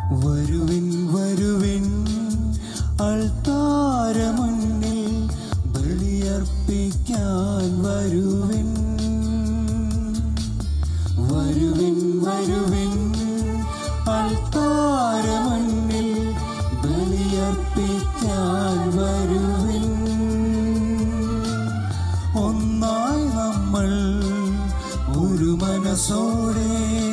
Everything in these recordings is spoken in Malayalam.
വരുവിൻ വരുവിൻ അൾത്താരമുന്നിൽ ബലിയർപ്പിക്കാൻ വരുവിൻ വരുവിൻ വരുവിൻ അൾത്താരമുന്നിൽ ബലിയർപ്പിക്കാൻ വരുവിൻ ഒന്നായി നമ്മൾ ഒരു മനസ്സോടെ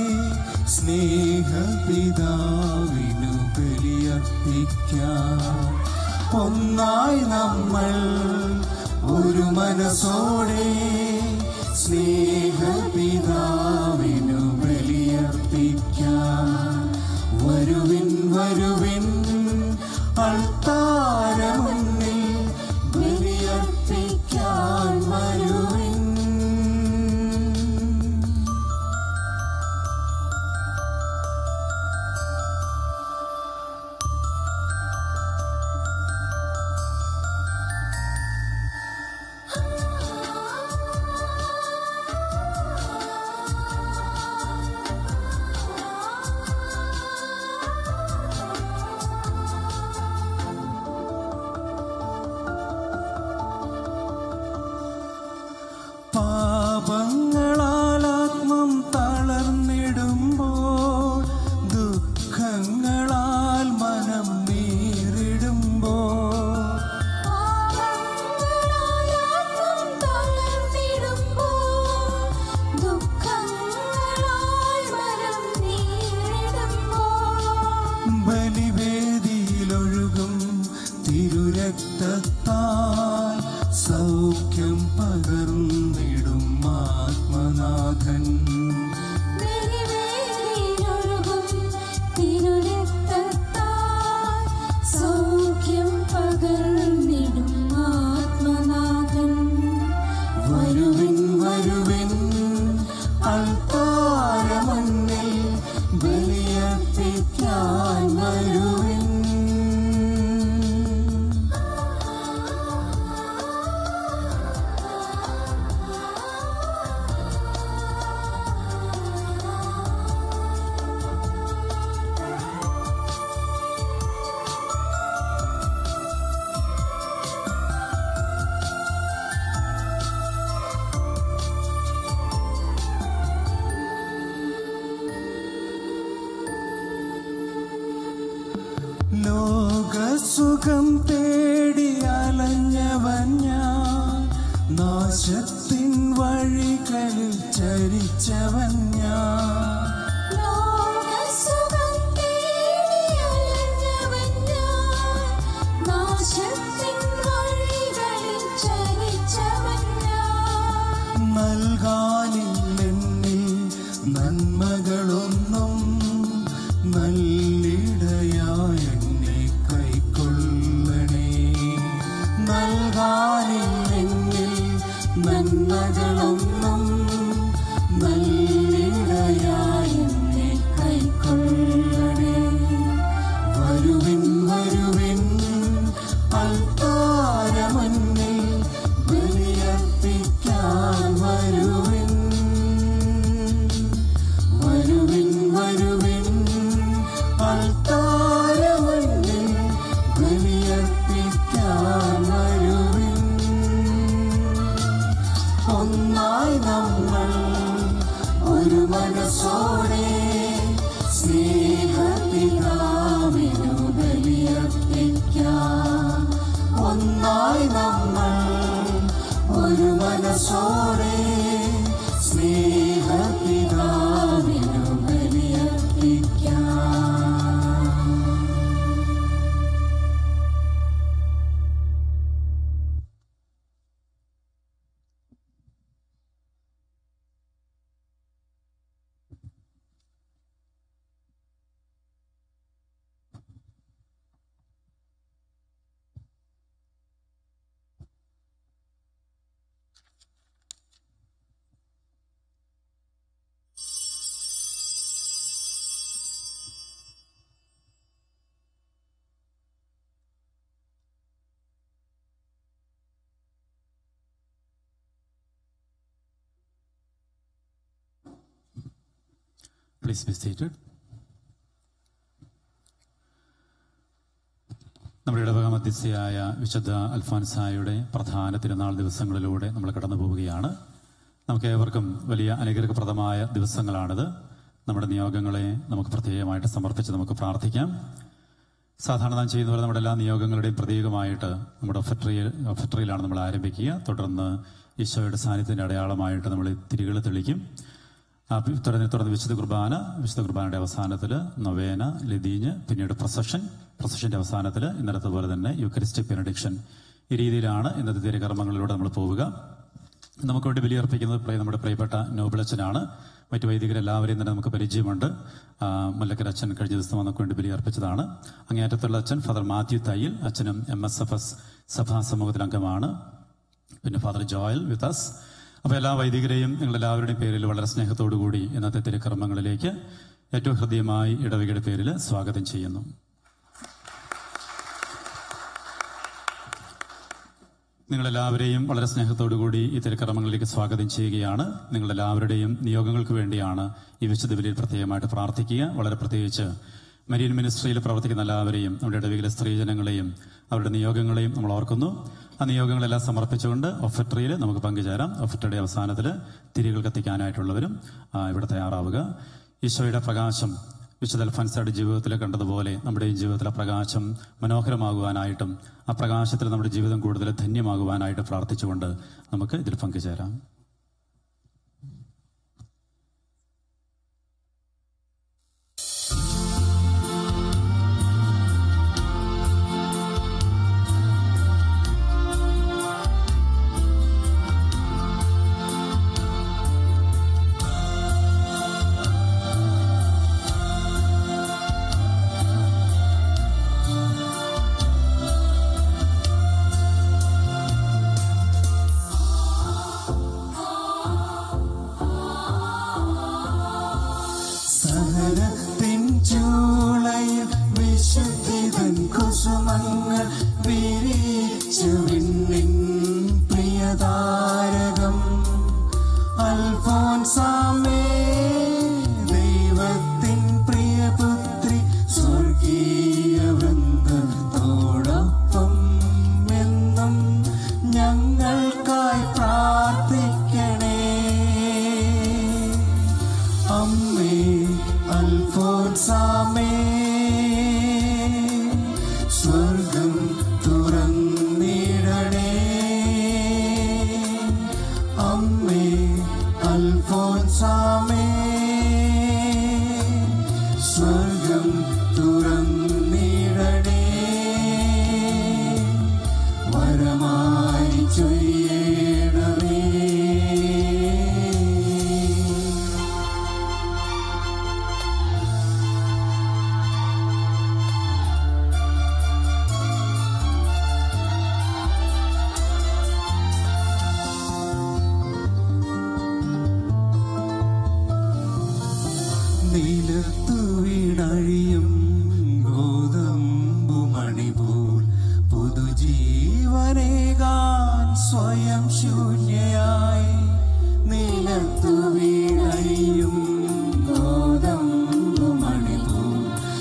സ്നേഹപിതാവിനു ബലിയർപ്പിക്കാം ഒന്നായി നമ്മൾ ഒരു മനസ്സോടെ സ്നേഹപിതാവിനു ബലിയർപ്പിക്കാം വരുവിൻ വരുവിൻ അൾത്താരമുന്നിൽ ബലിയർപ്പിക്കാൻ വരുവിൻ പാപങ്ങളാൽ ആത്മം തളർന്നിടുമ്പോൾ ദുഃഖങ്ങളാൽ മനം നീറിടുമ്പോൾ ബലിവേദിയിലൊഴുകും തിരുരക്തത്താൽ സൗഖ്യം പകർന്നിടും ആത്മനാഥൻ സൗഖ്യം പകർന്നിടും ആത്മനാഥൻ വരുവിൻ വരുവിൻ അൾത്താരമണ്ണിൽ ബലിയർപ്പിക്കാൻ വരുവിൻ ലോകസുഖം തേടി അലഞ്ഞവൻ ഞാൻ നാശത്തിൻ വഴികളിൽ ചരിച്ചവൻ ഞാൻ ലോകസുഖം തേടി അലഞ്ഞവൻ ഞാൻ. നാശത്തിൻ വഴികളിൽ ചരിച്ചവൻ ഞാൻ. നൽകാനില്ലെന്നിൽ നന്മകളൊന്നും നല്ലിടയായ എന്നെ കൈക്കൊള്ളണേ നൽകാനില്ലെങ്കിൽ നന്മകളൊന്നും നല്ലിടയായ എന്നെ കൈക്കൊള്ളണേ വരുവിൻ വരുവിൻ അൾത്താരമന്നിൽ ബലിയർപ്പിക്കാൻ വരുവിൻ വരുവിൻ വരുവിൻ അൾത്താരമന്നിൽ ബലിയർപ്പിക്കാൻ വരുവിൻ ഒന്നായി നമ്മൾ ഒരു മനസ്സോടെ സ്നേഹപിതാവിനു ബലിയർപ്പിക്കാം ഒന്നായി നമ്മൾ ഒരു മനസ്സോടെ സ്നേഹപിതാവിനു ബലിയർപ്പിക്കാം Please be seated. നമ്മുടെ ഇടവക മധ്യസ്ഥയായ വിശുദ്ധ അൽഫാൻസായുടെ പ്രധാന തിരുനാൾ ദിവസങ്ങളിലൂടെ നമ്മൾ കടന്നു പോവുകയാണ് നമുക്ക് ഏവർക്കും വലിയ അനുഗ്രഹപ്രദമായ ദിവസങ്ങളാണിത് നമ്മുടെ നിയോഗങ്ങളെ നമുക്ക് പ്രത്യേകമായിട്ട് സമർപ്പിച്ച് നമുക്ക് പ്രാർത്ഥിക്കാം സാധാരണ നാം ചെയ്യുന്ന പോലെ നമ്മുടെ എല്ലാ നിയോഗങ്ങളുടെയും പ്രതീകമായിട്ട് നമ്മുടെ ഒഫട്രിയിൽ ഒഫട്രിയിലാണ് നമ്മൾ ആരംഭിക്കുക തുടർന്ന് ഈശോയുടെ സാന്നിധ്യത്തിന്റെ അടയാളമായിട്ട് നമ്മൾ തിരികൾ തെളിക്കും ആ, പി- തുടർന്ന് തുടർന്ന് വിശുദ്ധ കുർബാന വിശുദ്ധ കുർബാനയുടെ അവസാനത്തിൽ നൊവേന ലതീഞ്ഞ് പിന്നീട് പ്രൊസഷൻ പ്രൊസഷന്റെ അവസാനത്തിൽ ഇന്നലത്തെ പോലെ തന്നെ യുക്കരിസ്റ്റിക് ബെനഡിക്ഷൻ ഈ രീതിയിലാണ് ഇന്നത്തെ തിരകർമ്മങ്ങളിലൂടെ നമ്മൾ പോവുക നമുക്ക് വേണ്ടി ബലിയർപ്പിക്കുന്നത് പ്രിയ- നമ്മുടെ പ്രിയപ്പെട്ട നോബിളച്ചനാണ് മറ്റു വൈദികരെല്ലാവരെയും തന്നെ നമുക്ക് പരിചയമുണ്ട് ആ, മുല്ലക്കര അച്ഛൻ കഴിഞ്ഞ ദിവസം നമുക്ക് വേണ്ടി ബലിയർപ്പിച്ചതാണ് അങ്ങേയറ്റത്തുള്ള അച്ഛൻ ഫാദർ മാത്യു തയ്യിൽ അച്ഛനും എം എസ് എഫ് എസ് സഭാ സമൂഹത്തിൽ അംഗമാണ് പിന്നെ ഫാദർ ജോയൽ വിത്ത് അസ് അപ്പോൾ എല്ലാ വൈദികരെയും നിങ്ങളെല്ലാവരുടെയും പേരിൽ വളരെ സ്നേഹത്തോടു കൂടി ഇന്നത്തെ തിരുക്കർമ്മങ്ങളിലേക്ക് ഏറ്റവും ഹൃദ്യമായി ഇടവകയുടെ പേരിൽ സ്വാഗതം ചെയ്യുന്നു നിങ്ങളെല്ലാവരെയും വളരെ സ്നേഹത്തോടു കൂടി ഈ തിരുക്കർമ്മങ്ങളിലേക്ക് സ്വാഗതം ചെയ്യുകയാണ് നിങ്ങളെല്ലാവരുടെയും നിയോഗങ്ങൾക്ക് വേണ്ടിയാണ് ഈ വിശുദ്ധ ബലിയിൽ പ്രത്യേകമായിട്ട് പ്രാർത്ഥിക്കുക വളരെ പ്രത്യേകിച്ച് മരിയൻ മിനിസ്ട്രിയിൽ പ്രവർത്തിക്കുന്ന എല്ലാവരെയും നമ്മുടെ ഇടവകയിലെ സ്ത്രീജനങ്ങളെയും അവരുടെ നിയോഗങ്ങളെയും നമ്മൾ ഓർക്കുന്നു ആ നിയോഗങ്ങളെല്ലാം സമർപ്പിച്ചുകൊണ്ട് ഒഫട്രിയിൽ നമുക്ക് പങ്കുചേരാം ഒഫട്രിയുടെ അവസാനത്തിൽ തിരികൾ കത്തിക്കാനായിട്ടുള്ളവരും ആ, ഇവിടെ തയ്യാറാവുക ഈശോയുടെ പ്രകാശം വിശുദ്ധ അൽഫാൻസയുടെ ജീവിതത്തിൽ കണ്ടതുപോലെ നമ്മുടെയും ജീവിതത്തിലെ പ്രകാശം മനോഹരമാകുവാനായിട്ടും ആ പ്രകാശത്തിൽ നമ്മുടെ ജീവിതം കൂടുതൽ ധന്യമാകുവാനായിട്ട് പ്രാർത്ഥിച്ചുകൊണ്ട് നമുക്ക് ഇതിൽ പങ്കുചേരാം സഹനത്തിൻ ചൂളയിൽ വിശുദ്ധിതൻ കുസുമങ്ങൾ വിരിച്ചു വിണ്ണിൻ പ്രിയതാരകം അൽഫോൻസാമേ ദൈവത്തിൻ പ്രിയപുത്രി സ്വർഗീയ വൃന്ദത്തോടൊപ്പം എന്നും ഞങ്ങൾക്കായി പ്രാർത്ഥിക്കണേ അമ്മേ അൽഫോൻസാമേ സ്വർഗം തുറന്നിടണേ അമ്മേ അൽഫോൻസാമേ സ്വർഗം തുറന്നിടണേ വരമായി ചൊയ്യണമേ നിലത്തു വീണഴിയും ഗോതമ്പു മണിപോൽ പുതുജീവനേകാൻ സ്വയം ശൂന്യയായി നിലത്തു വീണഴിയും ഗോതമ്പു മണിപോൽ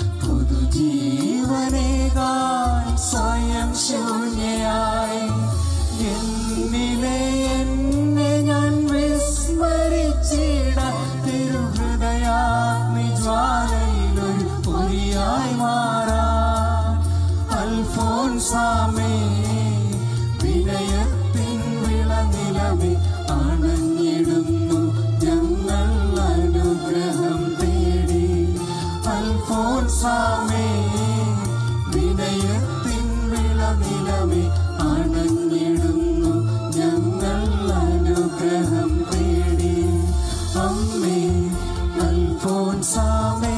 പുതുജീവനേകാൻ സ്വയം ശൂന്യയായി എന്നിലെ എന്നെ ഞാൻ വിസ്മരിച്ചിട തിരുഹൃദയാഗ്നി ജ്വാലയിലൊരു പൊരിയായി മാറാൻ അൽഫോൻസാമേ വിനയത്തിൻ വിളനിലമേ അണഞ്ഞിടുന്നു ഞങ്ങൾ അനുഗ്രഹം തേടി അൽഫോൻസാമേ വിനയത്തിൻ വിളനിലമേ അണഞ്ഞിടുന്നു ഞങ്ങൾ അനുഗ്രഹം തേടി അമ്മേ അൽഫോൻസാമേ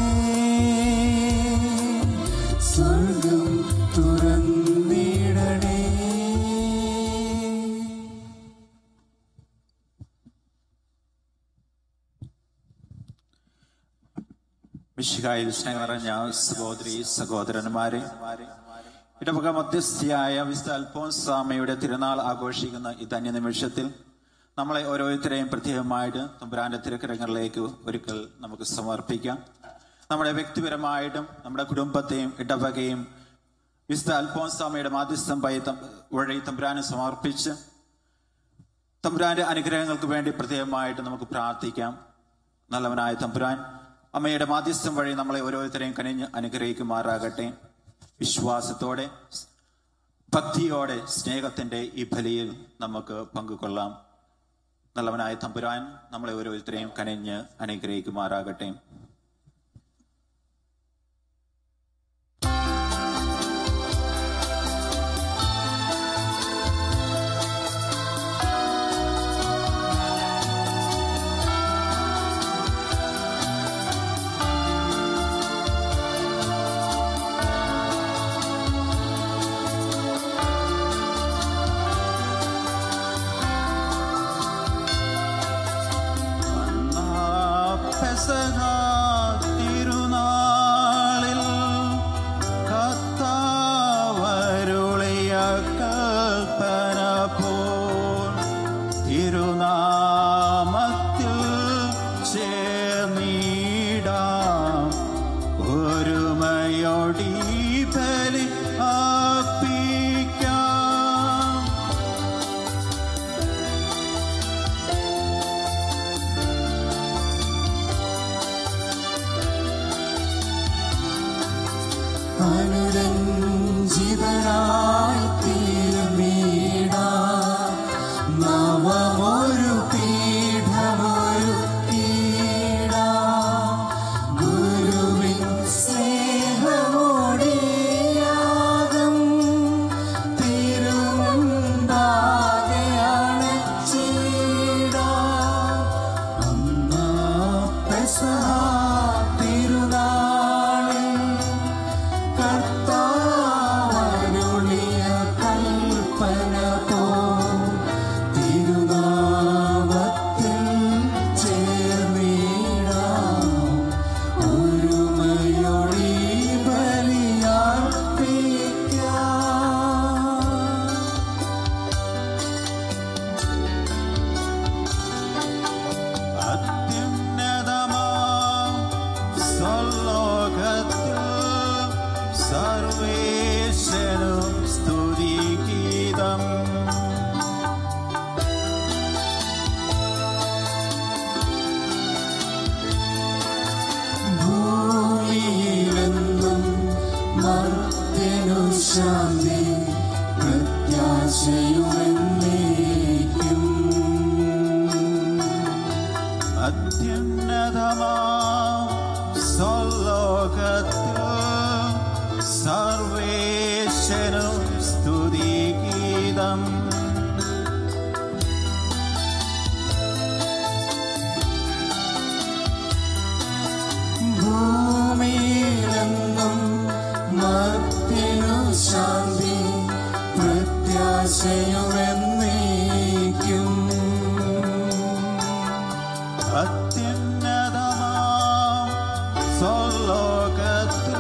സ്വർഗം തുറന്നിടണേ മിശിഹായിൽ സ്നേഹം നിറഞ്ഞ സഹോദരി സഹോദരന്മാരെ ഇടവക മധ്യസ്ഥയായ വിശുദ്ധ അൽഫോൻസാമയുടെ തിരുനാൾ ആഘോഷിക്കുന്ന ഈ ധന്യ നിമിഷത്തിൽ നമ്മളെ ഓരോരുത്തരെയും പ്രത്യേകമായിട്ട് തുമ്പുരാന്റെ തിരക്കരങ്ങളിലേക്ക് ഒരിക്കൽ നമുക്ക് സമർപ്പിക്കാം നമ്മുടെ വ്യക്തിപരമായിട്ടും നമ്മുടെ കുടുംബത്തെയും ഇടവകയും വിശുദ്ധ അൽഫോൻസാമയുടെ മാധ്യസ്ഥം വഴി തം- വഴി തമ്പുരാനെ സമർപ്പിച്ച് തമ്പുരാന്റെ അനുഗ്രഹങ്ങൾക്ക് വേണ്ടി പ്രത്യേകമായിട്ട് നമുക്ക് പ്രാർത്ഥിക്കാം നല്ലവനായ തമ്പുരാൻ അമ്മയുടെ മാധ്യസ്ഥം വഴി നമ്മളെ ഓരോരുത്തരെയും കനിഞ്ഞ് അനുഗ്രഹിക്കുമാറാകട്ടെ വിശ്വാസത്തോടെ ഭക്തിയോടെ സ്നേഹത്തിന്റെ ഈ ബലിയിൽ നമുക്ക് പങ്കുകൊള്ളാം നല്ലവനായ തമ്പുരാൻ നമ്മളെ ഓരോരുത്തരെയും കനിഞ്ഞ് അനുഗ്രഹിക്കുമാറാകട്ടെ പെസഹ തിരുനാളിൽ കർത്താവരുളിയ കൽപ്പന പോൽ തിരുനാമത്തിൽ ചേർന്നിടാം ഒരുമയോടി ബലി അർപ്പിക്കാം അനുരഞ്ജിതരായി തീർന്നീട നവമൊരു പീഠമൊരു കീട ഗുരുവിൻ സ്നേഹമോടിയാകും തിരുമുണ്ടാകെയാണ് ചീട അമ്മ പെസഹ തിരുനാളിൽ കർത്താവരുളിയ കൽപ്പന പോ തിരുനാമത്തിൽ ചേർന്നിടാം ഒരുമയൊഴി ബലിയർപ്പിക്കാം അത്യുന്നതമാം സ്വലോകത്തിൽ സർവേശ്വരും സ്തുതിഗീതം ഭൂമിയിലെന്നും മർത്യനു ശാന്തി പ്രത്യാശയുമെന്നേക്കും അത്യുന്നതമാം സ്വലോകത്തിൽ സർവേശ്വരും സ്തുതിഗീതം ഭൂമിയിലെന്നും മർത്യനു ശാന്തി പ്രത്യാശയുമെന്നേക്കും അത്യുന്നതമാം സ്വലോകത്തിൽ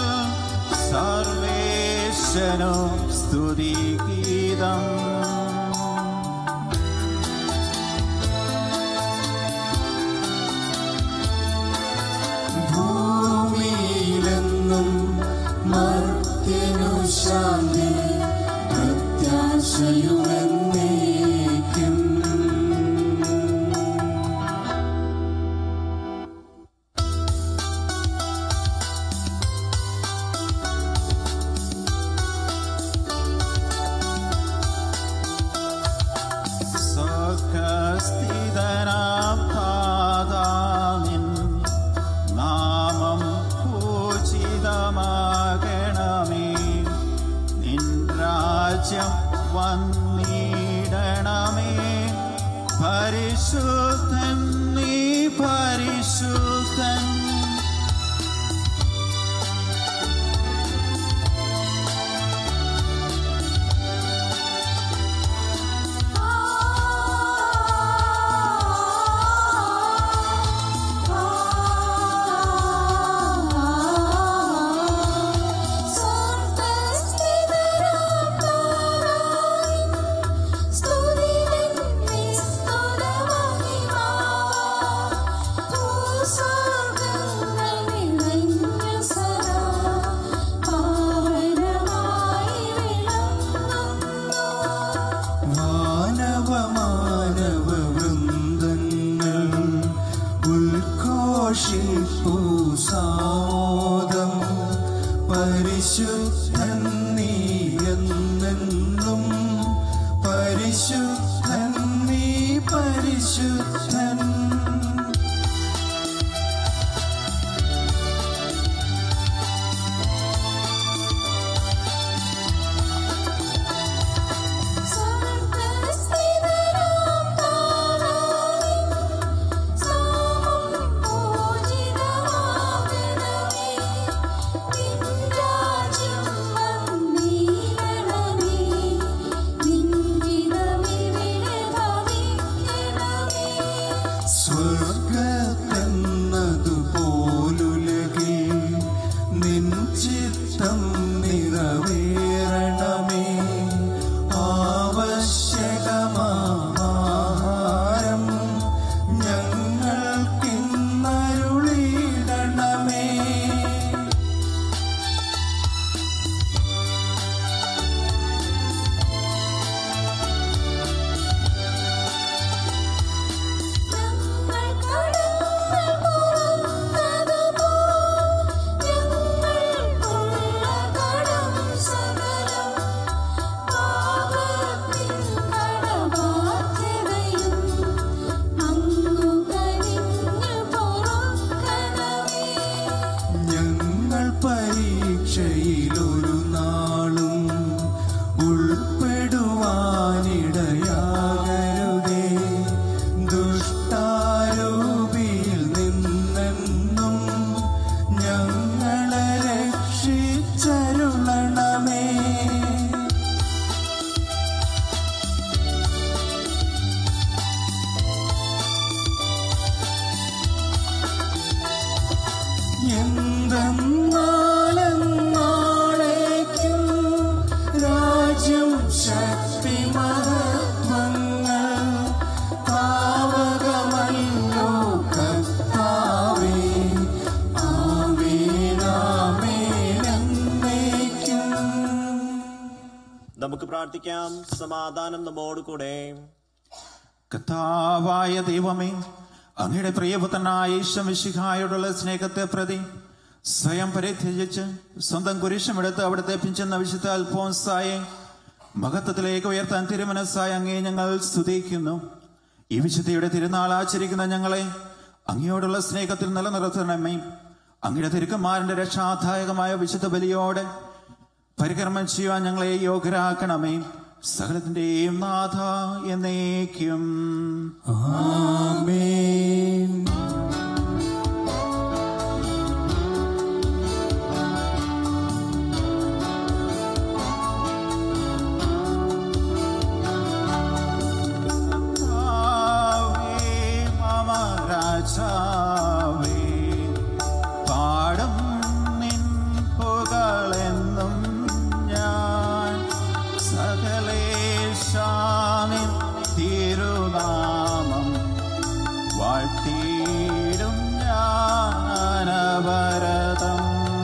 സർവേശ്വനും സ്തുതിഗീതം ഭൂമിയിലെന്നും മർത്യനു ശാന്തി പ്രത്യാശയുമെന്നേക്കും സ്വകസ്ഥിതനാം താതാനിൻ നാമം പൂജിതമാകണമേ നിൻ രാജ്യം വന്നിടണമേ പരിശുദ്ധൻ നീ പരിശുദ്ധൻ സ്തുതി പരിശുദ്ധൻ നീ എന്നെന്നും പരിശുദ്ധൻ നീ പരിശുദ്ധൻ സ്വർഗ്ഗസ്ഥിതനാം താരാവിൻ നാമം പൂജിതമാകണമേ. നിൻ രാജ്യം വന്നിടണമേ. നിൻ ഹിതമിവിടെ ഭവിക്കണമേ. സ്വർഗത്തെന്നതുപോലുലകിൽ നിൻ ചിത്തം നിറവേറണമേ ആവശ്യകമാഹാരം ഞങ്ങൾക്കിന്നരുളിടണമേ ഞങ്ങൾ കടങ്ങൾ പുറത്തതുപോ ഞങ്ങൾക്കുള്ള കടം സകലം പാപത്തിൻ കടബാധ്യതയും അങ്ങു കനിഞ്ഞു പൊറുക്കണമേ ഞങ്ങൾ പരീക്ഷയിലൊരു നാളും ഉൾപ്പെടുവാനിടയാകരുതേ ദുഷ്ടാരൂപിയിൽ നിന്നെന്നും ഞങ്ങളെ രക്ഷിച്ചരുളണമേ എന്തെന്നാലെന്നാളേക്കും രാജ്യം ശക്തി മഹത്വങ്ങൾ താവകമല്ലോ കർത്താവേ ആമേനാമേനെന്നേക്കും നമുക്ക് പ്രാർത്ഥിക്കാം സമാധാനം നമ്മോട് കൂടെ കഥാവായ ദൈവമേ അങ്ങയുടെ പ്രിയപുത്രനായ ഈശ്വമിശിഹായോടുള്ള സ്നേഹത്തെ പ്രതി സ്വയം പരിത്യജിച്ച് സ്വന്തം കുരിശമെടുത്ത് അവിടുത്തെ പിഞ്ചെന്ന വിശുദ്ധ അൽഫോൻസായെ മഹത്വത്തിലേക്ക് ഉയർത്താൻ തിരുമനസ്സായ അങ്ങേ ഞങ്ങൾ സ്തുതിക്കുന്നു ഈ വിശുദ്ധിയുടെ തിരുനാൾ ആചരിക്കുന്ന ഞങ്ങളെ അങ്ങയോടുള്ള സ്നേഹത്തിൽ നിലനിർത്തണമേ അങ്ങയുടെ തിരുക്കന്മാരന്റെ രക്ഷാദായകമായ വിശുദ്ധ ബലിയോടെ പരികർമ്മം ചെയ്യുവാൻ ഞങ്ങളെ യോഗ്യരാക്കണമേ സകലത്തിന്റെയും നാഥ എന്നേക്കും ആമേൻ കർത്താവേ, മമ രാജാവേ, പാടും നിൻ പുകളെന്നും ഞാൻ സകലേശാനിൻ തിരുനാമം വാഴ്ത്തിയിടും ഞാനവരതം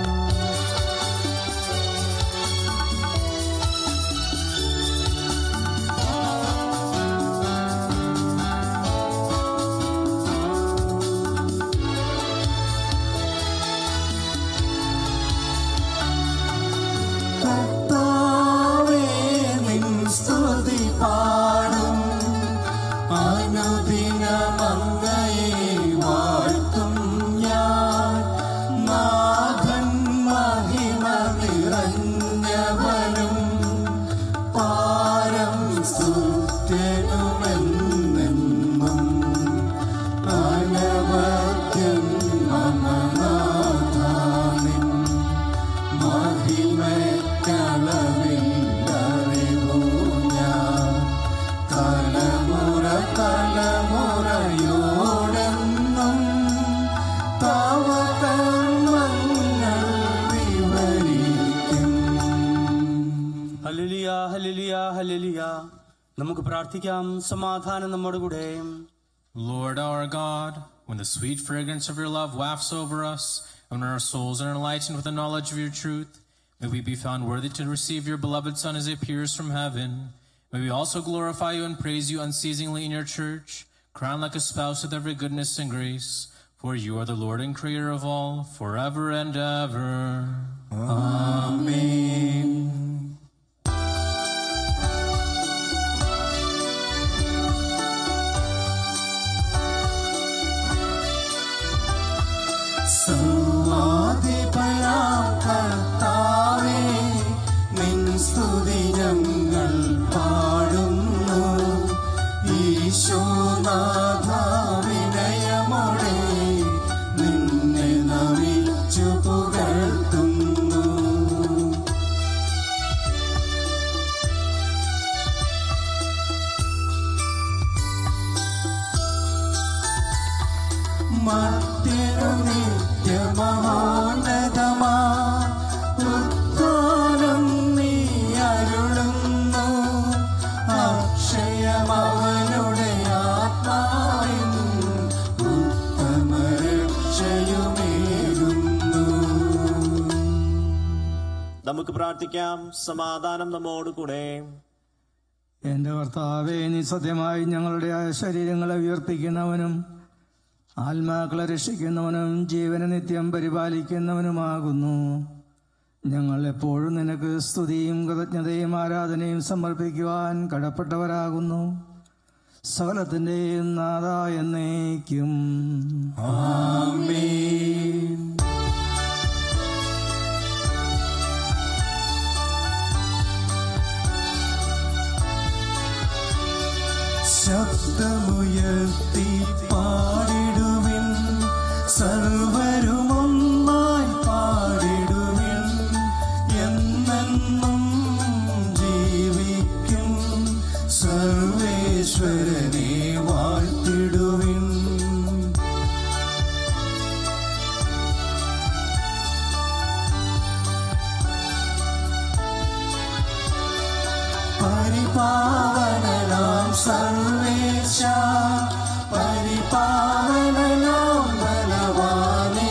കർത്താവേ നിൻ സ്തുതി പാടും അനുദിനമങ്ങയെ വാഴ്ത്തും ഞാൻ നാഥൻ മഹിമ നിറഞ്ഞവനും പാരം സ്തുത്യനുമെന്നെന്നും അനവധ്യം മമനാഥാനിൻ മഹിമക്കളവില്ലറിവൂ ഞാൻ തലമുറ തലമുറയോടെന്നും തവ കർമ്മങ്ങൾ വിവരിക്കും ഹല്ലേലൂയ ഹല്ലേലൂയ ഹല്ലേലൂയ നമുക്ക് പ്രാർത്ഥിക്കാം സമാധാനം നമ്മുടെ കൂടെ Lord our God, when the sweet fragrance of your love wafts over us, and when our souls are enlightened with the knowledge of your truth, may we be found worthy to receive your beloved Son as he appears from heaven. May we also glorify you and praise you unceasingly in your church, crowned like a spouse with every goodness and grace. For you are the Lord and Creator of all, forever and ever. ആമേൻ സർവാധിപനാം കർത്താവേ നിൻ സ്തുതി ഞങ്ങൾ പാടുന്നു ഈശോനാഥ വിനയമോടെ നിന്നെ നമിച്ചു പുകഴ്ത്തുന്നു മറ്റൊരു നിത്യമഹോന്നതമാ ഉത്ഥാനം നീ അരുളുന്നു അക്ഷയമവനുടെ ആത്മാവിൻ ഉത്തമരക്ഷയുമേകുന്നു നമുക്ക് പ്രാർത്ഥിക്കാം സമാധാനം നമ്മോട് കൂടെ എന്റെ കർത്താവേ നീ സത്യമായി ഞങ്ങളുടെ ആ ശരീരങ്ങളെ ഉയർപ്പിക്കുന്നവനും ആത്മാക്കളെ രക്ഷിക്കുന്നവനും ജീവനെ നിത്യം പരിപാലിക്കുന്നവനുമാകുന്നു ഞങ്ങൾ എപ്പോഴും നിനക്ക് സ്തുതിയും കൃതജ്ഞതയും ആരാധനയും സമർപ്പിക്കുവാൻ കടപ്പെട്ടവരാകുന്നു സകലത്തിൻ്റെയും നാഥ എന്നേക്കും ആമേൻ ശബ്ദമുയർത്തി പാടിടുവിൻ സർവരുമൊന്നായി പാടിടുവിൻ എന്നെന്നും ജീവിക്കും സർവേശ്വരനെ വാഴ്ത്തിടുവിൻ പരിപാവനാം സർവേശ പരിപാവനാം ബലവാനേ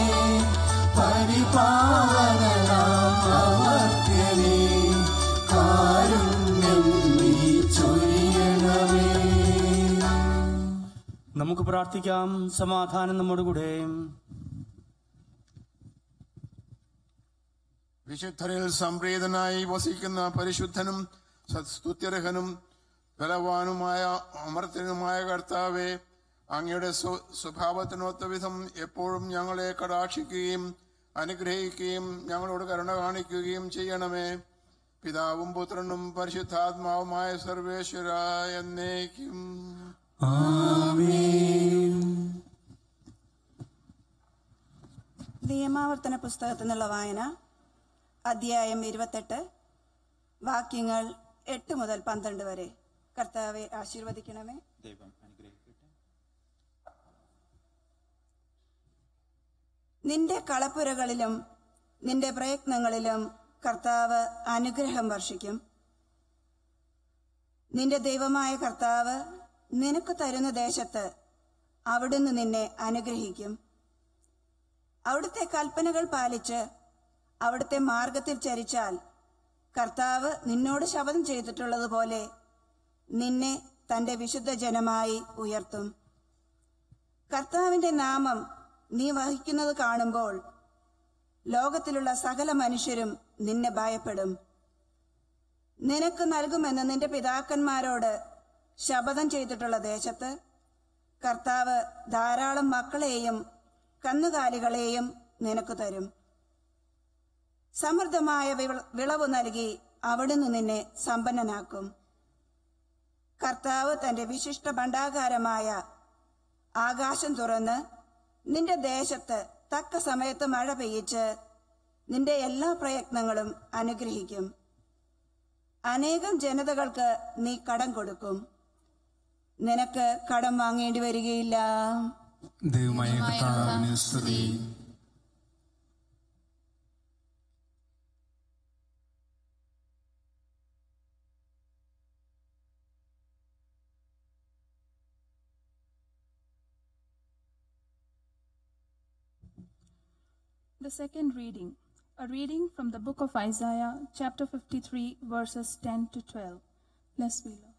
പരിപാവനാം അമർത്യനേ കാരുണ്യം നീ ചൊരിയണമേ നമുക്ക് പ്രാർത്ഥിക്കാം സമാധാനം നമ്മുടെ കൂടെ വിശുദ്ധരിൽ സംപ്രീതനായി വസിക്കുന്ന പരിശുദ്ധനും സ്തുത്യർഹനും ബലവാനുമായ അമർത്യനുമായ കർത്താവെ അങ്ങയുടെ സ്വ- സ്വഭാവത്തിനൊത്ത വിധം എപ്പോഴും ഞങ്ങളെ കടാക്ഷിക്കുകയും അനുഗ്രഹിക്കുകയും ഞങ്ങളോട് കരുണ കാണിക്കുകയും ചെയ്യണമേ പിതാവും പുത്രനും പരിശുദ്ധാത്മാവുമായ സർവേശ്വര എന്നേക്കും നിയമാവർത്തന പുസ്തകത്തിൽ നിന്നുള്ള വായന അധ്യായം ഇരുപത്തെട്ട് വാക്യങ്ങൾ എട്ട് മുതൽ പന്ത്രണ്ട് വരെ കർത്താവെ ആശീർവദിക്കണമേ നിന്റെ കളപ്പുരകളിലും നിന്റെ പ്രയത്നങ്ങളിലും കർത്താവ് അനുഗ്രഹം വർഷിക്കും നിന്റെ ദൈവമായ കർത്താവ് നിനക്ക് തരുന്ന ദേശത്ത് അവിടുന്ന് നിന്നെ അനുഗ്രഹിക്കും അവിടുത്തെ കൽപ്പനകൾ പാലിച്ച് അവിടുത്തെ മാർഗത്തിൽ ചരിച്ചാൽ കർത്താവ് നിന്നോട് ശപഥം ചെയ്തിട്ടുള്ളതുപോലെ നിന്നെ തന്റെ വിശുദ്ധ ജനമായി ഉയർത്തും കർത്താവിന്റെ നാമം നീ വഹിക്കുന്നത് കാണുമ്പോൾ ലോകത്തിലുള്ള സകല മനുഷ്യരും നിന്നെ ഭയപ്പെടും നിനക്ക് നൽകുമെന്ന് നിന്റെ പിതാക്കന്മാരോട് ശപഥം ചെയ്തിട്ടുള്ള ദേശത്ത് കർത്താവ് ധാരാളം മക്കളെയും കന്നുകാലികളെയും നിനക്ക് തരും സമൃദ്ധമായ വിള- വിളവ് നൽകി അവിടുന്ന് നിന്നെ സമ്പന്നനാക്കും കർത്താവ് തന്റെ വിശിഷ്ട ഭണ്ഡാകാരമായ ആകാശം തുറന്ന് നിന്റെ ദേശത്ത് തക്ക സമയത്ത് മഴ പെയ്യിച്ച് നിന്റെ എല്ലാ പ്രയത്നങ്ങളും അനുഗ്രഹിക്കും അനേകം ജനതകൾക്ക് നീ കടം കൊടുക്കും നിനക്ക് കടം വാങ്ങേണ്ടി വരികയില്ല ദൈവമായ കർത്താവിന് സ്തുതി The second reading, a reading from the book of Isaiah, chapter 53, verses 10 to 12. Bless we, Lord.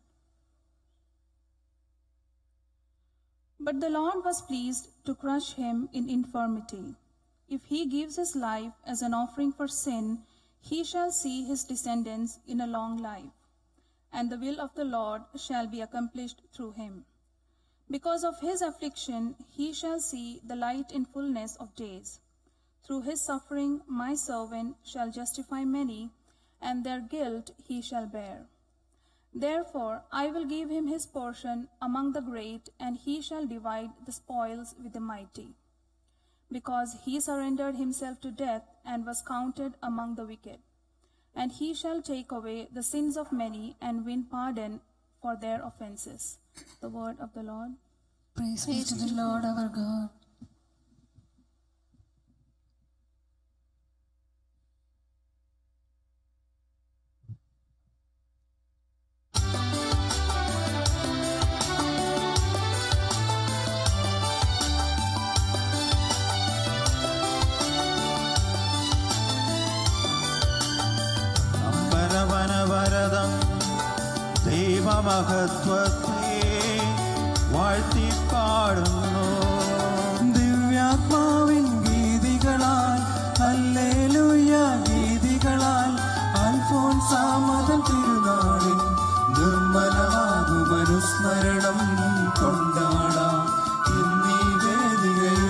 But the Lord was pleased to crush him in infirmity. if he gives his life as an offering for sin, he shall see his descendants in a long life, and the will of the Lord shall be accomplished through him. Because of his affliction, he shall see the light in fullness of days. Through his suffering, my servant shall justify many, and their guilt he shall bear. Therefore, I will give him his portion among the great, and he shall divide the spoils with the mighty. Because he surrendered himself to death and was counted among the wicked. And he shall take away the sins of many and win pardon for their offenses. The word of the Lord. Praise be to the Lord our God. അമ്പരവനവരതം ദൈവമഹത്വത്തെ വാഴ്ത്തിപ്പാടുന്നു ദിവ്യാത്മാവിൻ ഗീതികളാൽ ഹല്ലേലൂയ ഗീതികളാൽ അൽഫോൻസാമതൻ തിരുനാളിൽ നിർമ്മലമാകും അനുസ്മരണം കൊണ്ടാടാം ഇന്നീ വേദികയിൽ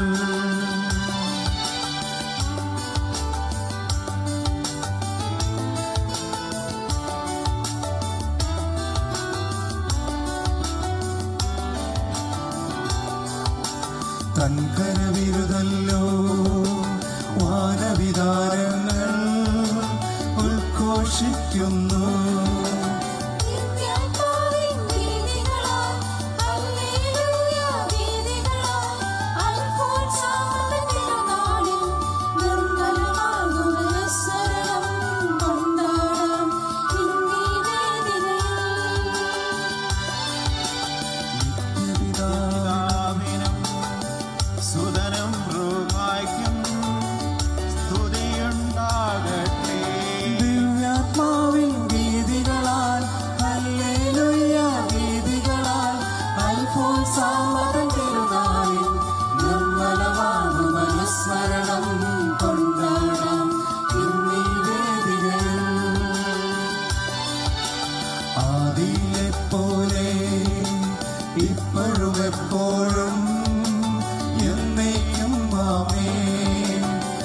തൻകരവിരുതല്ലോ വാനവിതാരങ്ങൾ ഉദ്ഘോഷിക്കുന്നു പിതാവിനും സുതനും ൃഹായ്ക്കും സ്തുതിയുണ്ടാകട്ടെ ദിവ്യാത്മാവിൻ ഗീതികളാൽ ഹല്ലേലൂയ ഗീതികളാൽ അൽഫോൻസാമതൻ തിരുനാളിൽ നിർമ്മലമാകും അനുസ്മരണം കൊണ്ടാടാം ഇന്നീ വേദികയിൽ ആദിയിലെ പോലെ ഇപ്പോഴും എപ്പോഴും എന്നേക്കും ആമേൻ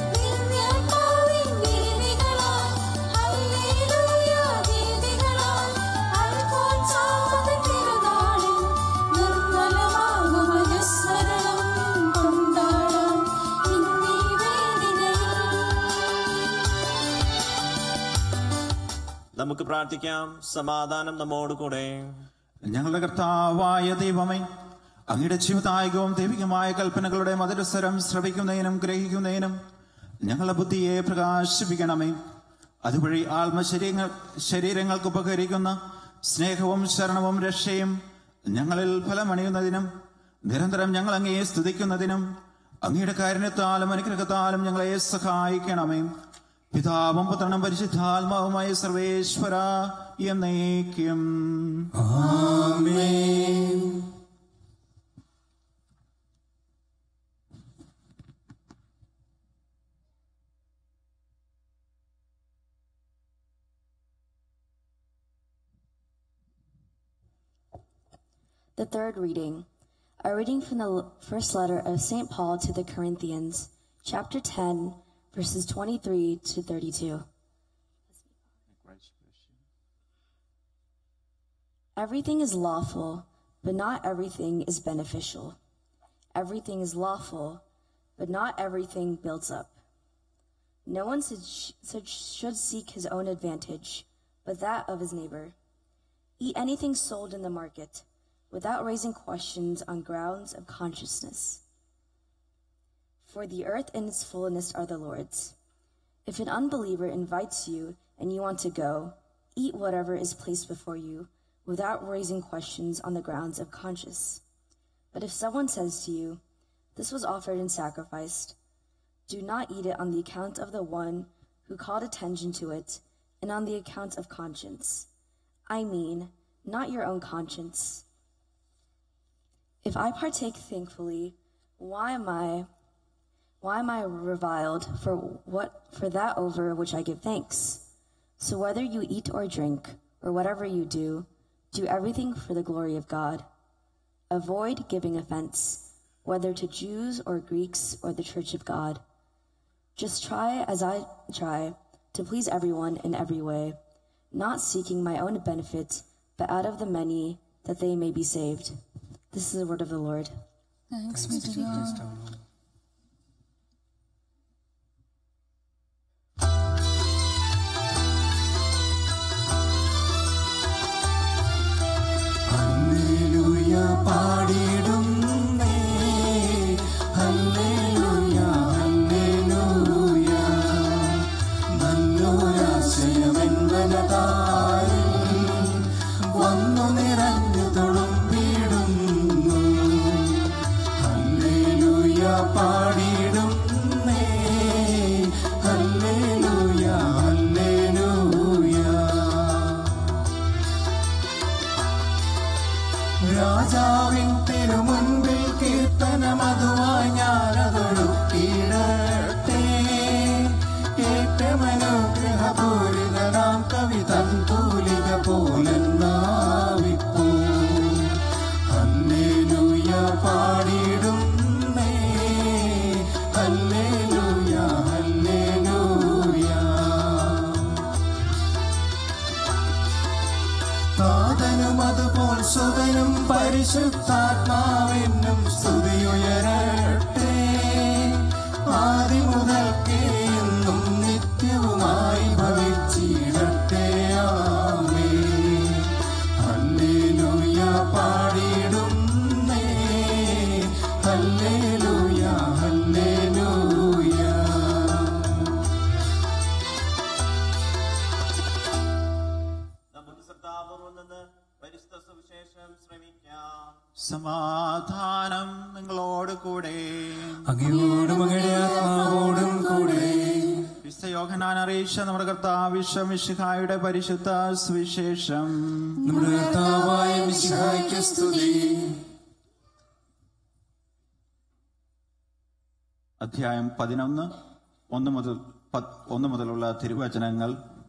നമുക്ക് പ്രാർത്ഥിക്കാം സമാധാനം നമ്മോട് കൂടെ ഞങ്ങളുടെ കർത്താവായ ദൈവമേ അങ്ങയുടെ ജീവദായകവും ദൈവികമായ കൽപ്പനകളുടെ മധുരസ്വരം ശ്രവിക്കുന്നതിനും ഗ്രഹിക്കുന്നതിനും ഞങ്ങളുടെ ബുദ്ധിയെ പ്രകാശിപ്പിക്കണമേ അതുവഴി ആത്മശരീരങ്ങൾ ശരീരങ്ങൾക്ക് ഉപകരിക്കുന്ന സ്നേഹവും ശരണവും രക്ഷയും ഞങ്ങളിൽ ഫലമണിയുന്നതിനും നിരന്തരം ഞങ്ങൾ അങ്ങയെ സ്തുതിക്കുന്നതിനും അങ്ങയുടെ കാരുണ്യത്താലും അനുഗ്രഹത്താലും ഞങ്ങളെ സഹായിക്കണമേ പിതാവും പുത്രനും പരിശുദ്ധാത്മാവുമായ സർവേശ്വര എന്നേക്കും ആമേൻ The third reading. A reading from the l- first letter of St. Paul to the Corinthians, chapter 10, verses 23 to 32. Everything is lawful, but not everything is beneficial. Everything is lawful, but not everything builds up. No one should, should should seek his own advantage, but that of his neighbor. Eat anything sold in the market without raising questions on grounds of consciousness. For the earth and its fullness are the Lord's. If an unbeliever invites you and you want to go, eat whatever is placed before you without raising questions on the grounds of conscience. But if someone says to you, This was offered and sacrificed, do not eat it on the account of the one who called attention to it and on the account of conscience. I mean, not your own conscience. If I partake thankfully, why am I Why am I reviled for what for that over which I give thanks? So whether you eat or drink, or whatever you do, do everything for the glory of God. Avoid giving offense, whether to Jews or Greeks or the church of God. Just try as I try to please everyone in every way, not seeking my own benefit, but out of the many that they may be saved. This is the word of the Lord. Thanks be to God. ഹല്ലേലൂയ പാടിടുന്നേ ഹല്ലേലൂയ ഹല്ലേലൂയ നല്ലൊരാശയമെൻവനതായി വന്നു നിറഞ്ഞു തുളുമ്പിടുന്നു ഹല്ലേലൂയ പാടിടുന്നേ ഹല്ലേലൂയ ഹല്ലേലൂയ രാജാവിൻ തിരുമുൻപിൽ കീർത്തനമതുവായി ഞാനതൊഴുക്കിടട്ടെ ഏറ്റമനുഗ്രഹപൂരിതനാം കവി തൂലിക പോലെന്നാവിപ്പൂ ഹല്ലേലൂയ പാടിടുന്നേ ഹല്ലേലൂയ ഹല്ലേലൂയ താതനും അതുപോൽ സുതനും പരിശുദ്ധാത്മാവെന്നും സ്തുതിയുയരട്ടെ ആദി മുതൽക്കേ എന്നും നിത്യവുമായി ഭവിച്ചിടട്ടെ ആമേ ഹല്ലേലൂയ പാടിടുന്നേ ഹല്ലേലൂയ ഹല്ലേലൂയ നമുക്ക് ശ്രദ്ധാപൂർവം നിന്ന് പരിശുദ്ധ സുവിശേഷം ശ്രമിക്കാം സമാധാനം നിങ്ങളോട് കൂടെ അങ്ങയോടും അങ്ങയുടെ ആത്മാവോടും കൂടെ വിശുദ്ധ യോഹനാൻ അറിയിച്ച നമ്മുടെ കർത്താവിശ്വമിഷിഹായുടെ പരിശുദ്ധ സുവിശേഷം നമ്മുടെ കർത്താവായ മിശിഹായ്ക്ക് സ്തുതി അധ്യായം പതിനൊന്ന് ഒന്ന് മുതൽ പത്ത് ഒന്ന് മുതലുള്ള തിരുവചനങ്ങൾ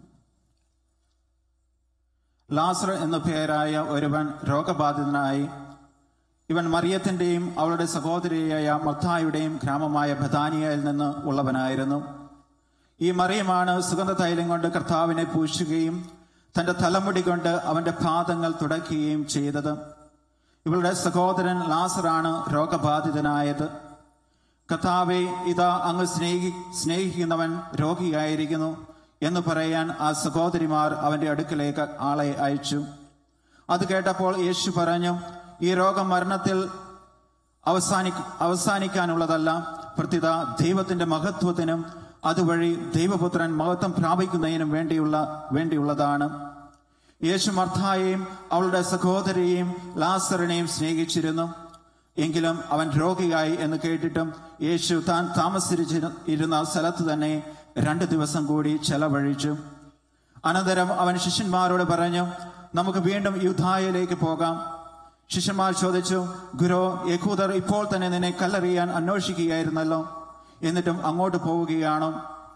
ലാസർ എന്നു പേരായ ഒരുവൻ രോഗബാധിതനായി ഇവൻ മറിയത്തിന്റെയും അവളുടെ സഹോദരിയായ മർത്തായുടെയും ഗ്രാമമായ ബഥാനിയയിൽ നിന്ന് ഉള്ളവനായിരുന്നു ഈ മറിയമാണ് സുഗന്ധ തൈലം കൊണ്ട് കർത്താവിനെ പൂശുകയും തന്റെ തലമുടി കൊണ്ട് അവന്റെ പാദങ്ങൾ തുടയ്ക്കുകയും ചെയ്തത് ഇവളുടെ സഹോദരൻ ലാസറാണ് രോഗബാധിതനായത് കർത്താവെ ഇതാ അങ്ങ് സ്നേഹി സ്നേഹിക്കുന്നവൻ രോഗിയായിരിക്കുന്നു എന്ന് പറയാൻ ആ സഹോദരിമാർ അവന്റെ അടുക്കലേക്ക് ആളെ അയച്ചു അത് കേട്ടപ്പോൾ യേശു പറഞ്ഞു ഈ രോഗം മരണത്തിൽ അവസാനി അവസാനിക്കാനുള്ളതല്ല പ്രത്യുത ദൈവത്തിന്റെ മഹത്വത്തിനും അതുവഴി ദൈവപുത്രൻ മഹത്വം പ്രാപിക്കുന്നതിനും വേണ്ടിയുള്ള വേണ്ടിയുള്ളതാണ് യേശു മർത്തായെയും അവളുടെ സഹോദരിയെയും ലാസറിനെയും സ്നേഹിച്ചിരുന്നു എങ്കിലും അവൻ രോഗിയായി എന്ന് കേട്ടിട്ടും യേശു താൻ താമസിച്ചിരുന്ന ഇരുന്ന സ്ഥലത്ത് തന്നെ രണ്ട് ദിവസം കൂടി ചെലവഴിച്ചു അനന്തരം അവൻ ശിഷ്യന്മാരോട് പറഞ്ഞു നമുക്ക് വീണ്ടും യുദ്ധായിലേക്ക് പോകാം ശിഷ്യന്മാർ ചോദിച്ചു ഗുരു യഹൂദർ ഇപ്പോൾ തന്നെ നിന്നെ കല്ലെറിയാൻ അന്വേഷിക്കുകയായിരുന്നല്ലോ എന്നിട്ടും അങ്ങോട്ട് പോവുകയാണോ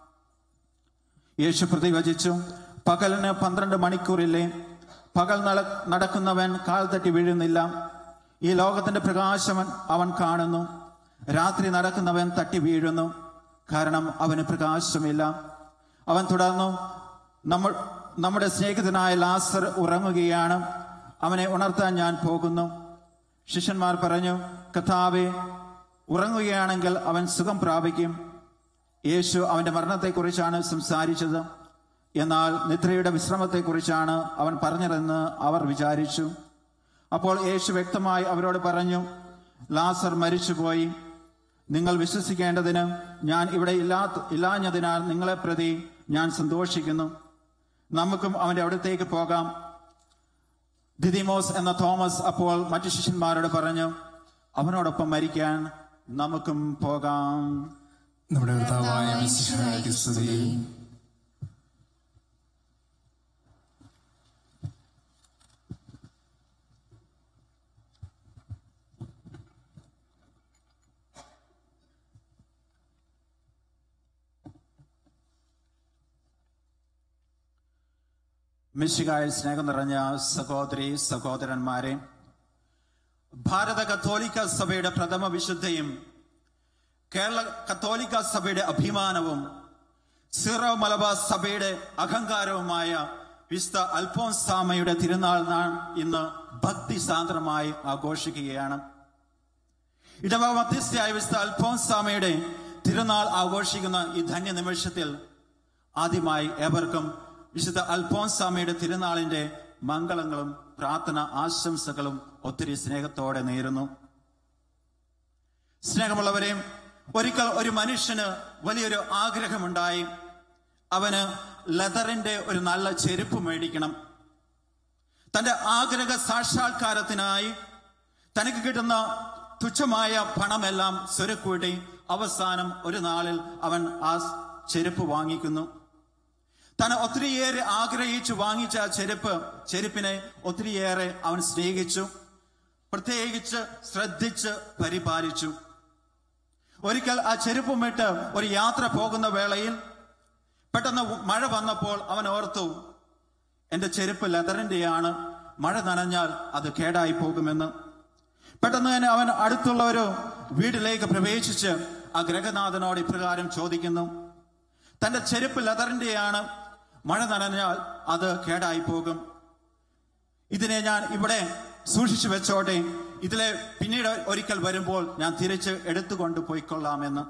യേശു പ്രതിവചിച്ചു പകലിന് പന്ത്രണ്ട് മണിക്കൂറില്ലേ പകൽ നട- നടക്കുന്നവൻ കാൽ തട്ടി വീഴുന്നില്ല ഈ ലോകത്തിന്റെ പ്രകാശം അവൻ കാണുന്നു രാത്രി നടക്കുന്നവൻ തട്ടി വീഴുന്നു കാരണം അവന് പ്രകാശമില്ല അവൻ തുടർന്നു നമ്മൾ നമ്മുടെ സ്നേഹിതനായ ലാസർ ഉറങ്ങുകയാണ് അവനെ ഉണർത്താൻ ഞാൻ പോകുന്നു ശിഷ്യന്മാർ പറഞ്ഞു കഥാവെ ഉറങ്ങുകയാണെങ്കിൽ അവൻ സുഖം പ്രാപിക്കും യേശു അവന്റെ മരണത്തെക്കുറിച്ചാണ് സംസാരിച്ചത് എന്നാൽ നിദ്രയുടെ വിശ്രമത്തെക്കുറിച്ചാണ് അവൻ പറഞ്ഞതെന്ന് അവർ വിചാരിച്ചു അപ്പോൾ യേശു വ്യക്തമായി അവരോട് പറഞ്ഞു ലാസർ മരിച്ചുപോയി നിങ്ങൾ വിശ്വസിക്കേണ്ടതിന് ഞാൻ ഇവിടെ ഇല്ലാത്ത ഇല്ലാഞ്ഞതിനാൽ നിങ്ങളെ പ്രതി ഞാൻ സന്തോഷിക്കുന്നു നമുക്കും അവന്റെ അടുത്തേക്ക് പോകാം ദിദിമോസ് എന്ന തോമസ് അപ്പോൾ മറ്റു ശിഷ്യന്മാരോട് പറഞ്ഞു അവനോടൊപ്പം മരിക്കാൻ നമുക്കും പോകാം നമ്മുടെ കർത്താവായ മിശിഹായ്ക്ക് സ്തുതി മിശികായിൽ സ്നേഹം നിറഞ്ഞ സഹോദരി സഹോദരന്മാരെ ഭാരത കത്തോലിക്ക സഭയുടെ പ്രഥമ വിശുദ്ധയും കേരള കത്തോലിക്ക സഭയുടെ അഭിമാനവും സീറോ മലബാർ സഭയുടെ അഹങ്കാരവുമായ വിശുദ്ധ അൽഫോൻസാമയുടെ തിരുനാൾ നാം ഇന്ന് ഭക്തി സാന്ദ്രമായി ആഘോഷിക്കുകയാണ് ഇടവ മധ്യസ്ഥയായ വിശുദ്ധ അൽഫോൻസാമയുടെ തിരുനാൾ ആഘോഷിക്കുന്ന ഈ ധന്യ നിമിഷത്തിൽ ആദ്യമായി ഏവർക്കും വിശുദ്ധ അൽഫോൻസാമയുടെ തിരുനാളിന്റെ മംഗളങ്ങളും പ്രാർത്ഥന ആശംസകളും ഒത്തിരി സ്നേഹത്തോടെ നേരുന്നു സ്നേഹമുള്ളവരെ ഒരിക്കൽ ഒരു മനുഷ്യന് വലിയൊരു ആഗ്രഹമുണ്ടായി അവന് ലെതറിന്റെ ഒരു നല്ല ചെരുപ്പ് മേടിക്കണം തന്റെ ആഗ്രഹ സാക്ഷാത്കാരത്തിനായി തനിക്ക് കിട്ടുന്ന തുച്ഛമായ പണമെല്ലാം സ്വരുക്കൂട്ടി അവസാനം ഒരു നാളിൽ അവൻ ആ ചെരുപ്പ് വാങ്ങിക്കുന്നു താൻ ഒത്തിരിയേറെ ആഗ്രഹിച്ചു വാങ്ങിച്ച ആ ചെരുപ്പ് ചെരുപ്പിനെ ഒത്തിരിയേറെ അവൻ സ്നേഹിച്ചു പ്രത്യേകിച്ച് ശ്രദ്ധിച്ച് പരിപാലിച്ചു ഒരിക്കൽ ആ ചെരുപ്പുമിട്ട് ഒരു യാത്ര പോകുന്ന വേളയിൽ പെട്ടെന്ന് മഴ വന്നപ്പോൾ അവൻ ഓർത്തു എന്റെ ചെരുപ്പ് ലെതറിന്റെയാണ് മഴ നനഞ്ഞാൽ അത് കേടായി പോകുമെന്ന് പെട്ടെന്ന് തന്നെ അവൻ അടുത്തുള്ള ഒരു വീട്ടിലേക്ക് പ്രവേശിച്ച് ആ ഗ്രഹനാഥനോട് ഇപ്രകാരം ചോദിക്കുന്നു തന്റെ ചെരുപ്പ് ലെതറിന്റെയാണ് മഴ നനഞ്ഞാൽ അത് കേടായി പോകും ഇതിനെ ഞാൻ ഇവിടെ സൂക്ഷിച്ചു വെച്ചോട്ടെ ഇതിലെ പിന്നീട് ഒരിക്കൽ വരുമ്പോൾ ഞാൻ തിരിച്ച് എടുത്തുകൊണ്ട് പോയിക്കൊള്ളാമെന്ന്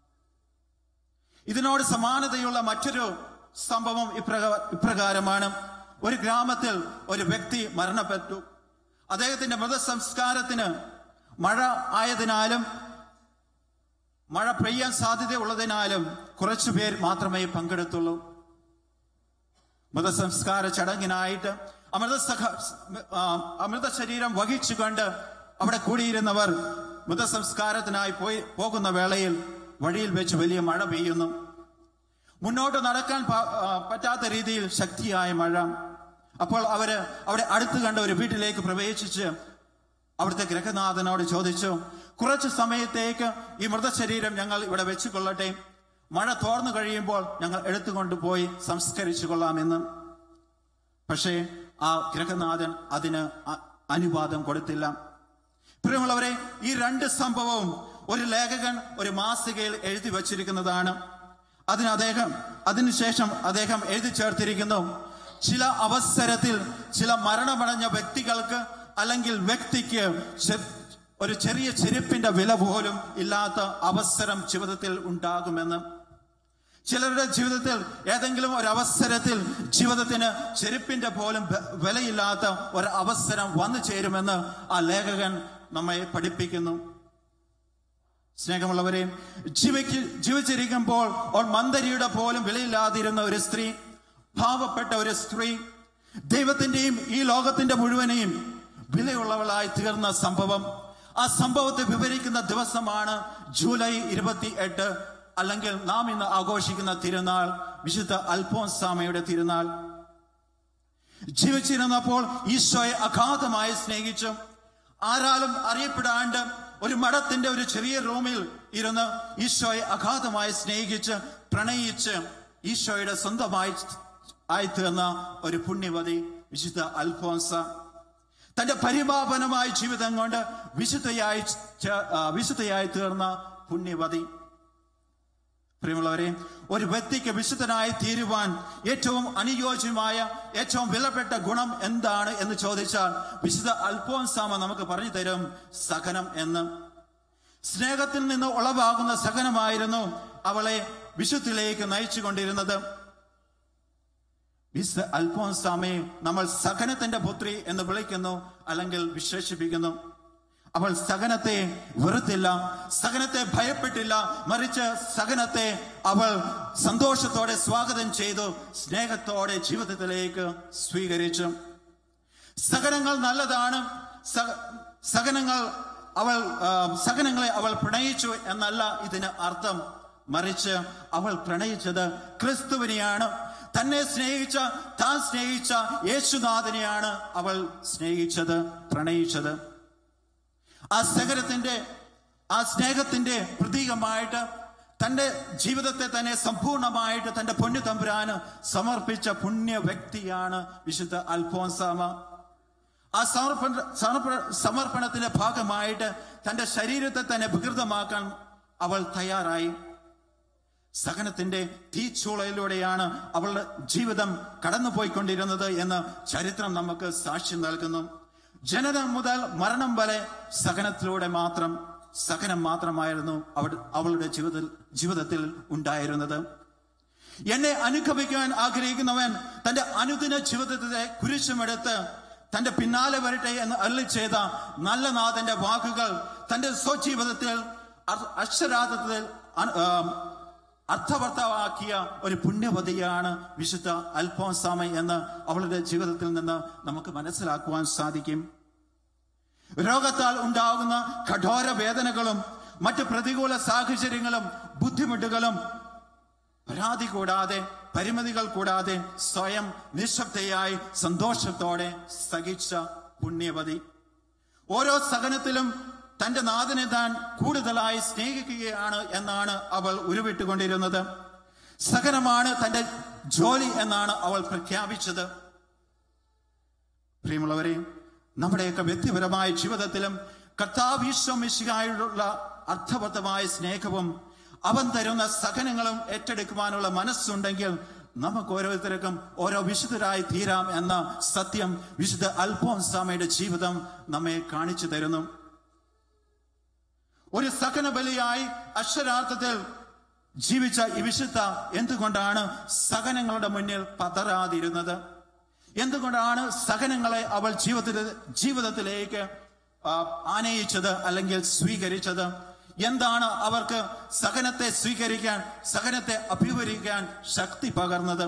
ഇതിനോട് സമാനതയുള്ള മറ്റൊരു സംഭവം ഇപ്രകാ- ഇപ്രകാരമാണ് ഒരു ഗ്രാമത്തിൽ ഒരു വ്യക്തി മരണപ്പെട്ടു അദ്ദേഹത്തിന്റെ മൃതസംസ്കാരത്തിന് മഴ ആയതിനാലും മഴ പെയ്യാൻ സാധ്യതയുള്ളതിനാലും കുറച്ചു പേർ മാത്രമേ പങ്കെടുത്തുള്ളൂ മൃതസംസ്കാര ചടങ്ങിനായിട്ട് അമൃത സഖ ആ, അമൃത ശരീരം വഹിച്ചുകൊണ്ട് അവിടെ കൂടിയിരുന്നവർ മൃതസംസ്കാരത്തിനായി പോയി പോകുന്ന വേളയിൽ വഴിയിൽ വെച്ച് വലിയ മഴ പെയ്യുന്നു മുന്നോട്ട് നടക്കാൻ പ- ആ, പറ്റാത്ത രീതിയിൽ ശക്തിയായ മഴ അപ്പോൾ അവര് അവിടെ അടുത്ത് കണ്ട ഒരു വീട്ടിലേക്ക് പ്രവേശിച്ച് അവിടുത്തെ ഗ്രഹനാഥനോട് ചോദിച്ചു കുറച്ച് സമയത്തേക്ക് ഈ മൃതശരീരം ഞങ്ങൾ ഇവിടെ വെച്ചു കൊള്ളട്ടെ മഴ തോർന്നു കഴിയുമ്പോൾ ഞങ്ങൾ എടുത്തുകൊണ്ട് പോയി സംസ്കരിച്ചു കൊള്ളാമെന്ന് പക്ഷേ ആ ഗ്രഹനാഥൻ അതിന് അ- അനുവാദം കൊടുത്തില്ല പ്രിയമുള്ളവരെ ഈ രണ്ട് സംഭവവും ഒരു ലേഖകൻ ഒരു മാസികയിൽ എഴുതി വച്ചിരിക്കുന്നതാണ് അതിന് അദ്ദേഹം അതിനുശേഷം അദ്ദേഹം എഴുതി ചേർത്തിരിക്കുന്നു ചില അവസരത്തിൽ ചില മരണമടഞ്ഞ വ്യക്തികൾക്ക് അല്ലെങ്കിൽ വ്യക്തിക്ക് ചെ- ഒരു ചെറിയ ചെരുപ്പിന്റെ വില പോലും ഇല്ലാത്ത അവസരം ജീവിതത്തിൽ ഉണ്ടാകുമെന്ന് ചിലരുടെ ജീവിതത്തിൽ ഏതെങ്കിലും ഒരു അവസരത്തിൽ ജീവിതത്തിന് ചെരുപ്പിന്റെ പോലും ബ- വിലയില്ലാത്ത ഒരു അവസരം വന്നു ചേരുമെന്ന് ആ ലേഖകൻ നമ്മെ പഠിപ്പിക്കുന്നു സ്നേഹമുള്ളവരെ ജീവിക്ക് ജീവിച്ചിരിക്കുമ്പോൾ ഒരു മന്ദരിയുടെ പോലും വിലയില്ലാതിരുന്ന ഒരു സ്ത്രീ പാവപ്പെട്ട ഒരു സ്ത്രീ ദൈവത്തിന്റെയും ഈ ലോകത്തിന്റെ മുഴുവനെയും വിലയുള്ളവളായി തീർന്ന സംഭവം ആ സംഭവത്തെ വിവരിക്കുന്ന ദിവസമാണ് ജൂലൈ ഇരുപത്തി എട്ട് അല്ലെങ്കിൽ നാം ഇന്ന് ആഘോഷിക്കുന്ന തിരുനാൾ വിശുദ്ധ അൽഫോൻസാമയുടെ തിരുനാൾ ജീവിച്ചിരുന്നപ്പോൾ ഈശോയെ അഗാധമായി സ്നേഹിച്ചു ആരാലും അറിയപ്പെടാണ്ട് ഒരു മഠത്തിന്റെ ഒരു ചെറിയ റൂമിൽ ഇരുന്ന് ഈശോയെ അഗാധമായി സ്നേഹിച്ച് പ്രണയിച്ച് ഈശോയുടെ സ്വന്തമായി ആയിത്തീർന്ന ഒരു പുണ്യവതി വിശുദ്ധ അൽഫോൻസ തന്റെ പരിപാപനമായ ജീവിതം കൊണ്ട് വിശുദ്ധയായി ചേ- ആ, വിശുദ്ധയായി തീർന്ന പുണ്യവതി പ്രിയമുള്ളവരെ ഒരു വ്യക്തിക്ക് വിശുദ്ധനായി തീരുവാൻ ഏറ്റവും അനുയോജ്യമായ ഏറ്റവും വിലപ്പെട്ട ഗുണം എന്താണ് എന്ന് ചോദിച്ചാൽ വിശുദ്ധ അൽഫോൻസാമ നമുക്ക് പറഞ്ഞു തരും സഹനം എന്ന് സ്നേഹത്തിൽ നിന്ന് ഉളവാകുന്ന സഹനമായിരുന്നു അവളെ വിശുദ്ധിലേക്ക് നയിച്ചുകൊണ്ടിരുന്നത് വിശുദ്ധ അൽഫോൻസാമയെ നമ്മൾ സഹനത്തിന്റെ പുത്രി എന്ന് വിളിക്കുന്നു അല്ലെങ്കിൽ വിശേഷിപ്പിക്കുന്നു അവൾ സഹനത്തെ വെറുത്തില്ല സഹനത്തെ ഭയപ്പെട്ടില്ല മറിച്ച് സഹനത്തെ അവൾ സന്തോഷത്തോടെ സ്വാഗതം ചെയ്തു സ്നേഹത്തോടെ ജീവിതത്തിലേക്ക് സ്വീകരിച്ചു സഹനങ്ങൾ നല്ലതാണ് സഹ- സഹനങ്ങൾ അവൾ ആ, സഹനങ്ങളെ അവൾ പ്രണയിച്ചു എന്നല്ല ഇതിന് അർത്ഥം മറിച്ച് അവൾ പ്രണയിച്ചത് ക്രിസ്തുവിനെയാണ് തന്നെ സ്നേഹിച്ച താൻ സ്നേഹിച്ച യേശുനാഥനെയാണ് അവൾ സ്നേഹിച്ചത് പ്രണയിച്ചത് ആ സഹനത്തിന്റെ ആ സ്നേഹത്തിന്റെ പ്രതീകമായിട്ട് തന്റെ ജീവിതത്തെ തന്നെ സമ്പൂർണമായിട്ട് തന്റെ പൊന്നു തമ്പുരാന് സമർപ്പിച്ച പുണ്യ വ്യക്തിയാണ് വിശുദ്ധ അൽഫോൻസാമ ആ സമർപ്പണ സമർപ്പണ സമർപ്പണത്തിന്റെ ഭാഗമായിട്ട് തന്റെ ശരീരത്തെ തന്നെ വികൃതമാക്കാൻ അവൾ തയ്യാറായി സഹനത്തിന്റെ തീച്ചൂളയിലൂടെയാണ് അവളുടെ ജീവിതം കടന്നുപോയിക്കൊണ്ടിരുന്നത് എന്ന് ചരിത്രം നമുക്ക് സാക്ഷ്യം നൽകുന്നു ജനനം മുതൽ മരണം വരെ സഹനത്തിലൂടെ മാത്രം സഹനം മാത്രമായിരുന്നു അവൾ അവളുടെ ജീവിതത്തിൽ ജീവിതത്തിൽ ഉണ്ടായിരുന്നത് എന്നെ അനുഗമിക്കാൻ ആഗ്രഹിക്കുന്നവൻ തന്റെ അനുദിന ജീവിതത്തിലെ കുരിശുമെടുത്ത് തന്റെ പിന്നാലെ വരട്ടെ എന്ന് അല്ലി ചെയ്ത നല്ല നാഥന്റെ വാക്കുകൾ തന്റെ സ്വജീവിതത്തിൽ അ- അക്ഷരാർത്ഥത്തിൽ അ- ആം, അർത്ഥവർത്ഥമാക്കിയ ഒരു പുണ്യവതിയാണ് വിശുദ്ധ അൽഫോൻസാമ എന്ന് അവളുടെ ജീവിതത്തിൽ നിന്ന് നമുക്ക് മനസ്സിലാക്കുവാൻ സാധിക്കും രോഗത്താൽ ഉണ്ടാകുന്ന കഠോര വേദനകളും മറ്റ് പ്രതികൂല സാഹചര്യങ്ങളും ബുദ്ധിമുട്ടുകളും പരാതി കൂടാതെ പരിമിതികൾ കൂടാതെ സ്വയം നിശബ്ദയായി സന്തോഷത്തോടെ സഹിച്ച പുണ്യവതി ഓരോ സഹനത്തിലും തന്റെ നാഥനെ താൻ കൂടുതലായി സ്നേഹിക്കുകയാണ് എന്നാണ് അവൾ ഉരുവിട്ടുകൊണ്ടിരുന്നത് സഹനമാണ് തന്റെ ജോലി എന്നാണ് അവൾ പ്രഖ്യാപിച്ചത് പ്രിയമുള്ളവരെ നമ്മുടെയൊക്കെ വ്യക്തിപരമായ ജീവിതത്തിലും കർത്താവീശ്വമിശികായുള്ള അർത്ഥബദ്ധമായ സ്നേഹവും അവൻ തരുന്ന സഹനങ്ങളും ഏറ്റെടുക്കുവാനുള്ള മനസ്സുണ്ടെങ്കിൽ നമുക്ക് ഓരോരുത്തർക്കും ഓരോ വിശുദ്ധരായി തീരാം എന്ന സത്യം വിശുദ്ധ അൽഫോൻസാമയുടെ ജീവിതം നമ്മെ കാണിച്ചു തരുന്നു ഒരു സഹന ബലിയായി അക്ഷരാർത്ഥത്തിൽ ജീവിച്ച ഈ വിശുദ്ധ എന്തുകൊണ്ടാണ് സഹനങ്ങളുടെ മുന്നിൽ പതറാതിരുന്നത് എന്തുകൊണ്ടാണ് സഹനങ്ങളെ അവൾ ജീവിതത്തിൽ ജീവിതത്തിലേക്ക് ആ, ആനയിച്ചത് അല്ലെങ്കിൽ സ്വീകരിച്ചത് എന്താണ് അവർക്ക് സഹനത്തെ സ്വീകരിക്കാൻ സഹനത്തെ അഭിമുഖീകരിക്കാൻ ശക്തി പകർന്നത്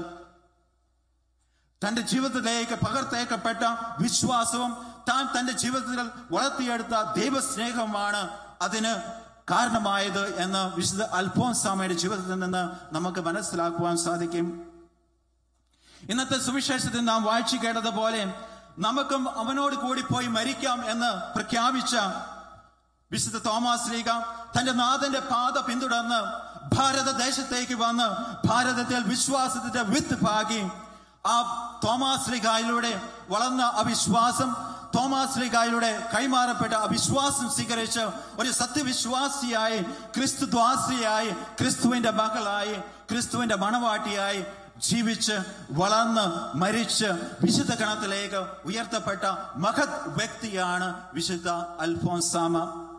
തന്റെ ജീവിതത്തിലേക്ക് പകർത്തേക്കപ്പെട്ട വിശ്വാസവും താൻ തന്റെ ജീവിതത്തിൽ വളർത്തിയെടുത്ത ദൈവസ്നേഹമാണ് അതിന് കാരണമായത് എന്ന് വിശുദ്ധ അൽഫോൻസാമയുടെ ജീവിതത്തിൽ നിന്ന് നമുക്ക് മനസ്സിലാക്കുവാൻ സാധിക്കും ഇന്നത്തെ സുവിശേഷത്തിൽ നാം വായിച്ചു കേട്ടതുപോലെ നമുക്കും അവനോട് കൂടി പോയി മരിക്കാം എന്ന് പ്രഖ്യാപിച്ച വിശുദ്ധ തോമാസ് ലീഗ തന്റെ നാഥന്റെ പാത പിന്തുടർന്ന് ഭാരതദേശത്തേക്ക് വന്ന് ഭാരതത്തിൽ വിശ്വാസത്തിന്റെ വിത്ത് പാകി ആ തോമാസ് ലീഗായിലൂടെ വളർന്ന അവിശ്വാസം തോമാസ് ലീഗായിലൂടെ കൈമാറപ്പെട്ട അവിശ്വാസം സ്വീകരിച്ച് ഒരു സത്യവിശ്വാസിയായി ക്രിസ്തു ദ്വാസിയായി ക്രിസ്തുവിന്റെ മകളായി ക്രിസ്തുവിന്റെ മണവാട്ടിയായി ജീവിച്ച് വളർന്ന് മരിച്ച് വിശുദ്ധ ഗണത്തിലേക്ക് ഉയർത്തപ്പെട്ട മഹത് വ്യക്തിയാണ് വിശുദ്ധ അൽഫോൻസാമ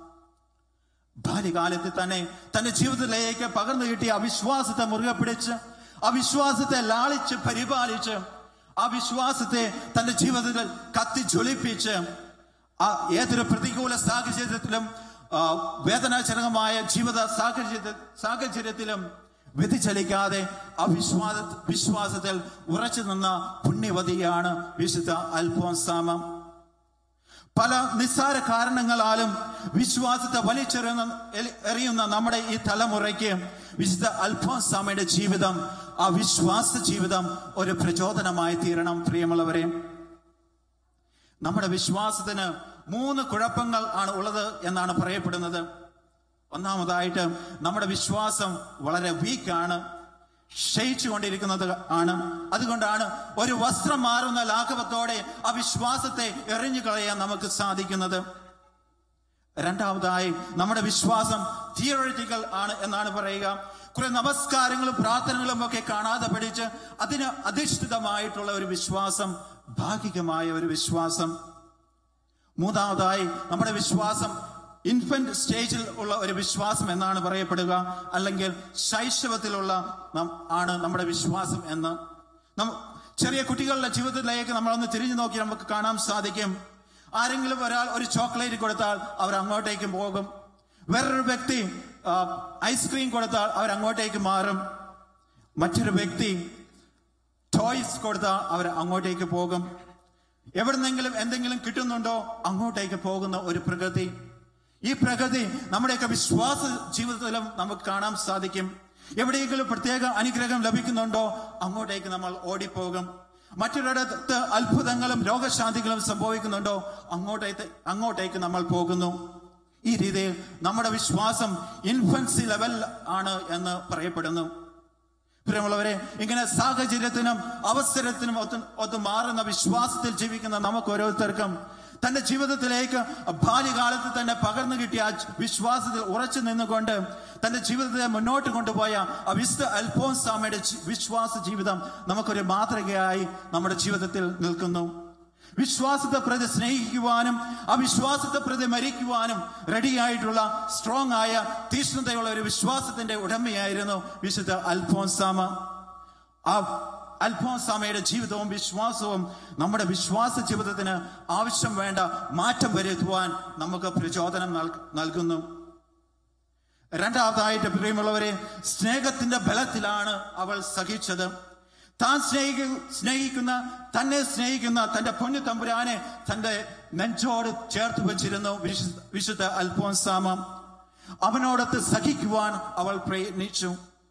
ബാല്യകാലത്തിൽ തന്നെ തന്റെ ജീവിതത്തിലേക്ക് പകർന്നു കിട്ടിയ അവിശ്വാസത്തെ മുറുകെ പിടിച്ച് അവിശ്വാസത്തെ ലാളിച്ച് പരിപാലിച്ച് ആ വിശ്വാസത്തെ തന്റെ ജീവിതത്തിൽ കത്തി ജ്വലിപ്പിച്ച് ആ ഏതൊരു പ്രതികൂല സാഹചര്യത്തിലും ആ, വേദനാജനകമായ ജീവിത സാഹചര്യ സാഹചര്യത്തിലും വ്യതിചലിക്കാതെ ആ വിശ്വാസ വിശ്വാസത്തിൽ ഉറച്ചു നിന്ന പുണ്യവതിയാണ് വിശുദ്ധ അൽഫോൻസാമ പല നിസ്സാര കാരണങ്ങളാലും വിശ്വാസത്തെ വലിച്ചെറിയുന്ന എലി- എറിയുന്ന നമ്മുടെ ഈ തലമുറയ്ക്ക് വിശുദ്ധ അൽഫോൻസാമയുടെ ജീവിതം ആ വിശ്വാസ ജീവിതം ഒരു പ്രചോദനമായി തീരണം പ്രിയമുള്ളവരെ നമ്മുടെ വിശ്വാസത്തിന് മൂന്ന് കുഴപ്പങ്ങൾ ആണ് ഉള്ളത് എന്നാണ് പറയപ്പെടുന്നത് ഒന്നാമതായിട്ട് നമ്മുടെ വിശ്വാസം വളരെ വീക്കാണ് ക്ഷയിച്ചു കൊണ്ടിരിക്കുന്നത് ആണ് അതുകൊണ്ടാണ് ഒരു വസ്ത്രം മാറുന്ന ലാഘവത്തോടെ ആ വിശ്വാസത്തെ എറിഞ്ഞു കളയാൻ നമുക്ക് സാധിക്കുന്നത് രണ്ടാമതായി നമ്മുടെ വിശ്വാസം തിയോറിറ്റിക്കൽ ആണ് എന്നാണ് പറയുക കുറെ നമസ്കാരങ്ങളും പ്രാർത്ഥനകളും ഒക്കെ കാണാതെ പഠിച്ച് അതിന് അധിഷ്ഠിതമായിട്ടുള്ള ഒരു വിശ്വാസം ഭാഗികമായ ഒരു വിശ്വാസം മൂന്നാമതായി നമ്മുടെ വിശ്വാസം ഇൻഫന്റ് സ്റ്റേജിൽ ഉള്ള ഒരു വിശ്വാസം എന്നാണ് പറയപ്പെടുക അല്ലെങ്കിൽ ശൈശവത്തിലുള്ള നം- ആണ് നമ്മുടെ വിശ്വാസം എന്ന് നമ്മ- ചെറിയ കുട്ടികളുടെ ജീവിതത്തിലേക്ക് നമ്മളൊന്ന് തിരിഞ്ഞു നോക്കി നമുക്ക് കാണാൻ സാധിക്കും ആരെങ്കിലും ഒരാൾ ഒരു ചോക്ലേറ്റ് കൊടുത്താൽ അവർ അങ്ങോട്ടേക്ക് പോകും വേറൊരു വ്യക്തി ആ, ഐസ്ക്രീം കൊടുത്താൽ അവർ അങ്ങോട്ടേക്ക് മാറും മറ്റൊരു വ്യക്തി ടോയ്സ് കൊടുത്താൽ അവർ അങ്ങോട്ടേക്ക് പോകും എവിടുന്നെങ്കിലും എന്തെങ്കിലും കിട്ടുന്നുണ്ടോ അങ്ങോട്ടേക്ക് പോകുന്ന ഒരു പ്രകൃതി ഈ പ്രകൃതി നമ്മുടെയൊക്കെ വിശ്വാസ ജീവിതത്തിലും നമുക്ക് കാണാൻ സാധിക്കും എവിടെയെങ്കിലും പ്രത്യേക അനുഗ്രഹം ലഭിക്കുന്നുണ്ടോ അങ്ങോട്ടേക്ക് നമ്മൾ ഓടിപ്പോകും മറ്റൊരിടത്ത് അത്ഭുതങ്ങളും രോഗശാന്തികളും സംഭവിക്കുന്നുണ്ടോ അങ്ങോട്ടേക്ക് അങ്ങോട്ടേക്ക് നമ്മൾ പോകുന്നു ഈ രീതിയിൽ നമ്മുടെ വിശ്വാസം ഇൻഫൻസി ലെവൽ ആണ് എന്ന് പറയപ്പെടുന്നു പ്രിയമുള്ളവരെ ഇങ്ങനെ സാഹചര്യത്തിനും അവസരത്തിനും ഒത്ത് ഒത്ത് മാറുന്ന വിശ്വാസത്തിൽ ജീവിക്കുന്ന നമുക്ക് ഓരോരുത്തർക്കും തന്റെ ജീവിതത്തിലേക്ക് ബാല്യകാലത്ത് തന്നെ പകർന്നു കിട്ടിയ ആ വിശ്വാസത്തിൽ ഉറച്ചു നിന്നുകൊണ്ട് തന്റെ ജീവിതത്തെ മുന്നോട്ട് കൊണ്ടുപോയ ആ വിശുദ്ധ അൽഫോൻസാമയുടെ ജി- വിശ്വാസ ജീവിതം നമുക്കൊരു മാതൃകയായി നമ്മുടെ ജീവിതത്തിൽ നിൽക്കുന്നു വിശ്വാസത്തെ പ്രതി സ്നേഹിക്കുവാനും ആ വിശ്വാസത്തെ പ്രതി മരിക്കുവാനും റെഡിയായിട്ടുള്ള സ്ട്രോങ് ആയ തീഷ്ണതയുള്ള ഒരു വിശ്വാസത്തിന്റെ ഉടമയായിരുന്നു വിശുദ്ധ അൽഫോൻസാമ ആ അൽഫോൻസാമയുടെ ജീവിതവും വിശ്വാസവും നമ്മുടെ വിശ്വാസ ജീവിതത്തിന് ആവശ്യം വേണ്ട മാറ്റം വരുത്തുവാൻ നമുക്ക് പ്രചോദനം നൽ- നൽകുന്നു രണ്ടാമതായിട്ട് പ്രിയമുള്ളവരെ സ്നേഹത്തിന്റെ ബലത്തിലാണ് അവൾ സഹിച്ചത് താൻ സ്നേഹിക്കു സ്നേഹിക്കുന്ന തന്നെ സ്നേഹിക്കുന്ന തന്റെ പൊന്നു തമ്പുരാനെ തന്റെ നെഞ്ചോട് ചേർത്ത് വെച്ചിരുന്നു വിശുദ്ധ വിശുദ്ധ അൽഫോൻസാമ അവനോടൊത്ത് സഹിക്കുവാൻ അവൾ പ്രയത്നിച്ചു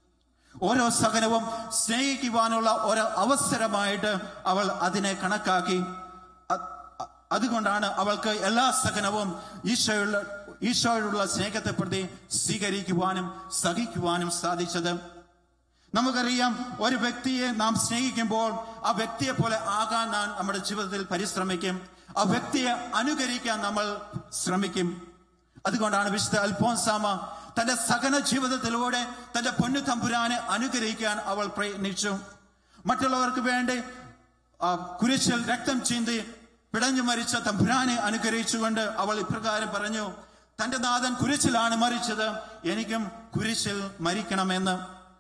ഓരോ സഹനവും സ്നേഹിക്കുവാനുള്ള ഒരു അവസരമായിട്ട് അവൾ അതിനെ കണക്കാക്കി അ- അ- അതുകൊണ്ടാണ് അവൾക്ക് എല്ലാ സഹനവും ഈശോയുള്ള ഈശോയോടുള്ള സ്നേഹത്തെ പ്രതി സ്വീകരിക്കുവാനും സഹിക്കുവാനും സാധിച്ചത് നമുക്കറിയാം ഒരു വ്യക്തിയെ നാം സ്നേഹിക്കുമ്പോൾ ആ വ്യക്തിയെ പോലെ ആകാൻ നാം നമ്മുടെ ജീവിതത്തിൽ പരിശ്രമിക്കും ആ വ്യക്തിയെ അനുകരിക്കാൻ നമ്മൾ ശ്രമിക്കും അതുകൊണ്ടാണ് വിശുദ്ധ അൽഫോൻസാമ തന്റെ സകല ജീവിതത്തിലൂടെ തന്റെ പൊന്നു തമ്പുരാനെ അനുഗ്രഹിക്കാൻ അവൾ പ്രയത്നിച്ചു മറ്റുള്ളവർക്ക് വേണ്ടി ആ, കുരിശിൽ രക്തം ചീന്തി പിടഞ്ഞു മരിച്ച തമ്പുരാനെ അനുഗ്രഹിച്ചുകൊണ്ട് അവൾ ഇപ്രകാരം പറഞ്ഞു തന്റെ നാഥൻ കുരിശിലാണ് മരിച്ചത് എനിക്കും കുരിശിൽ മരിക്കണമെന്ന്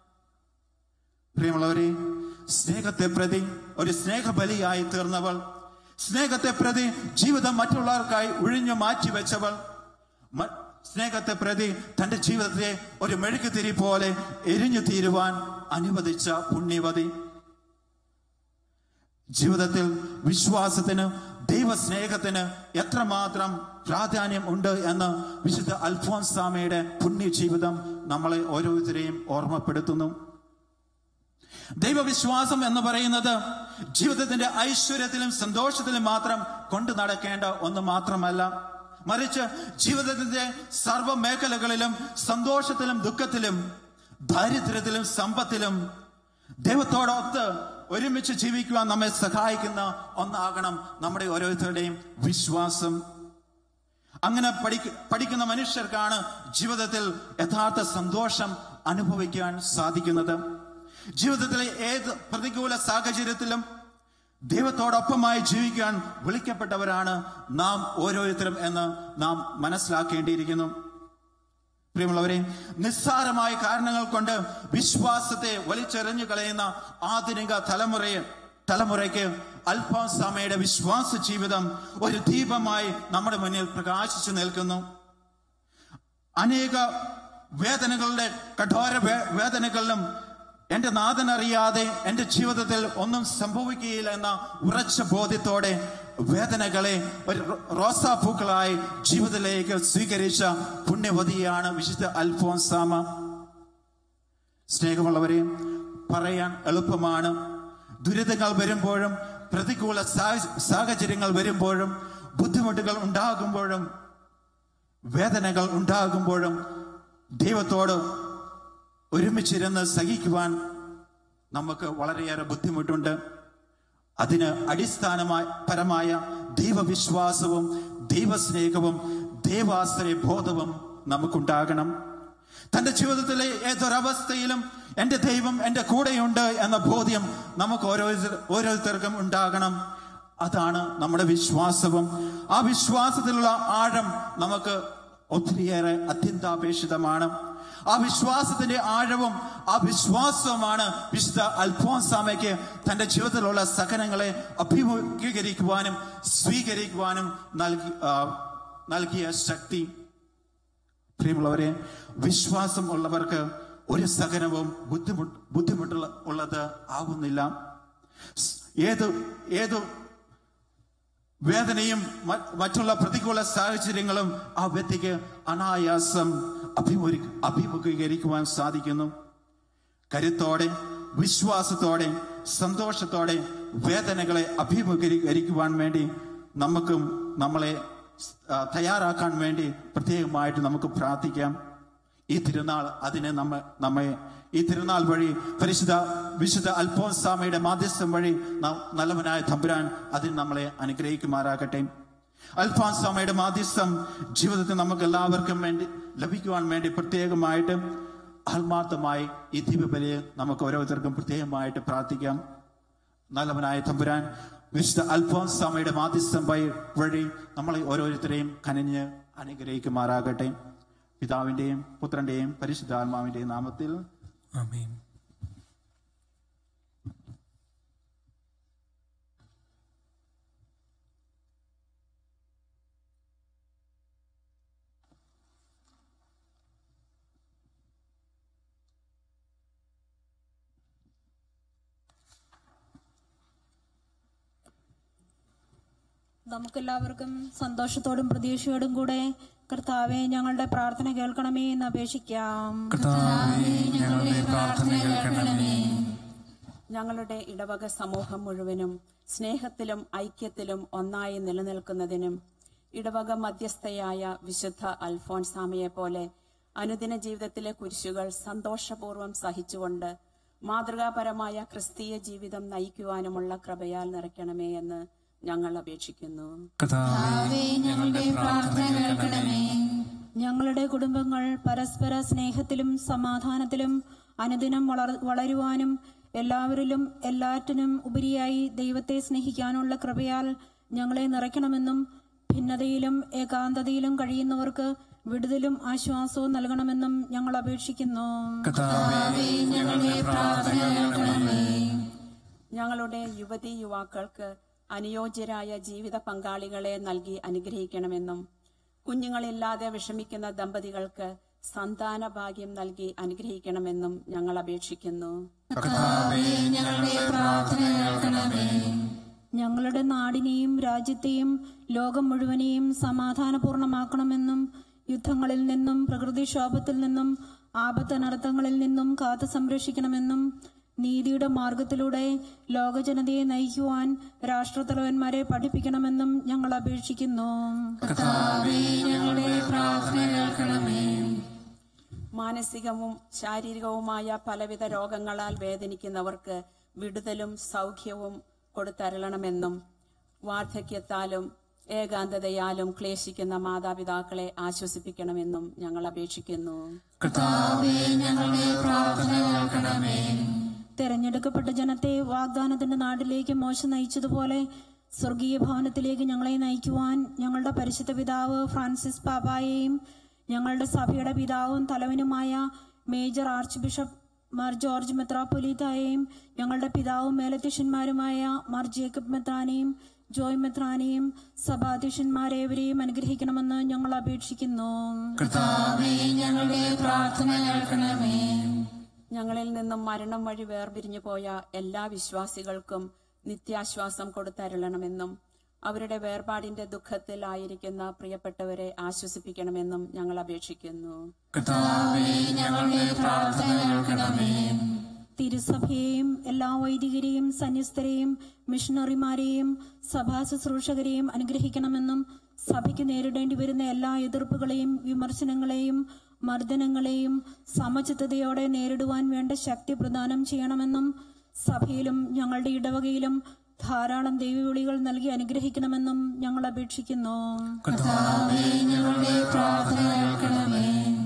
പ്രിയമുള്ളവരെ സ്നേഹത്തെ പ്രതി ഒരു സ്നേഹബലിയായി തീർന്നവൾ സ്നേഹത്തെ പ്രതി ജീവിതം മറ്റുള്ളവർക്കായി ഒഴിഞ്ഞു മാറ്റിവെച്ചവൾ മ- സ്നേഹത്തെ പ്രതി തന്റെ ജീവിതത്തെ ഒരു മെഴുകുതിരി പോലെ എരിഞ്ഞു തീരുവാൻ അനുവദിച്ച പുണ്യവതി ജീവിതത്തിൽ വിശ്വാസത്തിന് ദൈവസ്നേഹത്തിന് എത്രമാത്രം പ്രാധാന്യം ഉണ്ട് എന്ന് വിശുദ്ധ അൽഫോൻസാമയുടെ പുണ്യ ജീവിതം നമ്മളെ ഓരോരുത്തരെയും ഓർമ്മപ്പെടുത്തുന്നു ദൈവവിശ്വാസം എന്ന് പറയുന്നത് ജീവിതത്തിന്റെ ഐശ്വര്യത്തിലും സന്തോഷത്തിലും മാത്രം കൊണ്ടു നടക്കേണ്ട ഒന്ന് മാത്രമല്ല മറിച്ച് ജീവിതത്തിന്റെ സർവ്വ മേഖലകളിലും സന്തോഷത്തിലും ദുഃഖത്തിലും ദാരിദ്ര്യത്തിലും സമ്പത്തിലും ദൈവത്തോടൊത്ത് ഒരുമിച്ച് ജീവിക്കുവാൻ നമ്മെ സഹായിക്കുന്ന ഒന്നാകണം നമ്മുടെ ഓരോരുത്തരുടെയും വിശ്വാസം അങ്ങനെ പഠിക്ക പഠിക്കുന്ന മനുഷ്യർക്കാണ് ജീവിതത്തിൽ യഥാർത്ഥ സന്തോഷം അനുഭവിക്കാൻ സാധിക്കുന്നത് ജീവിതത്തിലെ ഏത് പ്രതികൂല സാഹചര്യത്തിലും ദൈവത്തോടൊപ്പമായി ജീവിക്കാൻ വിളിക്കപ്പെട്ടവരാണ് നാം ഓരോരുത്തരും എന്ന് നാം മനസ്സിലാക്കേണ്ടിയിരിക്കുന്നു പ്രിയമുള്ളവരെ നിസ്സാരമായ കാരണങ്ങൾ കൊണ്ട് വിശ്വാസത്തെ വലിച്ചെറിഞ്ഞു കളയുന്ന ആധുനിക തലമുറയെ തലമുറയ്ക്ക് അൽഫോൻസാമയുടെ വിശ്വാസ ജീവിതം ഒരു ദീപമായി നമ്മുടെ മുന്നിൽ പ്രകാശിച്ചു നിൽക്കുന്നു അനേക വേദനകളുടെ കഠോര വേ- വേദനകളിലും എന്റെ നാഥൻ അറിയാതെ എന്റെ ജീവിതത്തിൽ ഒന്നും സംഭവിക്കുകയില്ല എന്ന ഉറച്ച ബോധ്യത്തോടെ വേദനകളെ ഒരു റോ- റോസാപ്പൂക്കളായി ജീവിതത്തിലേക്ക് സ്വീകരിച്ച പുണ്യവതിയാണ് വിശുദ്ധ അൽഫോൻസാമ സ്നേഹമുള്ളവരെ പറയാൻ എളുപ്പമാണ് ദുരിതങ്ങൾ വരുമ്പോഴും പ്രതികൂല സാഹ- സാഹചര്യങ്ങൾ വരുമ്പോഴും ബുദ്ധിമുട്ടുകൾ ഉണ്ടാകുമ്പോഴും വേദനകൾ ഉണ്ടാകുമ്പോഴും ദൈവത്തോട് ഒരുമിച്ചിരുന്ന് സഹിക്കുവാൻ നമുക്ക് വളരെയേറെ ബുദ്ധിമുട്ടുണ്ട് അതിന് അടിസ്ഥാനമായ പരമായ ദൈവവിശ്വാസവും ദൈവസ്നേഹവും ദൈവാശ്രയ ബോധവും നമുക്കുണ്ടാകണം തന്റെ ജീവിതത്തിലെ ഏതൊരവസ്ഥയിലും എന്റെ ദൈവം എന്റെ കൂടെയുണ്ട് എന്ന ബോധ്യം നമുക്ക് ഓരോരുത്തർ ഓരോരുത്തർക്കും ഉണ്ടാകണം അതാണ് നമ്മുടെ വിശ്വാസവും ആ വിശ്വാസത്തിലുള്ള ആഴം നമുക്ക് ഒത്തിരിയേറെ അത്യന്താപേക്ഷിതമാണ് ആ വിശ്വാസത്തിന്റെ ആഴവും ആ വിശ്വാസവുമാണ് വിശുദ്ധ അൽഫോൻസാമയ്ക്ക് തന്റെ ജീവിതത്തിലുള്ള സഹനങ്ങളെ അഭിമുഖീകരിക്കുവാനും സ്വീകരിക്കുവാനും നൽകി ആ, നൽകിയ ശക്തി പ്രിയമുള്ളവരെ വിശ്വാസം ഉള്ളവർക്ക് ഒരു സഹനവും ബുദ്ധിമുട്ട് ബുദ്ധിമുട്ടുള്ള ഉള്ളത് ആവുന്നില്ല സ് ഏത് ഏത് വേദനയും മ- മറ്റുള്ള പ്രതികൂല സാഹചര്യങ്ങളും ആ വ്യക്തിക്ക് അനായാസം അഭിമുഖ അഭിമുഖീകരിക്കുവാൻ സാധിക്കുന്നു കരുത്തോടെ വിശ്വാസത്തോടെ സന്തോഷത്തോടെ വേദനകളെ അഭിമുഖീകരിക്കുവാൻ വേണ്ടി നമുക്കും നമ്മളെ ആ, തയ്യാറാക്കാൻ വേണ്ടി പ്രത്യേകമായിട്ട് നമുക്ക് പ്രാർത്ഥിക്കാം ഈ തിരുനാൾ അതിനെ നമ്മ നമ്മെ ഈ തിരുനാൾ വഴി പരിശുദ്ധ വിശുദ്ധ അൽഫോൻസാമയുടെ മാധ്യസ്ഥം വഴി നാം നല്ലവനായ തമ്പുരാൻ അതിന് നമ്മളെ അനുഗ്രഹിക്കുമാറാകട്ടെ അൽഫോൻസാമയുടെ മാധ്യസ്ഥം ജീവിതത്തിൽ നമുക്ക് എല്ലാവർക്കും വേണ്ടി ലഭിക്കുവാൻ വേണ്ടി പ്രത്യേകമായിട്ട് ആത്മാർത്ഥമായി ഈ ദീപബലിയെ നമുക്ക് ഓരോരുത്തർക്കും പ്രത്യേകമായിട്ട് പ്രാർത്ഥിക്കാം നല്ലവനായ തമ്പുരാൻ വിശുദ്ധ അൽഫോൻസാമയുടെ മാധ്യസ്ഥം വഴി വഴി നമ്മളെ ഓരോരുത്തരെയും കനിഞ്ഞ് അനുഗ്രഹിക്കുമാറാകട്ടെ പിതാവിന്റെയും പുത്രന്റെയും പരിശുദ്ധാത്മാവിന്റെയും നാമത്തിൽ ആമേൻ നമുക്കെല്ലാവർക്കും സന്തോഷത്തോടും പ്രതീക്ഷയോടും കൂടെ കർത്താവെ ഞങ്ങളുടെ പ്രാർത്ഥന കേൾക്കണമേ എന്ന് അപേക്ഷിക്കാം കർത്താവേ ഞങ്ങളുടെ പ്രാർത്ഥന കേൾക്കണമേ ഞങ്ങളുടെ ഇടവക സമൂഹം മുഴുവനും സ്നേഹത്തിലും ഐക്യത്തിലും ഒന്നായി നിലനിൽക്കുന്നതിനും ഇടവക മധ്യസ്ഥയായ വിശുദ്ധ അൽഫോൻസാമയെ പോലെ അനുദിന ജീവിതത്തിലെ കുരിശുകൾ സന്തോഷപൂർവ്വം സഹിച്ചുകൊണ്ട് മാതൃകാപരമായ ക്രിസ്തീയ ജീവിതം നയിക്കുവാനുമുള്ള കൃപയാൽ നിറയ്ക്കണമേ എന്ന് ഞങ്ങൾ അപേക്ഷിക്കുന്നു കർത്താവേ ഞങ്ങളുടെ പ്രാർത്ഥന കേൾക്കണമേ ഞങ്ങളുടെ കുടുംബങ്ങൾ പരസ്പര സ്നേഹത്തിലും സമാധാനത്തിലും അനുദിനം വളർ വളരുവാനും എല്ലാവരിലും എല്ലാറ്റിനും ഉപരിയായി ദൈവത്തെ സ്നേഹിക്കാനുള്ള കൃപയാൽ ഞങ്ങളെ നിറയ്ക്കണമെന്നും ഭിന്നതയിലും ഏകാന്തതയിലും കഴിയുന്നവർക്ക് വിടുതലും ആശ്വാസവും നൽകണമെന്നും ഞങ്ങൾ അപേക്ഷിക്കുന്നു കർത്താവേ ഞങ്ങളുടെ പ്രാർത്ഥന കേൾക്കണമേ ഞങ്ങളുടെ യുവതി യുവാക്കൾക്ക് അനുയോജ്യരായ ജീവിത പങ്കാളികളെ നൽകി അനുഗ്രഹിക്കണമെന്നും കുഞ്ഞുങ്ങളില്ലാതെ വിഷമിക്കുന്ന ദമ്പതികൾക്ക് സന്താന ഭാഗ്യം നൽകി അനുഗ്രഹിക്കണമെന്നും ഞങ്ങൾ അപേക്ഷിക്കുന്നു കർത്താവേ ഞങ്ങളുടെ പ്രാർത്ഥന കേൾക്കണമേ ഞങ്ങളുടെ നാടിനെയും രാജ്യത്തെയും ലോകം മുഴുവനെയും സമാധാനപൂർണമാക്കണമെന്നും യുദ്ധങ്ങളിൽ നിന്നും പ്രകൃതിക്ഷോഭത്തിൽ നിന്നും ആപത്തനർത്ഥങ്ങളിൽ നിന്നും കാത്തു സംരക്ഷിക്കണമെന്നും നീതിയുടെ മാർഗത്തിലൂടെ ലോകജനതയെ നയിക്കുവാൻ രാഷ്ട്രത്തലവന്മാരെ പഠിപ്പിക്കണമെന്നും ഞങ്ങൾ അപേക്ഷിക്കുന്നു കർത്താവേ ഞങ്ങളുടെ പ്രാർത്ഥന കേൾക്കണമേ മാനസികവും ശാരീരികവുമായ പലവിധ രോഗങ്ങളാൽ വേദനിക്കുന്നവർക്ക് വിടുതലും സൗഖ്യവും കൊടുത്തരളണമെന്നും വാർദ്ധക്യത്താലും ഏകാന്തതയാലും ക്ലേശിക്കുന്ന മാതാപിതാക്കളെ ആശ്വസിപ്പിക്കണമെന്നും ഞങ്ങൾ അപേക്ഷിക്കുന്നു കർത്താവേ ഞങ്ങളുടെ പ്രാർത്ഥന കേൾക്കണമേ തെരഞ്ഞെടുക്കപ്പെട്ട ജനത്തെ വാഗ്ദാനത്തിന്റെ നാട്ടിലേക്ക് മോശം നയിച്ചതുപോലെ സ്വർഗീയ ഭവനത്തിലേക്ക് ഞങ്ങളെ നയിക്കുവാൻ ഞങ്ങളുടെ പരിശുദ്ധ പിതാവ് ഫ്രാൻസിസ് പാപ്പായെയും ഞങ്ങളുടെ സഭയുടെ പിതാവും തലവനുമായ major archbishop Mar George മെത്രാപ്പൊലീത്തായെയും ഞങ്ങളുടെ പിതാവും മേലധ്യക്ഷന്മാരുമായ മാർ ജേക്കബ് മെത്രാനെയും ജോയ് മെത്രാനെയും സഭാധ്യക്ഷന്മാരേവരെയും അനുഗ്രഹിക്കണമെന്ന് ഞങ്ങൾ അപേക്ഷിക്കുന്നു കർത്താവേ ഞങ്ങളുടെ പ്രാർത്ഥന കേൾക്കണമേ ഞങ്ങളിൽ നിന്നും മരണം വഴി വേർപിരിഞ്ഞു പോയ എല്ലാ വിശ്വാസികൾക്കും നിത്യാശ്വാസം കൊടുത്തരുളണമെന്നും അവരുടെ വേർപാടിന്റെ ദുഃഖത്തിൽ ആയിരിക്കുന്ന പ്രിയപ്പെട്ടവരെ ആശ്വസിപ്പിക്കണമെന്നും ഞങ്ങൾ അപേക്ഷിക്കുന്നു കർത്താവേ ഞങ്ങളുടെ പ്രാർത്ഥന കേൾക്കണമേ തിരുസഭയെയും എല്ലാ വൈദികരെയും സന്യസ്തരെയും മിഷണറിമാരെയും സഭാ ശുശ്രൂഷകരെയും അനുഗ്രഹിക്കണമെന്നും സഭയ്ക്ക് നേരിടേണ്ടി വരുന്ന എല്ലാ എതിർപ്പുകളെയും വിമർശനങ്ങളെയും മർദ്ദനങ്ങളെയും സമചിത്തതയോടെ നേരിടുവാൻ വേണ്ട ശക്തി പ്രദാനം ചെയ്യണമെന്നും സഭയിലും ഞങ്ങളുടെ ഇടവകയിലും ധാരാളം ദൈവവിളികൾ നൽകി അനുഗ്രഹിക്കണമെന്നും ഞങ്ങൾ അപേക്ഷിക്കുന്നു കർത്താവേ ഞങ്ങളുടെ പ്രാർത്ഥന കേൾക്കണമേ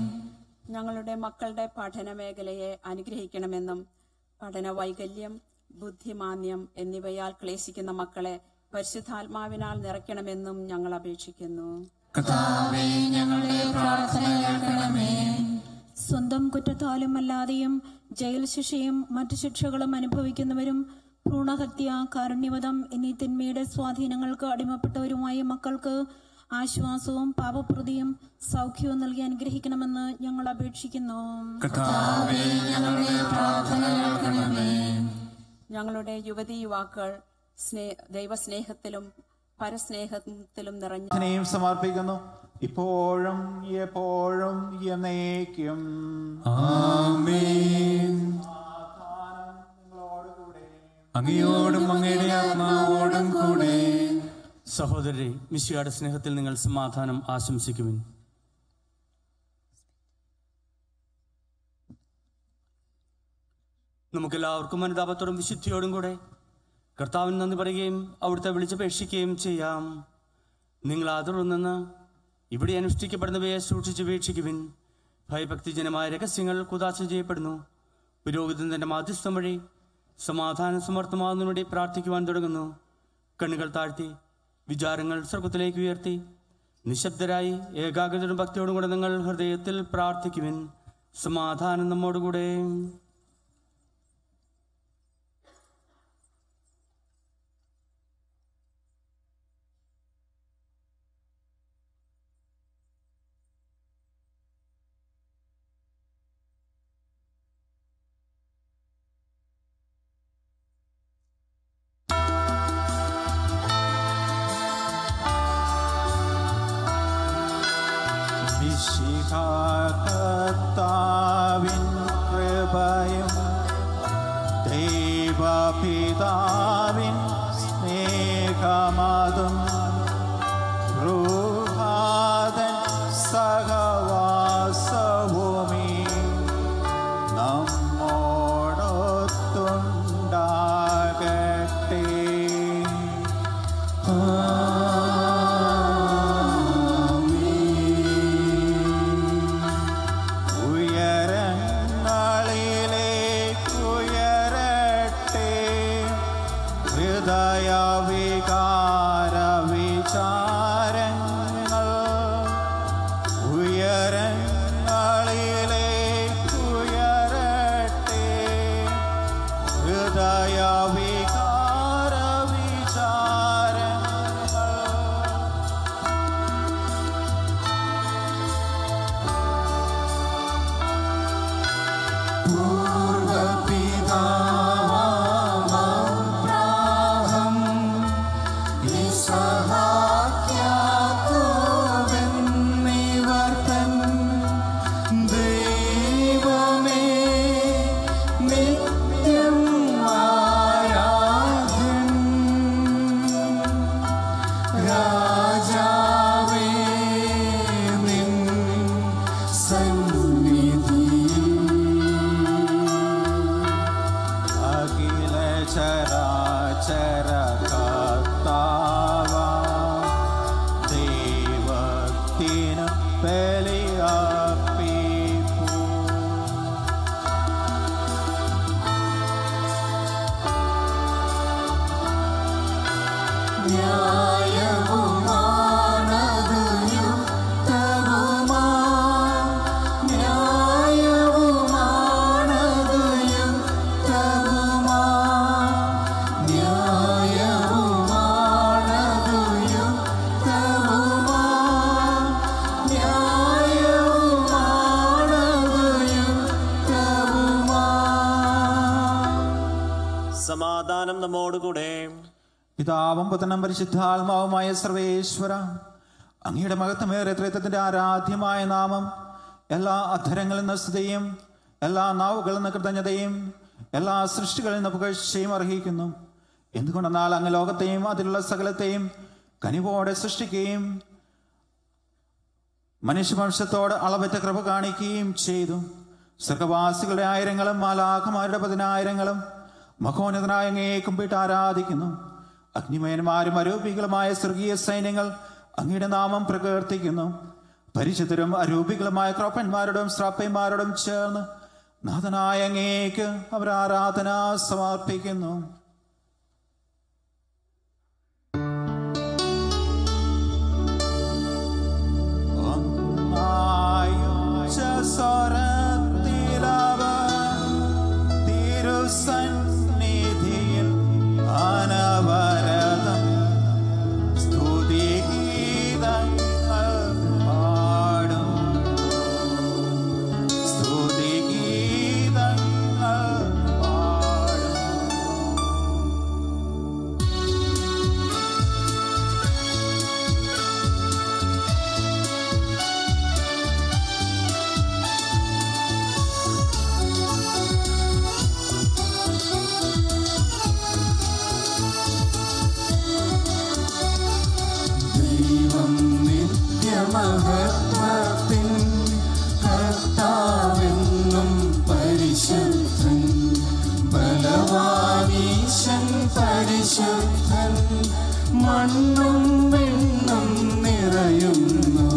ഞങ്ങളുടെ മക്കളുടെ പഠന മേഖലയെ അനുഗ്രഹിക്കണമെന്നും പഠന വൈകല്യം ബുദ്ധിമാന്യം എന്നിവയാൽ ക്ലേശിക്കുന്ന മക്കളെ പരിശുദ്ധാത്മാവിനാൽ നിറയ്ക്കണമെന്നും ഞങ്ങൾ അപേക്ഷിക്കുന്നു കർത്താവേ ഞങ്ങളുടെ പ്രാർത്ഥന കേൾക്കണമേ സ്വന്തം കുറ്റത്താലും അല്ലാതെയും ജയിൽ ശിക്ഷയും മറ്റു ശിക്ഷകളും അനുഭവിക്കുന്നവരും ഭ്രൂണഹത്യ കാരുണ്യവധം എന്നീ തിന്മയുടെ സ്വാധീനങ്ങൾക്ക് അടിമപ്പെട്ടവരുമായ മക്കൾക്ക് ആശ്വാസവും പാപപ്രതിയും സൗഖ്യവും നൽകി അനുഗ്രഹിക്കണമെന്ന് ഞങ്ങൾ അപേക്ഷിക്കുന്നു കർത്താവേ ഞങ്ങളുടെ പ്രാർത്ഥന കേൾക്കണമേ ഞങ്ങളുടെ യുവതി യുവാക്കൾ സ്നേ ദൈവസ്നേഹത്തിലും പരസ്നേഹത്തിലും നിറഞ്ഞ പ്രാർത്ഥനയും സമർപ്പിക്കുന്നു ഇപ്പോഴും എപ്പോഴും എന്നേക്കും ആമേൻ അങ്ങയോടും അങ്ങയുടെ ആത്മാവോടും കൂടെ സഹോദരരെ മിശിയുടെ സ്നേഹത്തിൽ നിങ്ങൾ സമാധാനം ആശംസിക്കുവിൻ നമുക്കെല്ലാവർക്കും അനുതാപത്തോടും വിശുദ്ധിയോടും കൂടെ കർത്താവിന് നന്ദി പറയുകയും അവിടുത്തെ വിളിച്ചപേക്ഷിക്കുകയും ചെയ്യാം നിങ്ങൾ അതിർന്ന് ഇവിടെ അനുഷ്ഠിക്കപ്പെടുന്നവയെ സൂക്ഷിച്ച് വീക്ഷിക്കുവിൻ ഭയഭക്തിജനമായ രഹസ്യങ്ങൾ കുതാശ ചെയ്യപ്പെടുന്നു പുരോഹിതൻ തന്റെ മാധ്യസ്ഥം വഴി സമാധാന സമർത്ഥമാകുന്നതിനുവേണ്ടി പ്രാർത്ഥിക്കുവാൻ തുടങ്ങുന്നു കണ്ണുകൾ താഴ്ത്തി വിചാരങ്ങൾ സ്വർഗത്തിലേക്ക് ഉയർത്തി നിശബ്ദരായി ഏകാഗ്രതയോടും ഭക്തിയോടും കൂടെ നിങ്ങൾ ഹൃദയത്തിൽ പ്രാർത്ഥിക്കുവിൻ സമാധാനം നമ്മോടുകൂടെ കർത്താവിൻ കൃപയും ദൈവപിതാവിൻ സ്നേഹമതും ൃഹാദൻ സഹവാസവുമേ നമ്മോടൊത്തുണ്ടാകട്ടെ ഉയരങ്ങളിലേക്കുയരട്ടെ ഹൃദയവികാര വിചാരങ്ങൾ ഉയരങ്ങളിലേക്കുയരട്ടെ ഹൃദയവികാര വിചാരങ്ങൾ പൂർവപിതാവാം ഇസഹാക്യാക്കോവെന്നിവർത്തൻ ദൈവമേ നിത്യം ആരാധ്യൻ രാജാവേ നിൻ അഖില ചരാചര കർത്താവ ദൈവത്തിനു ബലിയർപ്പിപ്പൂ ന്യായവുമാണതു യുക്തവുമാ ന്യായവുമാണതു യുക്തവുമാ ന്യായവുമാണതു യുക്തവുമാ ന്യായവുമാണതു യുക്തവുമാ സമാധാനം നമ്മോടുകൂടെ പിതാവും പുത്രനും പരിശുദ്ധാത്മാവുമായ സർവേശ്വര അങ്ങയുടെ മഹത്വമേറെ ത്രിത്വത്തിന്റെ ആരാധ്യമായ നാമം എല്ലാ അധരങ്ങളിൽ നിന്ന് സ്തുതിയും എല്ലാ നാവുകളിൽ നിന്ന് കൃതജ്ഞതയും എല്ലാ സൃഷ്ടികളിൽ നിന്ന് പുകഴ്ചയും അർഹിക്കുന്നു എന്തുകൊണ്ടെന്നാൽ അങ്ങ് ലോകത്തെയും അതിലുള്ള സകലത്തെയും കനിവോടെ സൃഷ്ടിക്കുകയും മനുഷ്യവംശത്തോട് അളവറ്റ കൃപ കാണിക്കുകയും ചെയ്തു സ്വർഗവാസികളുടെ ആയിരങ്ങളും മാലാഖമാരുടെ പതിനായിരങ്ങളും മഹോന്നതനായ അങ്ങയെ കുമ്പിട്ട് ആരാധിക്കുന്നു അഗ്നിമയന്മാരും അരൂപികളുമായ സ്വർഗീയ സൈന്യങ്ങൾ അങ്ങയുടെ നാമം പ്രകീർത്തിക്കുന്നു പരിചിതരും അരൂപികളുമായ ക്രോപ്പന്മാരോടും ശ്രാപ്പന്മാരോടും ചേർന്ന് നാഥനായ അങ്ങേക്ക് അവർ ആരാധന സമർപ്പിക്കുന്നു തിരുസന്നിധിയിൽ അനവരതം സ്തുതിഗീതങ്ങൾ പാടും സ്തുതിഗീതങ്ങൾ പാടും മഹത്വത്തിൻ കർത്താവെന്നും പരിശുദ്ധൻ ബലവാനീശൻ പരിശുദ്ധൻ മണ്ണും വെണ്ണും നിറയുന്നു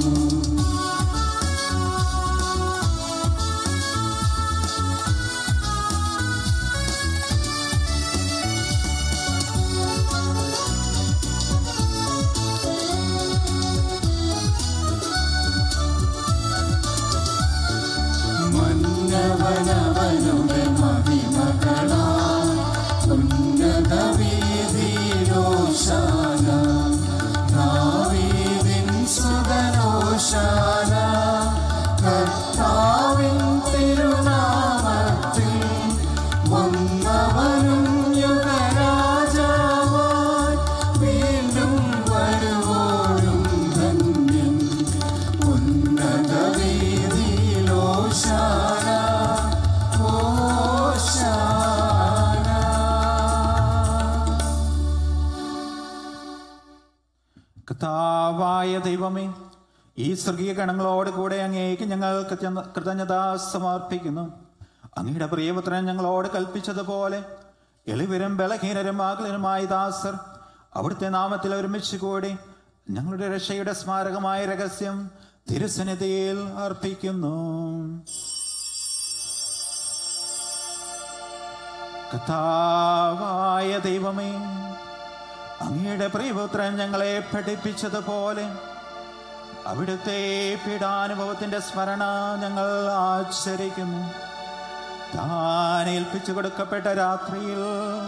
മന്നവനവനുടെ മഹിമകളാൽ ഉന്നത വീതിയിലോശാന ദാവീദിൻ സുതനോശാന കർത്താവിൻ തിരുനാമത്തിൽ വന്നവനും യുഗരാജാവായി വീണ്ടും വരുവോഴും ധന്യൻ ഉന്നത വീതിയിലോശാന കർത്താവായ ദൈവമേ ഈ സ്വർഗീയ ഗണങ്ങളോട് കൂടെ അങ്ങേക്ക് ഞങ്ങൾ കൃതജ്ഞ- കൃതജ്ഞത സമർപ്പിക്കുന്നു അങ്ങയുടെ പ്രിയപുത്രൻ ഞങ്ങളോട് കൽപ്പിച്ചതുപോലെ എളിവരും ബലഹീനരും ആകുലരുമായ ദാസർ അവിടുത്തെ നാമത്തിൽ ഒരുമിച്ച് കൂടി ഞങ്ങളുടെ രക്ഷയുടെ സ്മാരകമായ രഹസ്യം തിരുസന്നിധിയിൽ അർപ്പിക്കുന്നു കഥാവായ ദൈവമേ അങ്ങയുടെ പ്രിയപുത്രൻ ഞങ്ങളെ പഠിപ്പിച്ചതുപോലെ അവിടുത്തെ പീഡാനുഭവത്തിന്റെ സ്മരണ ഞങ്ങൾ ആചരിക്കുന്നു താൻ ഏൽപ്പിച്ചു കൊടുക്കപ്പെട്ട രാത്രിയിൽ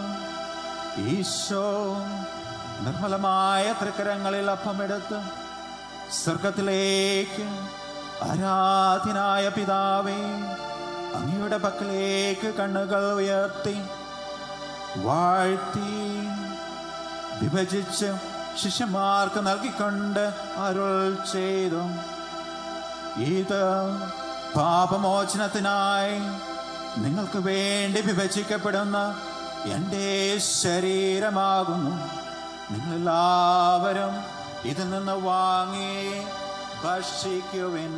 ഈശോ നിർമ്മലമായ തൃക്കരങ്ങളിൽ അപ്പമെടുത്ത് സ്വർഗത്തിലേക്ക് ആരാധനായ പിതാവേ അങ്ങയുടെ പക്കലേക്ക് കണ്ണുകൾ ഉയർത്തി വാഴ്ത്തി വിഭജിച്ച് ശിഷ്യന്മാർക്ക് നൽകിക്കൊണ്ട് അരുൾ ചെയ്തു ഇത് പാപമോചനത്തിനായി നിങ്ങൾക്ക് വേണ്ടി വിഭജിക്കപ്പെടുന്ന എൻ്റെ ശരീരമാകുന്നു നിങ്ങളെല്ലാവരും ഇതിൽ നിന്ന് വാങ്ങി ഭക്ഷിക്കുവിൻ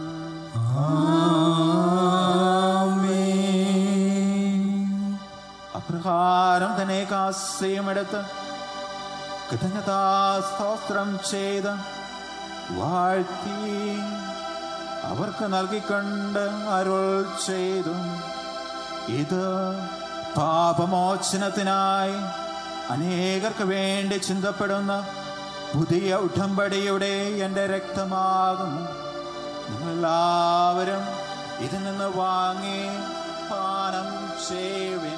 അപ്രകാരം തന്നെ കാസ്യം എടുത്ത് കൃതജ്ഞതാ സ്തോത്രം ചെയ്ത് വാഴ്ത്തി അവർക്ക് നൽകിക്കൊണ്ട് അരുൾ ചെയ്തു ഇത് പാപമോചനത്തിനായി അനേകർക്ക് വേണ്ടി ചിന്തപ്പെടുന്ന പുതിയ ഉടമ്പടിയുടെ എൻ്റെ രക്തമാകുന്നു നിങ്ങളെല്ലാവരും ഇതിൽ നിന്ന് വാങ്ങി പാനം ചെയ്യുവിൻ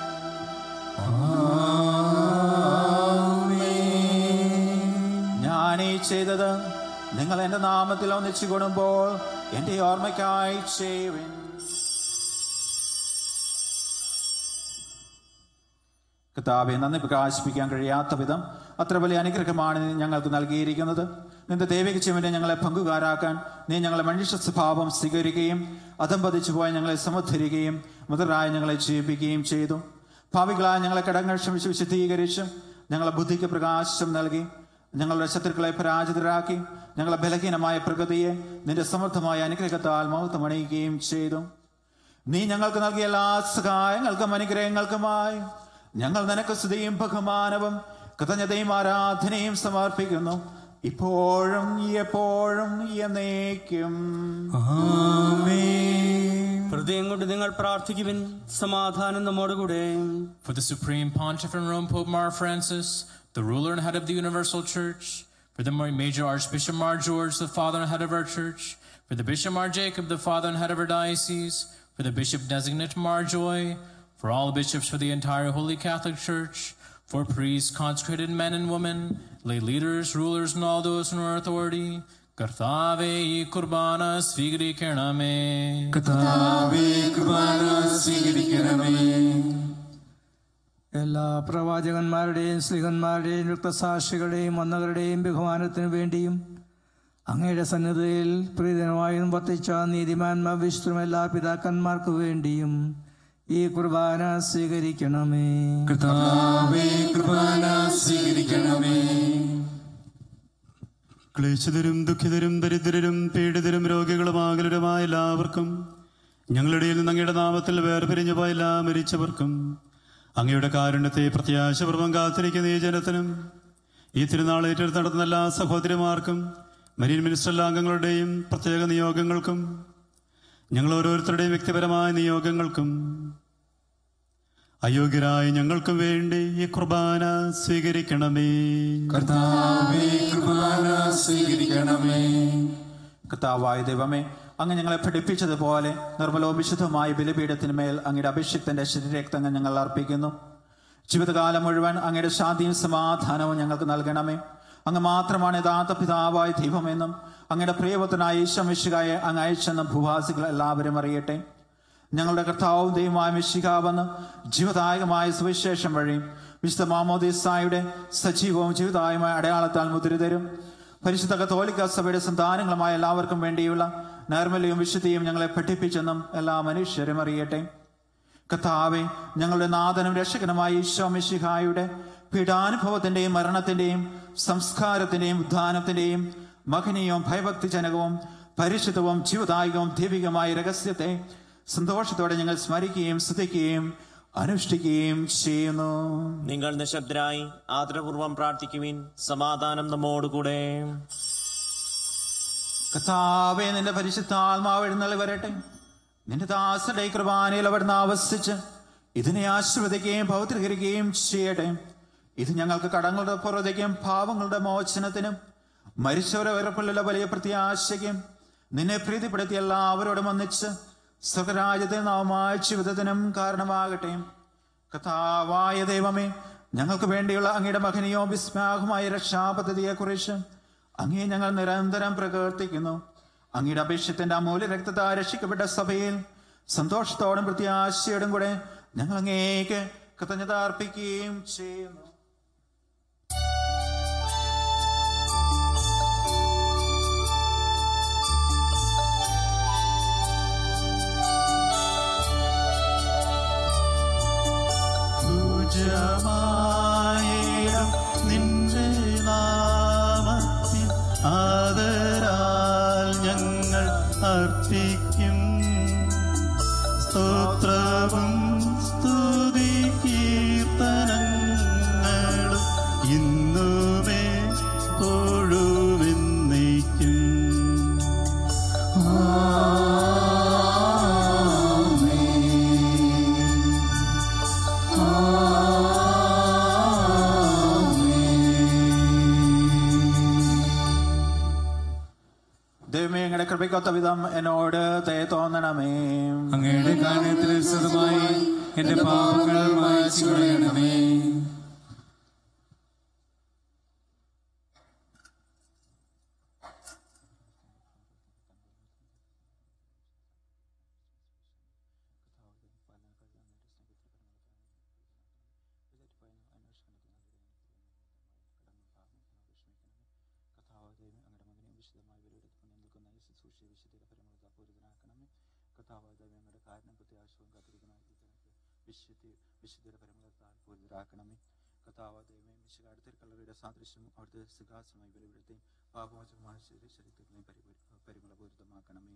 ഞാൻ ഈ ചെയ്തത് നിങ്ങൾ എൻ്റെ നാമത്തിൽ ഒന്നിച്ചു കൂടുമ്പോൾ എൻ്റെ ഓർമ്മയ്ക്കായി ചെയ്യുവിൻ കർത്താവെ നന്ദി പ്രകാശിപ്പിക്കാൻ കഴിയാത്ത വിധം അത്ര വലിയ അനുഗ്രഹമാണ് നീ ഞങ്ങൾക്ക് നൽകിയിരിക്കുന്നത് നിന്റെ ദൈവിക ജീവനെ ഞങ്ങളെ പങ്കുകാരാക്കാൻ നീ ഞങ്ങളെ മനുഷ്യ സ്വഭാവം സ്വീകരിക്കുകയും അതമ്പതിച്ചു പോയ ഞങ്ങളെ സമുദ്ധരിക്കുകയും മുതലായ ഞങ്ങളെ ജീവിപ്പിക്കുകയും ചെയ്തു ഭാവികളായ ഞങ്ങളെ കടങ്ങൾ ക്ഷമിച്ച് വിശദീകരിച്ച് ഞങ്ങളെ ബുദ്ധിക്ക് പ്രകാശം നൽകി ഞങ്ങളുടെ ശത്രുക്കളെ പരാജിതരാക്കി ഞങ്ങളെ ബലഹീനമായ പ്രകൃതിയെ നിന്റെ സമൃദ്ധമായ അനുഗ്രഹത്താൽ മൗത്തമണിയുകയും ചെയ്തു നീ ഞങ്ങൾക്ക് നൽകിയ എല്ലാ സഹായങ്ങൾക്കും അനുഗ്രഹങ്ങൾക്കുമായി ഞങ്ങൾ നിനക്ക് സ്തുതിയും ബഹുമാനവും കൃതജ്ഞതയും ആരാധനയും സമർപ്പിക്കുന്നു ഇപ്പോഴും എപ്പോഴും എന്നേക്കും ഹൃദയം കൊണ്ട് നിങ്ങൾ പ്രാർത്ഥിക്കുവിൻ സമാധാനം നമ്മോടുകൂടെ For the Supreme Pontiff and Rome Pope Mar Francis, the ruler and head of the Universal Church, for the Major Archbishop Mar George, the father and head of our church, for the Bishop Mar Jacob, the father and head of our diocese, for the Bishop designate Mar Joy, for all bishops for the entire Holy Catholic Church, for priests, consecrated men and women, lay leaders, rulers, and all those in our authority. കർത്താവേ ഈ കുർബാന സ്വീകരിക്കണമേ കർത്താവേ കുർബാന സ്വീകരിക്കണമേ എല്ലാ പ്രവാചകന്മാരുടെയും സ്ലിഹന്മാരുടെയും രക്തസാക്ഷികളുടെയും വന്നവരുടെയും ബഹുമാനത്തിനു വേണ്ടിയും അങ്ങയുടെ സന്നിധിയിൽ പ്രീതനമായും വർത്തിച്ച നീതിമാന്മാർ വിശുദ്ധരും എല്ലാ പിതാക്കന്മാർക്കു വേണ്ടിയും ഈ കുർബാന സ്വീകരിക്കണമേ കർത്താവേ കുർബാന സ്വീകരിക്കണമേ ക്ലേശിതരും ദുഃഖിതരും ദരിദ്രരും പീഡിതരും രോഗികളുമാകലരുമായ എല്ലാവർക്കും ഞങ്ങളുടെ നിന്ന് അങ്ങയുടെ നാമത്തിൽ വേർപിരിഞ്ഞു പോയ എല്ലാ മരിച്ചവർക്കും അങ്ങയുടെ കാരുണ്യത്തെ പ്രത്യാശപൂർവ്വം കാത്തിരിക്കുന്ന ഈ ജനത്തിനും ഈ തിരുനാൾ ഏറ്റെടുത്ത് നടത്തുന്ന എല്ലാ സഹോദരിമാർക്കും മരീൻ മിനിസ്റ്റർ അംഗങ്ങളുടെയും പ്രത്യേക നിയോഗങ്ങൾക്കും ഞങ്ങൾ ഓരോരുത്തരുടെയും വ്യക്തിപരമായ നിയോഗങ്ങൾക്കും അയോഗ്യരായ ഞങ്ങൾക്കും വേണ്ടി ഈ കുർബാന സ്വീകരിക്കണമേ കർത്താവേ കൃപാന സ്വീകരിക്കണമേ കർത്താവായ ദൈവമേ അങ്ങ് ഞങ്ങളെ പഠിപ്പിച്ചതുപോലെ നിർമ്മലവും വിശുദ്ധമായ ബലിപീഠത്തിന്മേൽ അങ്ങയുടെ അഭിഷിക്തന്റെ ശരീരരക്തങ്ങൾ ഞങ്ങൾ അർപ്പിക്കുന്നു ജീവിതകാലം മുഴുവൻ അങ്ങയുടെ ശാന്തിയും സമാധാനവും ഞങ്ങൾക്ക് നൽകണമേ അങ്ങ് മാത്രമാണ് യഥാർത്ഥ പിതാവായ ദൈവമെന്നും അങ്ങയുടെ പ്രിയപുത്രനായ ഈശ്വമിശുകായെ അങ്ങ് അയച്ചെന്നും ഭൂവാസികൾ എല്ലാവരും അറിയട്ടെ ഞങ്ങളുടെ കർത്താവും ദൈവമായ മിശികാവെന്ന് ജീവദായകമായ സുവിശേഷം വഴി വിശുദ്ധ മാമോദിസായുടെ സജീവവും ജീവിതായുമായ അടയാളത്താൽ മുദ്രിതരും പരിശുദ്ധ കത്തോലിക്ക സഭയുടെ സന്താനങ്ങളുമായ എല്ലാവർക്കും വേണ്ടിയുള്ള നൈർമല്യവും വിശുദ്ധിയും ഞങ്ങളെ പഠിപ്പിച്ചെന്നും എല്ലാ മനുഷ്യരും അറിയട്ടെ കർത്താവെ ഞങ്ങളുടെ നാഥനും രക്ഷകനുമായ ഈശോ മിശിഹായുടെ പീഡാനുഭവത്തിന്റെയും മരണത്തിന്റെയും സംസ്കാരത്തിന്റെയും ഉദ്ധാനത്തിന്റെയും മഹനീയവും ഭയഭക്തിജനകവും പരിശുദ്ധവും ജീവദായകവും ദൈവികമായ രഹസ്യത്തെ സന്തോഷത്തോടെ ഞങ്ങൾ സ്മരിക്കുകയും സ്തുതിക്കുകയും അനുഷ്ഠിക്കുകയും ചെയ്യുന്നു നിങ്ങൾ നിശബ്ദരായി ആദരപൂർവം പ്രാർത്ഥിക്കുവിൻ സമാധാനം നമ്മോടുകൂടെ കർത്താവെ നിന്റെ പരിശുദ്ധ ആത്മാവ് എഴുന്നള്ളി വരട്ടെ നിന്റെ ദാസയുടെ ഈ കൃപാനയിൽ അവിടുന്ന് ആവസിച്ച് ഇതിനെ ആശ്രവദിക്കുകയും പൗത്രീകരിക്കുകയും ചെയ്യട്ടെ ഇത് ഞങ്ങൾക്ക് കടങ്ങളുടെ പുറത്തേക്കും പാവങ്ങളുടെ മോചനത്തിനും മരിച്ചവരെ ഉറപ്പുള്ള വലിയ പ്രത്യാശയ്ക്കും നിന്നെ പ്രീതിപ്പെടുത്തി എല്ലാവരോടും ഒന്നിച്ച് സ്വകരാജ്യത്തെ നാമമായ ജീവിതത്തിനും കാരണമാകട്ടെ കഥാവായ ദൈവമേ ഞങ്ങൾക്ക് വേണ്ടിയുള്ള അങ്ങയുടെ മഹനീയവും വിസ്മാഹമായ രക്ഷാപദ്ധതിയെക്കുറിച്ച് അങ്ങേ ഞങ്ങൾ നിരന്തരം പ്രകീർത്തിക്കുന്നു അങ്ങയുടെ അപേക്ഷത്തിന്റെ അമൂല്യ രക്തത്താൽ രക്ഷിക്കപ്പെട്ട സഭയിൽ സന്തോഷത്തോടും പ്രത്യാശയോടും കൂടെ ഞങ്ങൾ അങ്ങേക്ക് കൃതജ്ഞത അർപ്പിക്കുകയും ചെയ്യുന്നു പൂജ്യമായിടം നിന്റെ നാമത്തിൽ ആദരാൽ ഞങ്ങൾ അർപ്പിക്കും സ്തോത്രവും സ്തുതി കീർത്തനങ്ങളും ഇന്നുമേ തൊഴുവെന്നേക്കും ദൈവമേ അങ്ങയുടെ കൃപയ്ക്കൊത്ത വിധം എന്നോട് ദയ തോന്നണമേ അങ്ങയുടെ കാരണത്തിൽ വിശദമായി എന്റെ പാപങ്ങൾ മായ്ച്ചു കളയണമേ വിശുദ്ധിയുടെ പരിമളത്താൽ പൂരിതരാക്കണമേ കഥാവ ദൈവമേ വിശുദ്ധ അടുത്തിരിക്കലവരുടെ സാദൃശ്യം അവിടുത്തെ സിംഹാസനമായി ബലപ്പെടുത്തി പാപമോചകമായ ശരീരത്തിനെ പരിമളപൂരിതമാക്കണമേ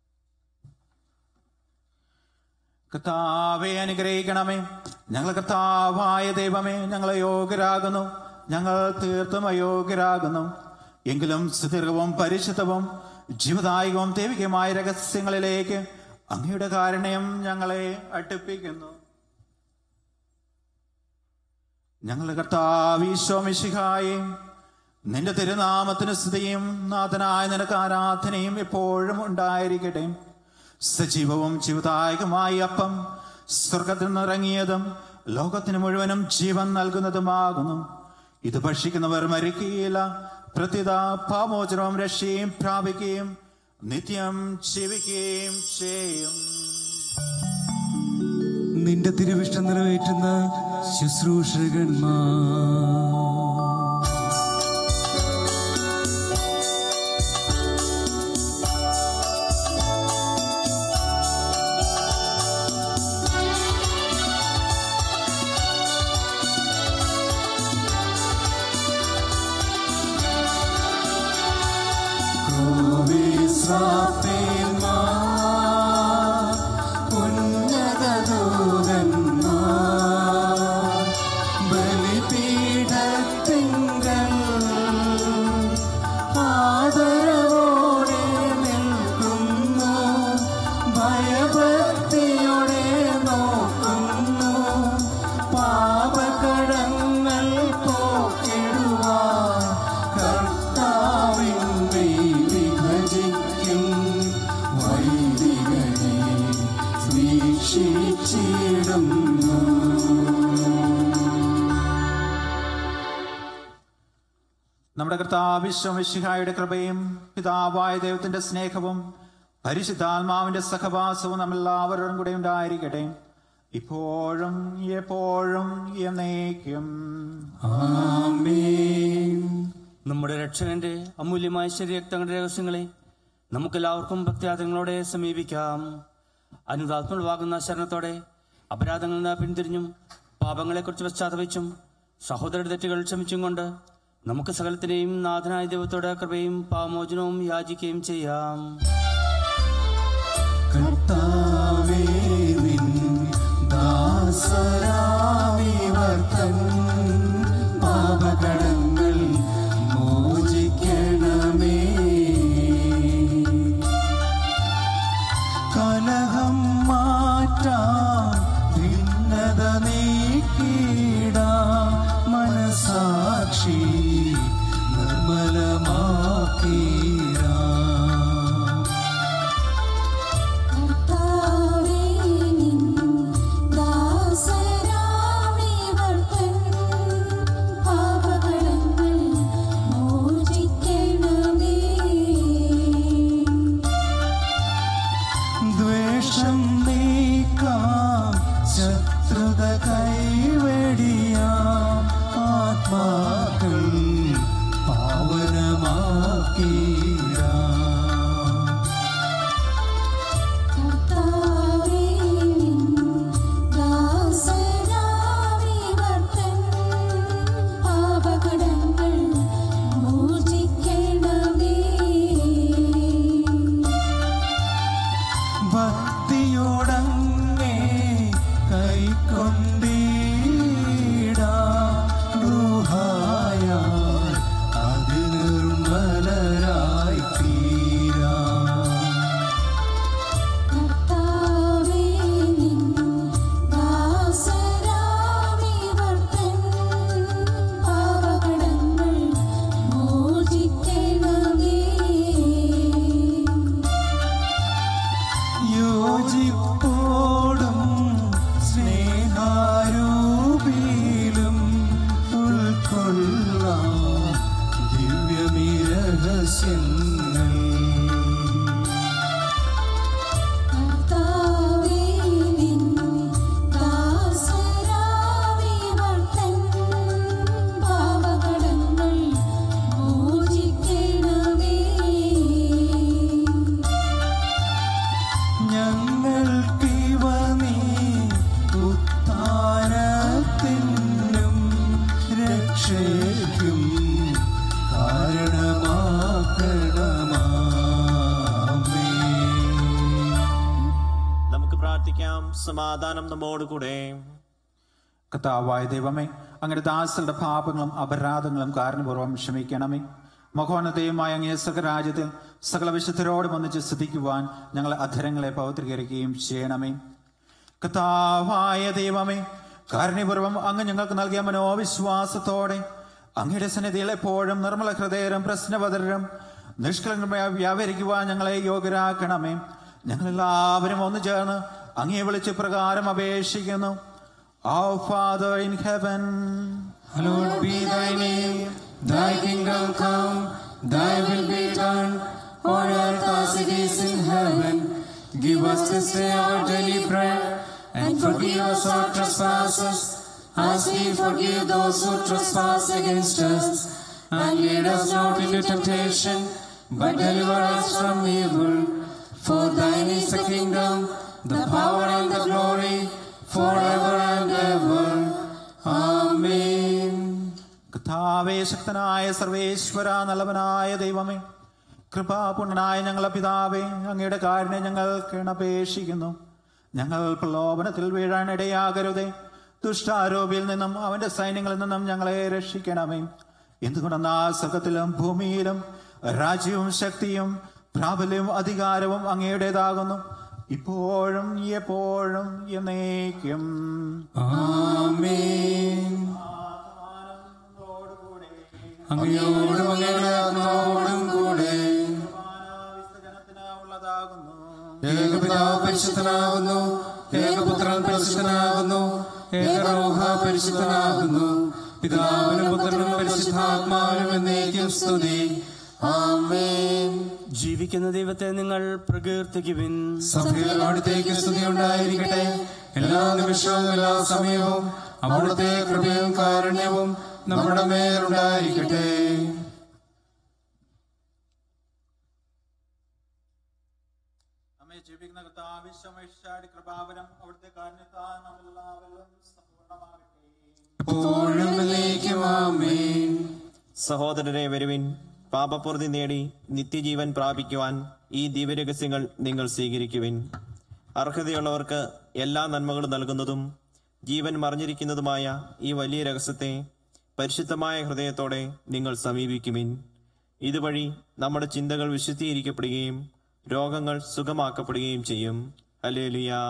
കർത്താവെ അനുഗ്രഹിക്കണമേ ഞങ്ങൾ കർത്താവായ ദൈവമേ ഞങ്ങളെ യോഗ്യരാകുന്നു ഞങ്ങൾ തീർത്തും അയോഗ്യരാകുന്നു എങ്കിലും സുദീർഘവും പരിശുദ്ധവും ജീവദായകവും ദൈവികമായ രഹസ്യങ്ങളിലേക്ക് അങ്ങയുടെ കാരുണ്യം ഞങ്ങളെ അടുപ്പിക്കുന്നു ഞങ്ങളുടെ കർത്താവീശോമിശിഹായും നിന്റെ തിരുനാമത്തിന് സ്തുതിയും നാഥനായ നിനക്ക് ആരാധനയും എപ്പോഴും ഉണ്ടായിരിക്കട്ടെ സജീവവും ജീവദായകമായ അപ്പം സ്വർഗത്തിൽ നിന്നിറങ്ങിയതും ലോകത്തിന് മുഴുവനും ജീവൻ നൽകുന്നതുമാകുന്നു ഇത് ഭക്ഷിക്കുന്നവർ മരിക്കുകയില്ല പ്രത്യുത പാമോചനവും രക്ഷയും പ്രാപിക്കുകയും നിത്യം ജീവിക്കുകയും ചെയ്യും നിന്റെ തിരുവിഷ്ടം നിറവേറ്റുന്ന ശുശ്രൂഷകന്മാർ Thank നമ്മുടെ കർത്താവിശ്വമിഷിഹായുടെ കൃപയും പിതാവായ ദൈവത്തിന്റെ സ്നേഹവും പരിശുദ്ധാത്മാവിന്റെ സഹവാസവും നമ്മളെല്ലാവരും കൂടെ ഉണ്ടായിരിക്കട്ടെ ഇപ്പോഴും എപ്പോഴും എന്നേക്കും നമ്മുടെ രക്ഷകന്റെ അമൂല്യമായ ശരീരക്തങ്ങളുടെ രഹസ്യങ്ങളെ നമുക്കെല്ലാവർക്കും ഭക്തിയാദങ്ങളോടെ സമീപിക്കാം അനുതാത്മളവാകുന്ന ശരണത്തോടെ അപരാധങ്ങളിൽ നിന്ന് പിന്തിരിഞ്ഞും പാപങ്ങളെക്കുറിച്ച് പശ്ചാത്തപിച്ചും സഹോദരരുടെ തെറ്റുകൾ ക്ഷമിച്ചും കൊണ്ട് നമുക്ക് സകലത്തിനെയും നാഥനായ ദൈവത്തോടെ കൃപയും പാമോചനവും യാചിക്കുകയും ചെയ്യാം കർത്താവേ നിൻ ദാസരാമിവർത്തൻ പാപകടങ്ങൾ മോചിക്കണമേ കലഹം മാറ്റാം ഭിന്നത നീക്കിടാ മനസാക്ഷി നിർമ്മലമാക്കീടാ കർത്താവേ നിൻ ദാസരാമിവർത്തൻ പാപകടങ്ങൾ മോചിക്കണമേ ദ്വേഷം നീക്കാം ശത്രുത കൈവെടിയാം ആത്മാക്കൾ പാവനമാക്കിടാം കർത്താവേ നിൻ ദാസരാമിവർത്തൻ പാപകടങ്ങൾ മോചിക്കണമേ ഭക്തിയോടങ്ങേ കൈക്കൊണ്ടീടാ ഗൃഹായ അത് നിർമ്മലരായി തീരാ കർത്താവേ നിൻ ദാസരാമിവർത്തൻ പാപകടങ്ങൾ മോചിക്കണമേ യോജിപ്പോടും സ്നേഹാരൂപിയിലും ഉൾക്കൊള്ളാം ദിവ്യമീ രഹസ്യങ്ങൾ കർത്താവേ നിൻ ദാസരാമിവർത്തൻ പാപകടങ്ങൾ മോചിക്കണമേ ഞങ്ങൾക്കിവ നീ ഉത്താനത്തിനും രക്ഷയ്ക്കും കാരണമാക്കണമാമേ നമുക്ക് പ്രാർത്ഥിക്കാം സമാധാനം നമ്മോടുകൂടെ കർത്താവായ ദൈവമേ അങ്ങയുടെ ദാസരുടെ പാപങ്ങളും അപരാധങ്ങളും കാരണപൂർവ്വം ക്ഷമിക്കണമേ മഹോന്നതയുമായ അങ്ങേ സകരാജ്യത്തിൽ സകല വിശുദ്ധരോടും ഒന്നിച്ച് സ്തുതിക്കുവാൻ ഞങ്ങൾ അധരങ്ങളെ പവിത്രീകരിക്കുകയും ചെയ്യണമേ കർത്താവായ ദൈവമേ കാരുണ്യപൂർവ്വം അങ്ങ് ഞങ്ങൾക്ക് നൽകിയ മനോവിശ്വാസത്തോടെ അങ്ങയുടെ സന്നിധിയിൽ എപ്പോഴും നിർമ്മല ഹൃദയരും പ്രശ്നപതരും നിഷ്കളങ്കമായ വ്യാപരിക്കുവാൻ ഞങ്ങളെ യോഗ്യരാക്കണമേ ഞങ്ങളെല്ലാവരും ഒന്നു ചേർന്ന് അങ്ങേ വിളിച്ച് പ്രകാരം അപേക്ഷിക്കുന്നു Our Father in heaven, Hallowed be thy name, thy kingdom come, thy will be done, on earth as it is in heaven. Give us this day our daily bread, and forgive us our trespasses, as we forgive those who trespass against us. And lead us not into temptation, but deliver us from evil. For thine is the kingdom, the power and the glory, forever and ever. Amen. കർത്താവേ ശക്തനായ സർവേശ്വര നല്ലവനായ ദൈവമേ കൃപാപൂർണനായ ഞങ്ങളെ പിതാവേ അങ്ങയുടെ കാരുണ്യം ഞങ്ങൾ കിണപേക്ഷിക്കുന്നു ഞങ്ങൾ പ്രലോഭനത്തിൽ വീഴാൻ ഇടയാകരുതേ ദുഷ്ടാരോപിയിൽ നിന്നും അവന്റെ സൈന്യങ്ങളിൽ നിന്നും ഞങ്ങളെ രക്ഷിക്കണമേ എന്തുകൊണ്ടെന്നാ സ്വർഗത്തിലും ഭൂമിയിലും രാജ്യവും ശക്തിയും പ്രാബല്യവും അധികാരവും അങ്ങയുടേതാകുന്നു ഇപ്പോഴും എപ്പോഴും എന്നേക്കും ആമേൻ അങ്ങയോടും അങ്ങയുടെ ആത്മാവോടും കൂടെ ഏകപിതാവ് പരിശുദ്ധനാകുന്നു ഏകപുത്രൻ പരിശുദ്ധനാകുന്നു ഏകരോഹ പരിശുദ്ധനാകുന്നു പിതാവിനും പുത്രനും പരിശുദ്ധാത്മാവിനും എന്നേക്കും സ്തുതി ആമേൻ ജീവിക്കുന്ന ദൈവത്തെ നിങ്ങൾ പ്രകീർത്തിക്കുവിൻ സഭയിൽ അവിടുത്തേക്ക് സ്തുതി ഉണ്ടായിരിക്കട്ടെ എല്ലാ നിമിഷവും എല്ലാ സമയവും അവിടുത്തെ കൃപയും കാരുണ്യവും നമ്മുടെ മേലുണ്ടായിരിക്കട്ടെ നമ്മെ ജീവിക്കുന്ന കർത്താവ് ഈശോമിശിഹായുടെ കൃപാവരം അവിടുത്തെ കാരണത്താൽ നമ്മളെല്ലാവരിലും സമ്പൂർണ്ണമാകട്ടെ എപ്പോഴും എന്നേക്കും ആമേൻ സഹോദരരെ വരുവിൻ പാപപൂർതി നേടി നിത്യജീവൻ പ്രാപിക്കുവാൻ ഈ ദിവ്യരഹസ്യങ്ങൾ നിങ്ങൾ സ്വീകരിക്കുവിൻ അർഹതയുള്ളവർക്ക് എല്ലാ നന്മകളും നൽകുന്നതും ജീവൻ മറിഞ്ഞിരിക്കുന്നതുമായ ഈ വലിയ രഹസ്യത്തെ പരിശുദ്ധമായ ഹൃദയത്തോടെ നിങ്ങൾ സമീപിക്കുവിൻ ഇതുവഴി നമ്മുടെ ചിന്തകൾ വിശുദ്ധീകരിക്കപ്പെടുകയും രോഗങ്ങൾ സുഖമാക്കപ്പെടുകയും ചെയ്യും അലേലുയാ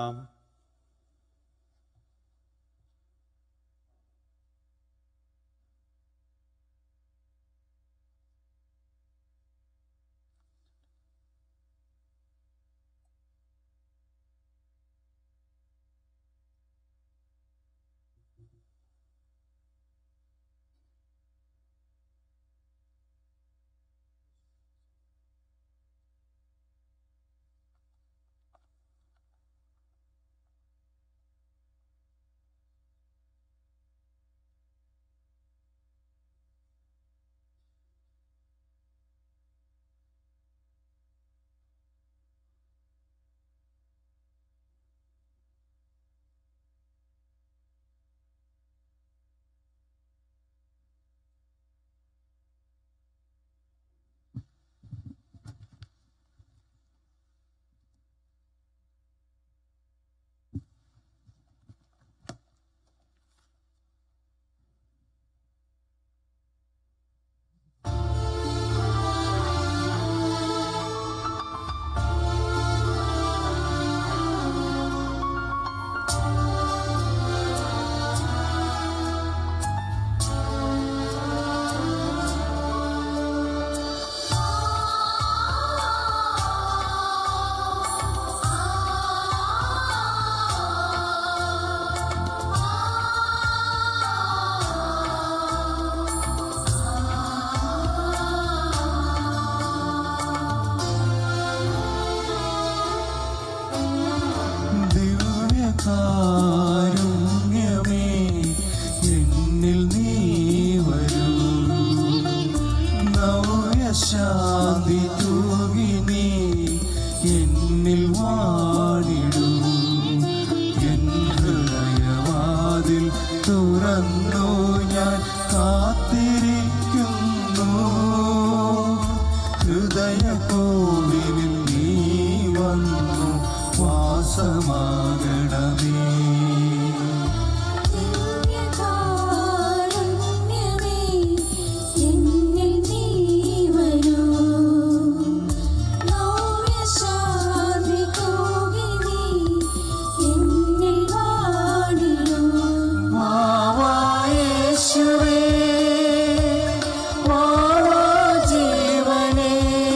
ദിവ്യകാരുണ്യമേ എന്നിൽ നീ വരൂ നവ്യശാന്തി തൂകി നീ എന്നിൽ വാണിടൂ എൻ ഹൃദയവാതിൽ തുറന്നു ഞാൻ കാത്തിരിക്കുന്നു ഹൃദയ കോവിലിൽ നീ വന്നു വാസമാകണമേ ദിവ്യകാരുണ്യമേ എന്നിൽ നീ വരൂ നവ്യശാന്തി തൂകി നീ എന്നിൽ വാണിടൂ വാവായേശുവേ വാവാ ജീവനേ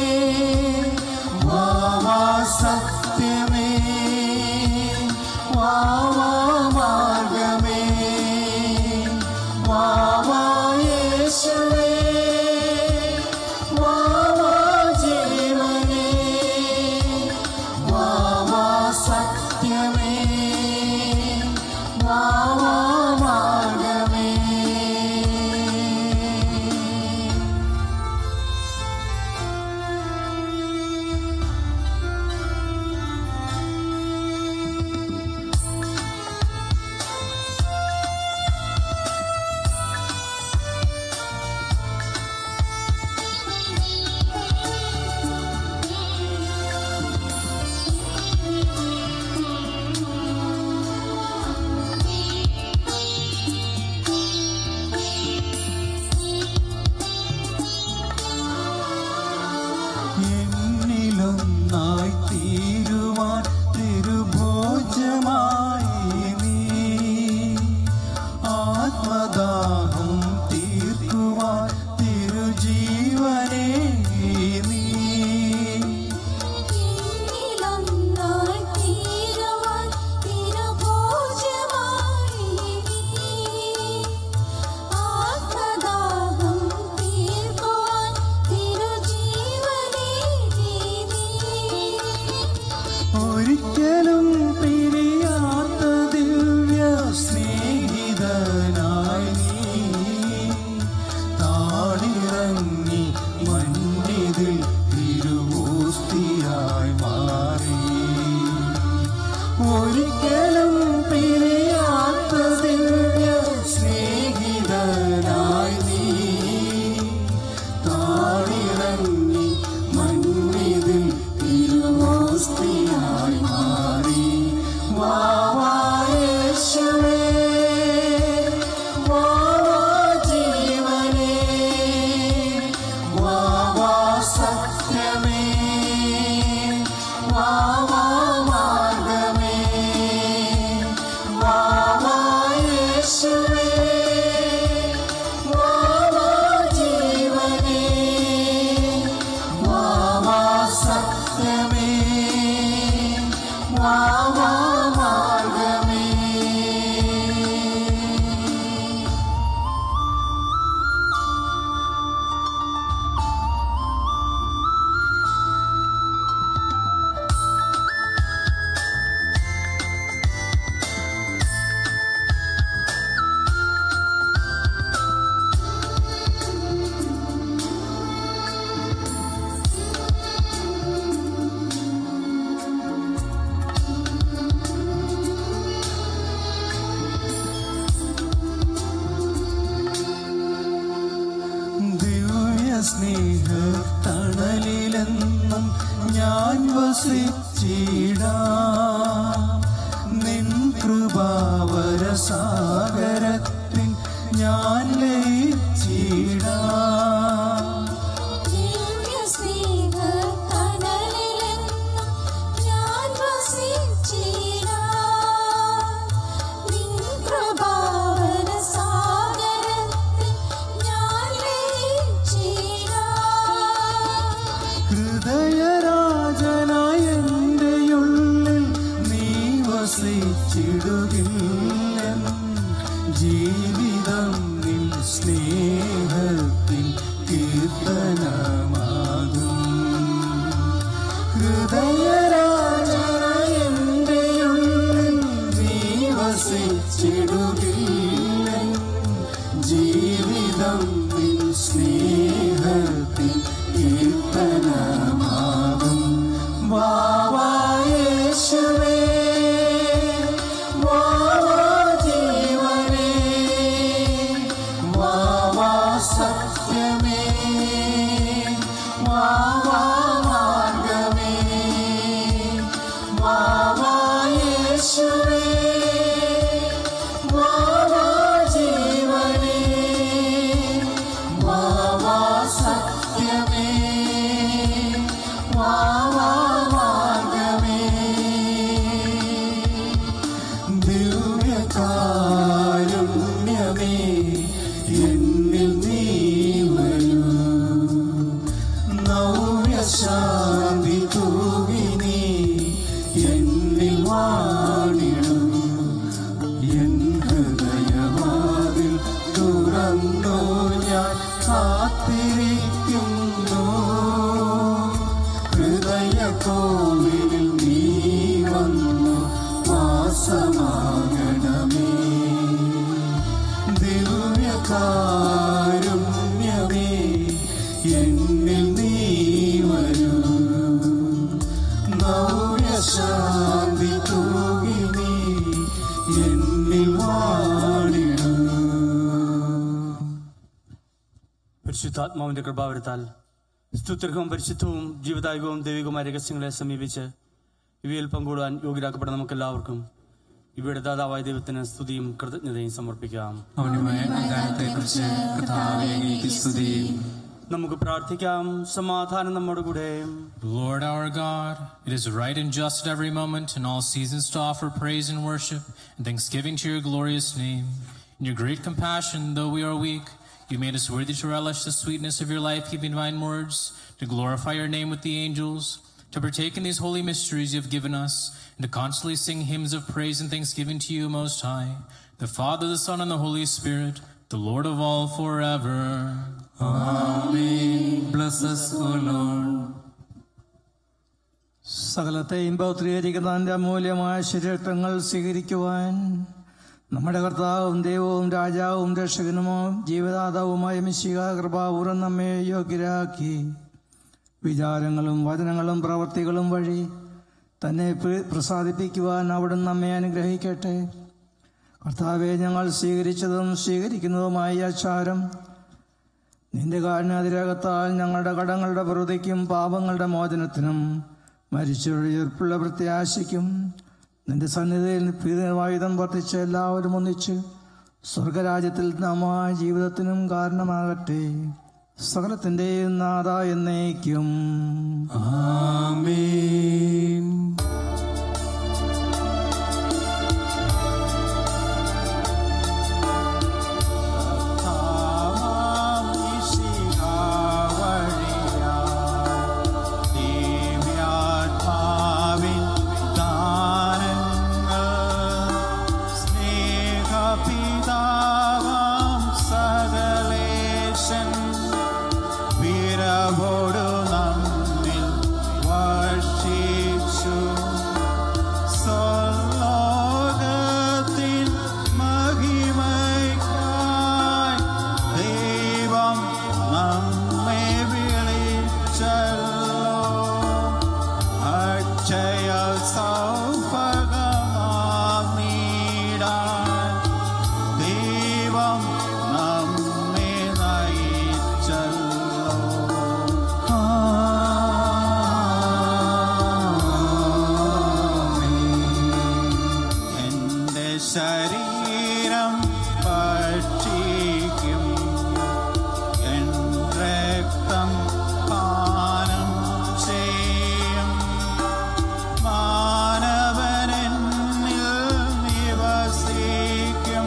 വാവാ സത്യമേ വാവാ മാർഗമേ വാവായേശുവേ വാവാ ജീവനേ വാവാ സത്യമേ വാവാ മാർഗമേ യേശുവേ മനുഷ്യനായി നീ താണിറങ്ങി മണ്ണിതിൽ തിരുവോസ്തിയായി മാറി വാവായേശുവേ വാവാ ജീവനേ വാവാ സത്യമേ വാവാ മാർഗമേ വാവാ യേശുവേ വാവാ ജീവനേ വാവാ സത്യമേ വാവാ മാർഗമേ ദിവ്യ സ്നേഹ തണലിലെന്നും ഞാൻ വസിച്ചിടാം നിൻ കൃപാവര സാഗരത്തിൽ ഞാൻ ലയിച്ചിടാം ഹൃദയരാജനായ എൻ്റെ ഉള്ളിൽ നീ വസിച്ചിടുകില്ലെൻ ജീവിതം നിൻ സ്നേഹത്തിൻ കീർത്തനമാകും ഹൃദയരാജനായ എൻ്റെ ഉള്ളിൽ നീ വസിച്ചിടുകില്ലെൻ ജീവിതം നിൻ സ്നേഹത്തിൻ കീർത്തനമാകും വാവായേശുവേ വാവാ ജീവനേ വാവാ സത്യമേ വാവാ മാർഗമേ വാവാ യേശുവേ വാവാ ജീവനേ വാവാ സത്യമേ വാവാ മാർഗമേ ദിവ്യകാരുണ്യമേ എന്നിൽ നീ വരൂ നവ്യശാന്തി തൂകി നീ എന്നിൽ വാണിടൂ എൻ ഹൃദയവാതിൽ തുറന്നു ഞാൻ കാത്തിരിക്കുന്നു ഹൃദയ കോവിലിൽ നീ വന്നു വാസമാകണമേ ദിവ്യകാരുണ്യമേ എന്നിൽ നീ വരൂ നവ്യശാന്തി തൂകി നീ എന്നിൽ വാണിടൂ പരിശുദ്ധാത്മാവിന്റെ കൃപാവരത്താൽ സ്തുത്യർഹവും പരിശുദ്ധവും ജീവദായകവും ദൈവികവുമായ രഹസ്യങ്ങളെ സമീപിച്ച് ഇവയിൽ പങ്കുകൂടാൻ യോഗ്യരാക്കപ്പെട്ട നമുക്കെല്ലാവർക്കും ഇവയുടെ ദാതാവായ ദൈവത്തിന് സ്തുതിയും കൃതജ്ഞതയും സമർപ്പിക്കാം അവനുമായ അകാലത്തെക്കുറിച്ച് കർത്താവേ അങ്ങേക്ക് സ്തുതി നമുക്ക് പ്രാർത്ഥിക്കാം സമാധാനം നമ്മുടെ കൂടെ Lord our God, it is right and just at every moment in all seasons to offer praise and worship and thanksgiving to your glorious name. In your great compassion, though we are weak, you made us worthy to relish the sweetness of your life-giving divine words, to glorify your name with the angels, to partake in these holy mysteries you have given us, and to constantly sing hymns of praise and thanksgiving to you, Most High, the Father, the Son, and the Holy Spirit, the Lord of all forever. Amen. Bless us, O Lord. സകലത്തെയും പൗത്രീകരിക്കുന്ന തന്റെ അമൂല്യമായ ശരീരത്വങ്ങൾ സ്വീകരിക്കുവാൻ നമ്മുടെ കർത്താവും ദൈവവും രാജാവും രക്ഷകനുമോ ജീവദാതാവുമായ മിശിക കൃപാപൂർവ്വം നമ്മെ യോഗ്യരാക്കി വിചാരങ്ങളും വചനങ്ങളും പ്രവൃത്തികളും വഴി തന്നെ പ്ര- പ്രസാദിപ്പിക്കുവാൻ അവിടുന്ന് നമ്മെ അനുഗ്രഹിക്കട്ടെ കർത്താവെ ഞങ്ങൾ സ്വീകരിച്ചതും സ്വീകരിക്കുന്നതുമായ ഈ ആചാരം നിന്റെ കാരണാതിരകത്താൽ ഞങ്ങളുടെ കടങ്ങളുടെ പ്രവൃത്തിക്കും പാപങ്ങളുടെ മോചനത്തിനും മരിച്ചവരുടെ ഉയർപ്പുള്ള പ്രത്യാശയ്ക്കും നിന്റെ സന്നിധിയിൽ പീതവായുധം വർദ്ധിച്ച എല്ലാവരും ഒന്നിച്ച് സ്വർഗരാജ്യത്തിൽ നാമായ ജീവിതത്തിനും കാരണമാകട്ടെ സകലത്തിൻ്റെയും നാഥ എന്നേക്കും ദിവ്യാത്മാവിൻ ദാനങ്ങൾ സ്നേഹപിതാവാം സകലേശൻ വിരവോടു നമ്മിൽ വർഷിച്ചു സ്വർലോകത്തിൻ മഹിമയ്ക്കായി ദൈവം നമ്മെ വിളിച്ചല്ലോ അക്ഷയ സൗഭഗമാം നീടാൻ ദൈവം നമ്മെ നയിച്ചല്ലോ എന്റെ ശരീരം ഭക്ഷിക്കും എൻ രക്തം പാനം ചെയ്യും മാനവനെന്നിൽ നിവസിക്കും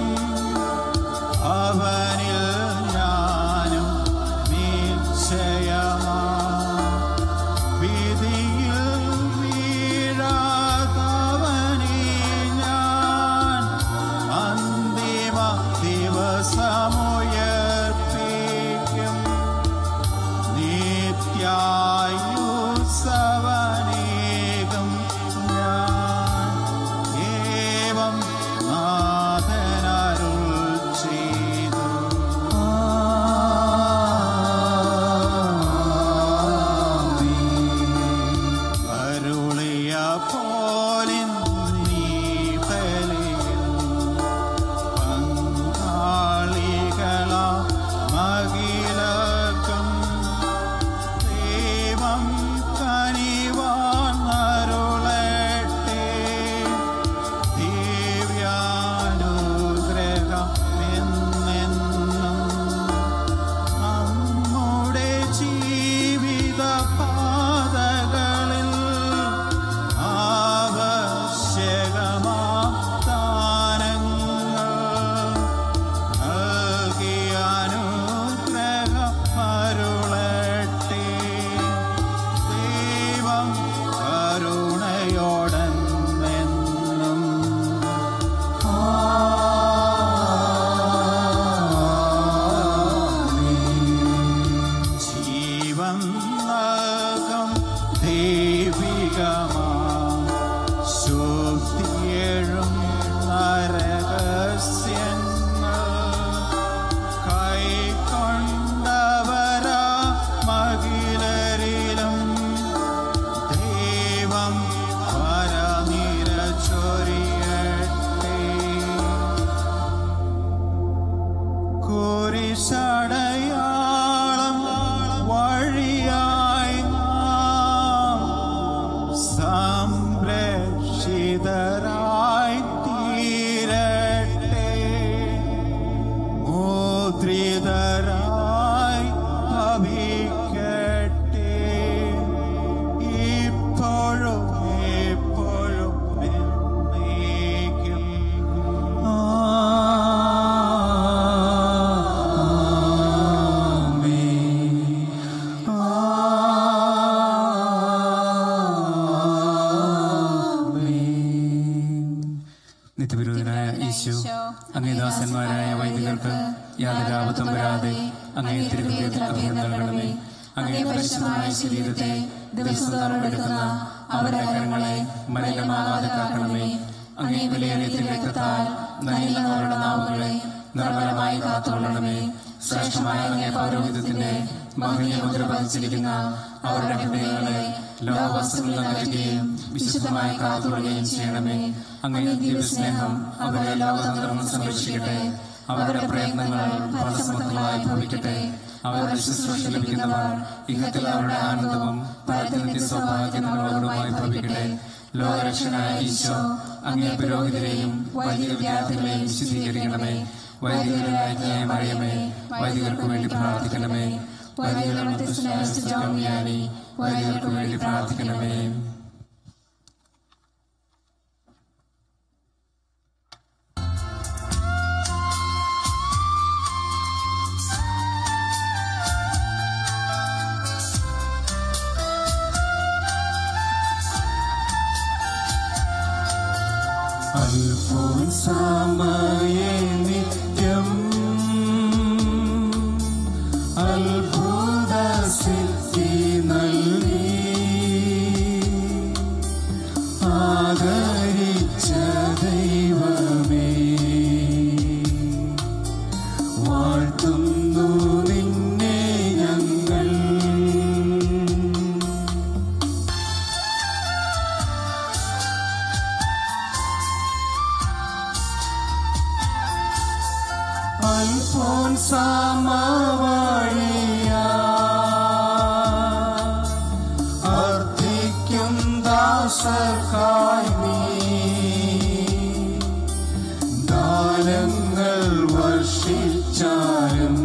അവനിൽ ഞാനും നിശ്ചയമാ വിധിയിൽ വീഴാതവനെ ഞാൻ അന്തിമ ദിവസമുയർപ്പിക്കും നിത്യായുസവനേകം ഞാൻ ഏവം നാഥനരുൾ ചെയ്തു അരുളിയ പോലിൻ നീ ബലിയിൽ പങ്കാളികളാ മകിലക്കും ദൈവം കനിവാൻ അരുളട്ടെ ദിവ്യാനുഗ്രഹം എന്നെന്നും നമ്മുടെ ജീവിത പാതകളിൽ ആവശ്യകമാം ദാനങ്ങൾ നൽകി അനുഗ്രഹം അരുളട്ടെ ദൈവം കരുണയോടെന്നും ജീവൻ നൽകും ദൈവികമാ ശുദ്ധിയേഴും നരകസ്യങ്ങൾ കൈക്കൊണ്ടവരാ മകിലരിലും ദൈവം പരനിര ചൊരിയട്ടെ കുരിശടയാളം വഴിയായി നാം സംരക്ഷിതരായി തീരട്ടെ മുദ്രിതരായി ഭവിക്കട്ടെ ഇപ്പോഴും എപ്പോഴും എന്നേക്കും നിത്യവിരോധനായ ഈശോ അങ്ങേദാസന്മാരായ വൈദികർക്ക് യാതൊരു ആപത്തും വരാതെ അങ്ങേ തിരുഹൃദയത്തിൽ അഭയം നൽകണമേ അങ്ങേ പരിശുദ്ധമായ ശരീരത്തെ ദിവസം തോറും എടുക്കുന്ന അവരുടെ കരങ്ങളെ മലിനമാകാതെ കാക്കണമേ അങ്ങേ വിലയേറിയ രക്തത്താൽ നയിക്കുന്നവരുടെ നാവുകളെ നിർമ്മലമായി കാത്തുകൊള്ളണമേ ശ്രേഷ്ഠമായ അങ്ങേ പൗരോഹിത്യത്തിന്റെ മഹനീയ മുദ്ര പതിച്ചിരിക്കുന്ന അവരുടെ ഹൃദയങ്ങളെ ലോകവസ്തുക്കളിൽ നൽകുകയും വിശുദ്ധമായി കാത്തുകൊള്ളുകയും ചെയ്യണമേ അങ്ങേ ദിവസ്നേഹം അവരെ ലോകതന്ത്രം സംരക്ഷിക്കട്ടെ അവരുടെ പ്രയത്നങ്ങൾ ഫലസമൃദ്ധങ്ങളായി ഭവിക്കട്ടെ അവരുടെ ശുശ്രൂഷ ലഭിക്കുന്നവർ ഇഹത്തിൽ അവരുടെ ആനന്ദവും പരത്തിൽ നിത്യ സൗഭാഗ്യങ്ങളുമായി ഭവിക്കട്ടെ ലോകരക്ഷനായ ഈശോ അങ്ങേ പുരോഹിതരെയും വൈദിക വിദ്യാർത്ഥികളെയും വിശദീകരിക്കണമേ വൈദികരായ മറിയമേ വൈദികർക്ക് വേണ്ടി പ്രാർത്ഥിക്കണമേ വൈദികരുടെ ജോമിയാനി വൈദികർക്ക് വേണ്ടി പ്രാർത്ഥിക്കണമേ അൽഫോൻസാമയെ നിത്യം അത്ഭുത സിദ്ധി നൽകി ആദരിച്ച ദൈവമേ വാഴ്ത്തുന്നു നിന്നെ ഞങ്ങൾ അൽഫോൻസാമവഴിയ അർത്ഥിക്കും ദാസർക്കായി നീ ദാനങ്ങൾ വർഷിച്ചാലും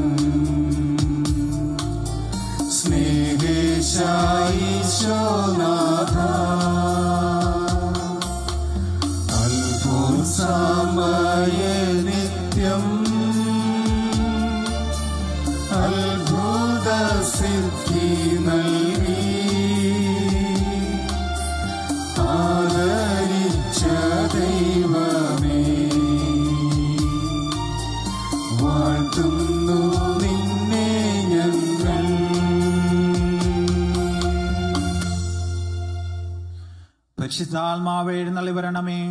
സ്നേഹേശായിശോനാഥ അൽഫോൻസാമയ നിത്യം അത്ഭുത സിദ്ധി നൽകി ആദരിച്ച ദൈവമേ വാഴ്ത്തുന്നു നിന്നെ ഞങ്ങൾ പരിശുദ്ധാത്മാവ് എഴുന്നള്ളി വരണമേ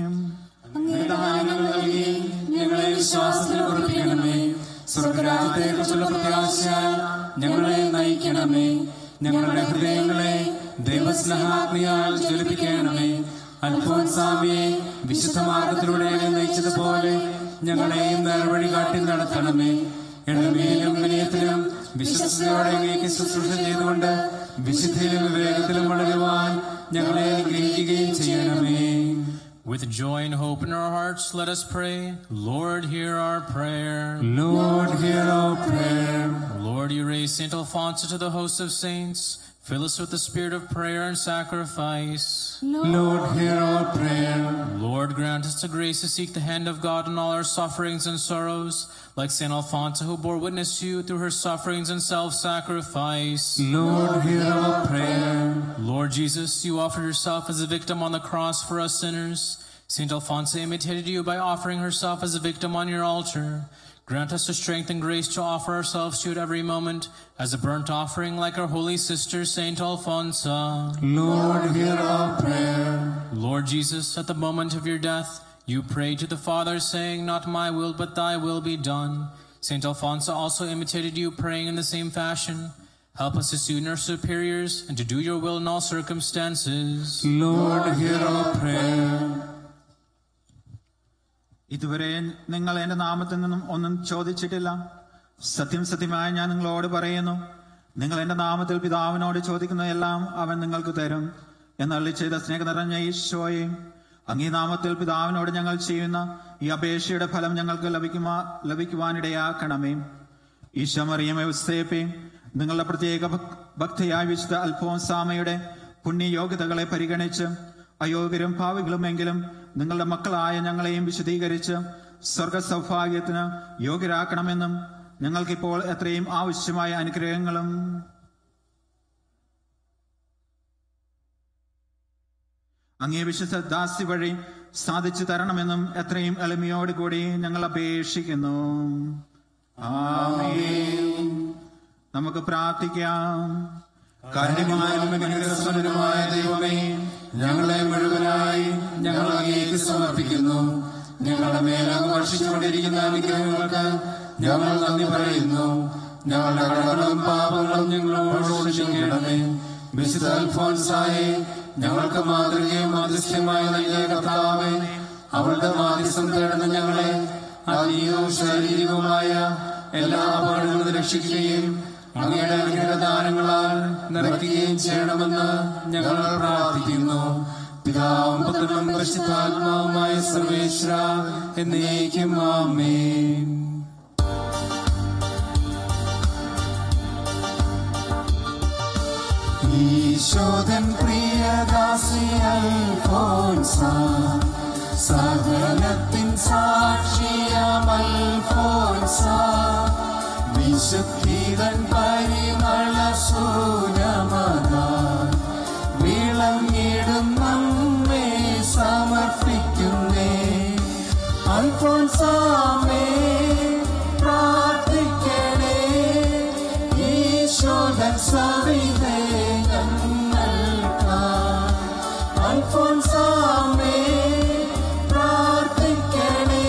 ഞങ്ങളെ വിശ്വാസത്തിൽ ഉറപ്പിക്കണമേ സ്വർഗരാജ്യത്തെക്കുറിച്ചുള്ള പ്രത്യാശയാൽ ഞങ്ങളെ നയിക്കണമേ ഞങ്ങളുടെ ഹൃദയങ്ങളെ ദൈവസ്നഹാഗ്നിയാൽ ജ്വലിപ്പിക്കണമേ അൽഫോൻസാമിയെ വിശുദ്ധ മാർഗത്തിലൂടെ നയിച്ചതുപോലെ ഞങ്ങളെയും നേർവഴി കാട്ടി നടത്തണമേ എളിമയിലും വിനയത്തിലും വിശ്വസതയോടെ അങ്ങേക്ക് ശുശ്രൂഷ ചെയ്തുകൊണ്ട് വിശുദ്ധിയിലും വിവേകത്തിലും വളരുവാൻ ഞങ്ങളെ അനുഗ്രഹിക്കുകയും ചെയ്യണമേ With joy and hope in our hearts, let us pray. Lord, hear our prayer. Lord, hear our prayer. Lord, you raised Saint Alphonsus to the host of saints. Fill us with the spirit of prayer and sacrifice. Lord, hear our prayer. Lord, grant us the grace to seek the hand of God in all our sufferings and sorrows, like Saint Alphonsa, who bore witness to you through her sufferings and self-sacrifice. Lord, hear our prayer. Lord Jesus, you offered yourself as a victim on the cross for us sinners. Saint Alphonsa imitated you by offering herself as a victim on your altar. Grant us the strength and grace to offer ourselves to you at every moment as a burnt offering like our holy sister Saint Alphonsa. Lord, hear our prayer. Lord Jesus, at the moment of your death, you prayed to the Father, saying, Not my will, but thy will be done. Saint Alphonsa also imitated you, praying in the same fashion. Help us to suit our superiors and to do your will in all circumstances. Lord, hear our prayer. ഇതുവരെ നിങ്ങൾ എന്റെ നാമത്തിൽ നിന്നും ഒന്നും ചോദിച്ചിട്ടില്ല സത്യം സത്യമായി ഞാൻ നിങ്ങളോട് പറയുന്നു നിങ്ങൾ എന്റെ നാമത്തിൽ പിതാവിനോട് ചോദിക്കുന്നതെല്ലാം അവൻ നിങ്ങൾക്ക് തരും എന്നള്ളി ചെയ്ത സ്നേഹ നിറഞ്ഞ ഈശോയെ അങ്ങീ നാമത്തിൽ പിതാവിനോട് ഞങ്ങൾ ചെയ്യുന്ന ഈ അപേക്ഷയുടെ ഫലം ഞങ്ങൾക്ക് ലഭിക്കുമാ ലഭിക്കുവാനിടയാക്കണമേ ഈശോ മറിയമേ ഉസ്തേപ്പേ നിങ്ങളുടെ പ്രത്യേക ഭക്- ഭക്തിയായ വിശുദ്ധ അൽഫോൻസാമയുടെ പുണ്യയോഗ്യതകളെ പരിഗണിച്ച് അയോഗ്യരും ഭാവികളുമെങ്കിലും നിങ്ങളുടെ മക്കളായ ഞങ്ങളെയും വിശദീകരിച്ച് സ്വർഗ സൗഭാഗ്യത്തിന് യോഗ്യരാക്കണമെന്നും ഞങ്ങൾക്കിപ്പോൾ എത്രയും ആവശ്യമായ അനുഗ്രഹങ്ങളും അങ്ങേ വിശുദ്ധ ദാസി വഴി സാധിച്ചു തരണമെന്നും എത്രയും എളിമയോടുകൂടി ഞങ്ങൾ അപേക്ഷിക്കുന്നു ആമേൻ. നമുക്ക് പ്രാർത്ഥിക്കാം കാരുണ്യമായും അനുഗ്രഹസമ്പന്നനുമായ ദൈവമേ ഞങ്ങളെ മുഴുവനായി ഞങ്ങൾ അങ്ങേക്ക് സമർപ്പിക്കുന്നു ഞങ്ങളുടെ മേലങ്ങ് വർഷിച്ചുകൊണ്ടിരിക്കുന്ന അനുഗ്രഹങ്ങൾക്ക് ഞങ്ങൾ നന്ദി പറയുന്നു ഞങ്ങളുടെ കടകളും പാപങ്ങളും ഞങ്ങളോട് ക്ഷമിക്കണമേ വിശുദ്ധ അൽഫോൻസായെ ഞങ്ങൾക്ക് മാതൃകയും മാതൃശ്യമായി നൽകിയ കർത്താവെ അവളുടെ മാധ്യസ്ഥം തേടുന്ന ഞങ്ങളെ ആത്മീയവും ശാരീരികവുമായ എല്ലാ അപകടങ്ങളിൽ നിന്ന് രക്ഷിക്കുകയും അങ്ങയുടെ അനുഗ്രഹദാനങ്ങളാൽ നിറയ്ക്കുകയും ചെയ്യണമെന്ന് ഞങ്ങൾ പ്രാർത്ഥിക്കുന്നു പിതാവും പുത്രനും പരിശുദ്ധാത്മാവുമായ സർവേശ്വര എന്നേക്കും ആമേൻ ഈശോദൻ പ്രിയദാസി അൽഫോൻസ സഹനത്തിൻ സാക്ഷിയമൽഫോൻസ വിശുദ്ധിതൻ പരിമള സൂര്യമത വിളങ്ങിടും നമ്മെ സമർപ്പിക്കുന്നേ അൽഫോൻസാമേ പ്രാർത്ഥിക്കണേ ഈശോദൻ സവിതേ ഞങ്ങൾക്കായി അൽഫോൻസാമേ പ്രാർത്ഥിക്കണേ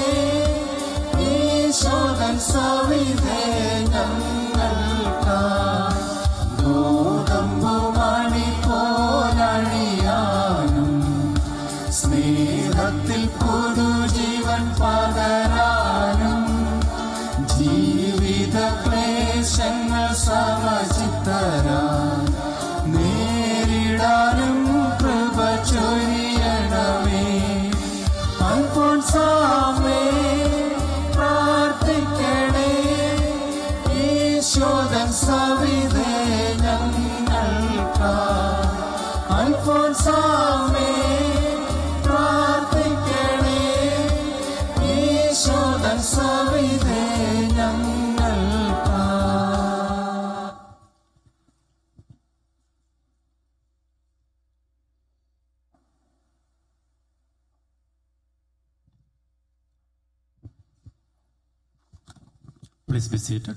ഈശോദൻ സവിതേ ഞങ്ങൾക്കായി ഗോതമ്പുമണി പോലണിയാനും സ്നേഹത്തിൽ പുതുജീവൻ പകരാനും ജീവിത ക്ലേശങ്ങൾ സമചിത്തരാൻ നേരിടാനും കൃപ ചൊരിയണമേ അൽഫോൻസാമേ പ്രാർത്ഥിക്കണേ ഈശോദൻ സവിതേ ഞങ്ങൾക്കായി അൽഫോൻസാമേ പ്രാർത്ഥിക്കണേ ഈശോദൻ സവിതേ ഞങ്ങൾക്കായി Please be seated.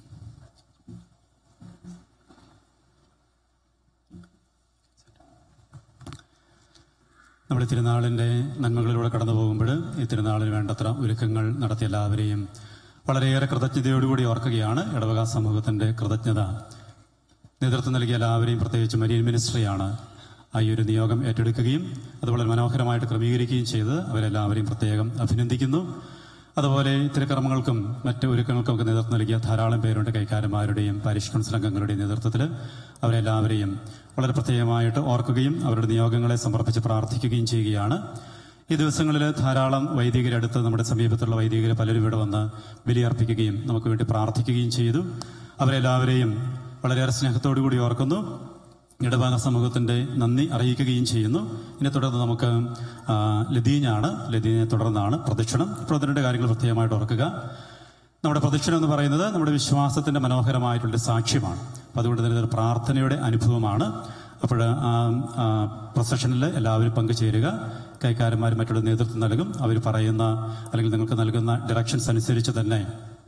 നമ്മുടെ തിരുനാളിൻ്റെ നന്മകളിലൂടെ കടന്നു പോകുമ്പോൾ ഈ തിരുനാളിന് വേണ്ടത്ര ഒരുക്കങ്ങൾ നടത്തിയ എല്ലാവരെയും വളരെയേറെ കൃതജ്ഞതയോടുകൂടി ഓർക്കുകയാണ് ഇടവക സമൂഹത്തിൻ്റെ കൃതജ്ഞത നേതൃത്വം നൽകിയ എല്ലാവരെയും പ്രത്യേകിച്ച് മരിയൻ മിനിസ്ട്രിയാണ് ആ ഈ ഒരു നിയോഗം ഏറ്റെടുക്കുകയും അത് വളരെ മനോഹരമായിട്ട് ക്രമീകരിക്കുകയും ചെയ്ത് അവരെല്ലാവരെയും പ്രത്യേകം അഭിനന്ദിക്കുന്നു അതുപോലെ തിരുക്കർമ്മങ്ങൾക്കും മറ്റ് ഒരുക്കങ്ങൾക്കും ഒക്കെ നേതൃത്വം നൽകിയ ധാരാളം പേരുണ്ട് കൈക്കാരന്മാരുടെയും പാരിഷ് കൗൺസിൽ അംഗങ്ങളുടെയും നേതൃത്വത്തിൽ അവരെല്ലാവരെയും വളരെ പ്രത്യേകമായിട്ട് ഓർക്കുകയും അവരുടെ നിയോഗങ്ങളെ സമർപ്പിച്ച് പ്രാർത്ഥിക്കുകയും ചെയ്യുകയാണ് ഈ ദിവസങ്ങളിൽ ധാരാളം വൈദികരടുത്ത് നമ്മുടെ സമീപത്തുള്ള വൈദികർ പലരും ഇവിടെ വന്ന് ബലിയർപ്പിക്കുകയും നമുക്ക് വേണ്ടി പ്രാർത്ഥിക്കുകയും ചെയ്തു അവരെല്ലാവരെയും വളരെയേറെ സ്നേഹത്തോടു കൂടി ഓർക്കുന്നു ഇടവക സമൂഹത്തിന്റെ നന്ദി അറിയിക്കുകയും ചെയ്യുന്നു ഇതിനെ തുടർന്ന് നമുക്ക് ആ, ലതീഞ്ഞാണ് ലതീനെ തുടർന്നാണ് പ്രദക്ഷിണം ഇപ്പോൾ ഒന്ന് രണ്ട് കാര്യങ്ങൾ പ്രത്യേകമായിട്ട് ഓർക്കുക നമ്മുടെ പ്രദക്ഷിണം എന്ന് പറയുന്നത് നമ്മുടെ വിശ്വാസത്തിന്റെ മനോഹരമായിട്ടുള്ള സാക്ഷ്യമാണ് അപ്പം അതുകൊണ്ട് തന്നെ ഇതൊരു പ്രാർത്ഥനയുടെ അനുഭവമാണ് അപ്പോൾ ആ പ്രൊസഷനിൽ എല്ലാവരും പങ്കുചേരുക കൈക്കാരന്മാർ മറ്റുള്ള നേതൃത്വം നൽകും അവർ പറയുന്ന അല്ലെങ്കിൽ നിങ്ങൾക്ക് നൽകുന്ന ഡയറക്ഷൻസ് അനുസരിച്ച് തന്നെ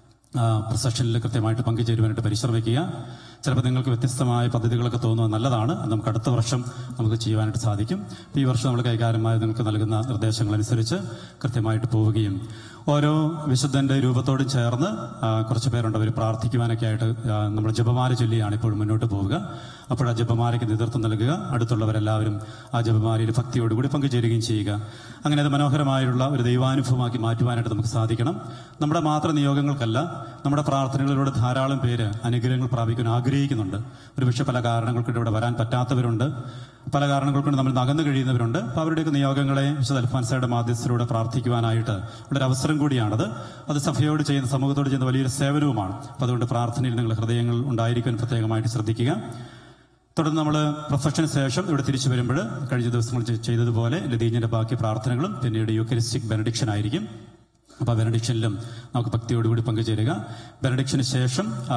പ്രൊസഷനിൽ കൃത്യമായിട്ട് പങ്കുചേരുവാനായിട്ട് പരിശ്രമിക്കുക ചിലപ്പോൾ നിങ്ങൾക്ക് വ്യത്യസ്തമായ പദ്ധതികളൊക്കെ തോന്നുന്നത് നല്ലതാണ് അത് നമുക്ക് അടുത്ത വർഷം നമുക്ക് ചെയ്യുവാനായിട്ട് സാധിക്കും ഈ വർഷം നമ്മൾ കൈകാരന്മാർ നിങ്ങൾക്ക് നൽകുന്ന നിർദ്ദേശങ്ങൾ അനുസരിച്ച് കൃത്യമായിട്ട് പോവുകയും ഓരോ വിശുദ്ധന്റെ രൂപത്തോടും ചേർന്ന് ആ, കുറച്ച് പേരുണ്ട് അവർ പ്രാർത്ഥിക്കുവാനൊക്കെ ആയിട്ട് ആ, നമ്മൾ ജപമാല ചൊല്ലിയാണ് ഇപ്പോൾ മുന്നോട്ട് പോവുക അപ്പോൾ ആ ജപമാലയ്ക്ക് നേതൃത്വം നൽകുക അടുത്തുള്ളവരെല്ലാവരും ആ ജപമാലയിൽ ഭക്തിയോടുകൂടി പങ്കുചേരുകയും ചെയ്യുക അങ്ങനെ അത് മനോഹരമായുള്ള ഒരു ദൈവാനുഭവമാക്കി മാറ്റുവാനായിട്ട് നമുക്ക് സാധിക്കണം നമ്മുടെ മാത്രം നിയോഗങ്ങൾക്കല്ല നമ്മുടെ പ്രാർത്ഥനകളിലൂടെ ധാരാളം പേര് അനുഗ്രഹങ്ങൾ പ്രാപിക്കാൻ ആഗ്രഹിക്കുന്നുണ്ട് ഒരുപക്ഷെ പല കാരണങ്ങൾ കൊണ്ട് ഇവിടെ വരാൻ പറ്റാത്തവരുണ്ട് പല കാരണങ്ങൾ കൊണ്ട് നമ്മൾ നകന്നു കഴിയുന്നവരുണ്ട് അപ്പോൾ അവരുടെയൊക്കെ നിയോഗങ്ങളെ വിശുദ്ധ അൽഫാൻസയുടെ മാധ്യസ്ഥരോട് പ്രാർത്ഥിക്കുവാനായിട്ട് ഉള്ളൊരു അവസരം കൂടിയാണത് അത് സഭയോട് ചെയ്യുന്ന സമൂഹത്തോട് ചെയ്യുന്ന വലിയൊരു സേവനവുമാണ് അപ്പോൾ അതുകൊണ്ട് പ്രാർത്ഥനയിൽ നിങ്ങൾ ഹൃദയങ്ങൾ ഉണ്ടായിരിക്കാൻ പ്രത്യേകമായിട്ട് ശ്രദ്ധിക്കുക തുടർന്ന് നമ്മൾ പ്രൊഫഷന് ശേഷം ഇവിടെ തിരിച്ചു വരുമ്പോൾ കഴിഞ്ഞ ദിവസങ്ങൾ ചെ- ചെയ്തതുപോലെ ലതീഞ്ഞിന്റെ ബാക്കി പ്രാർത്ഥനകളും പിന്നീട് യൂക്കരിസ്റ്റിക് ബെനഡിക്ഷൻ ആയിരിക്കും അപ്പോൾ ബെനഡിക്ഷനിലും നമുക്ക് ഭക്തിയോടുകൂടി പങ്കുചേരുക ബെനഡിക്ഷന് ശേഷം ആ,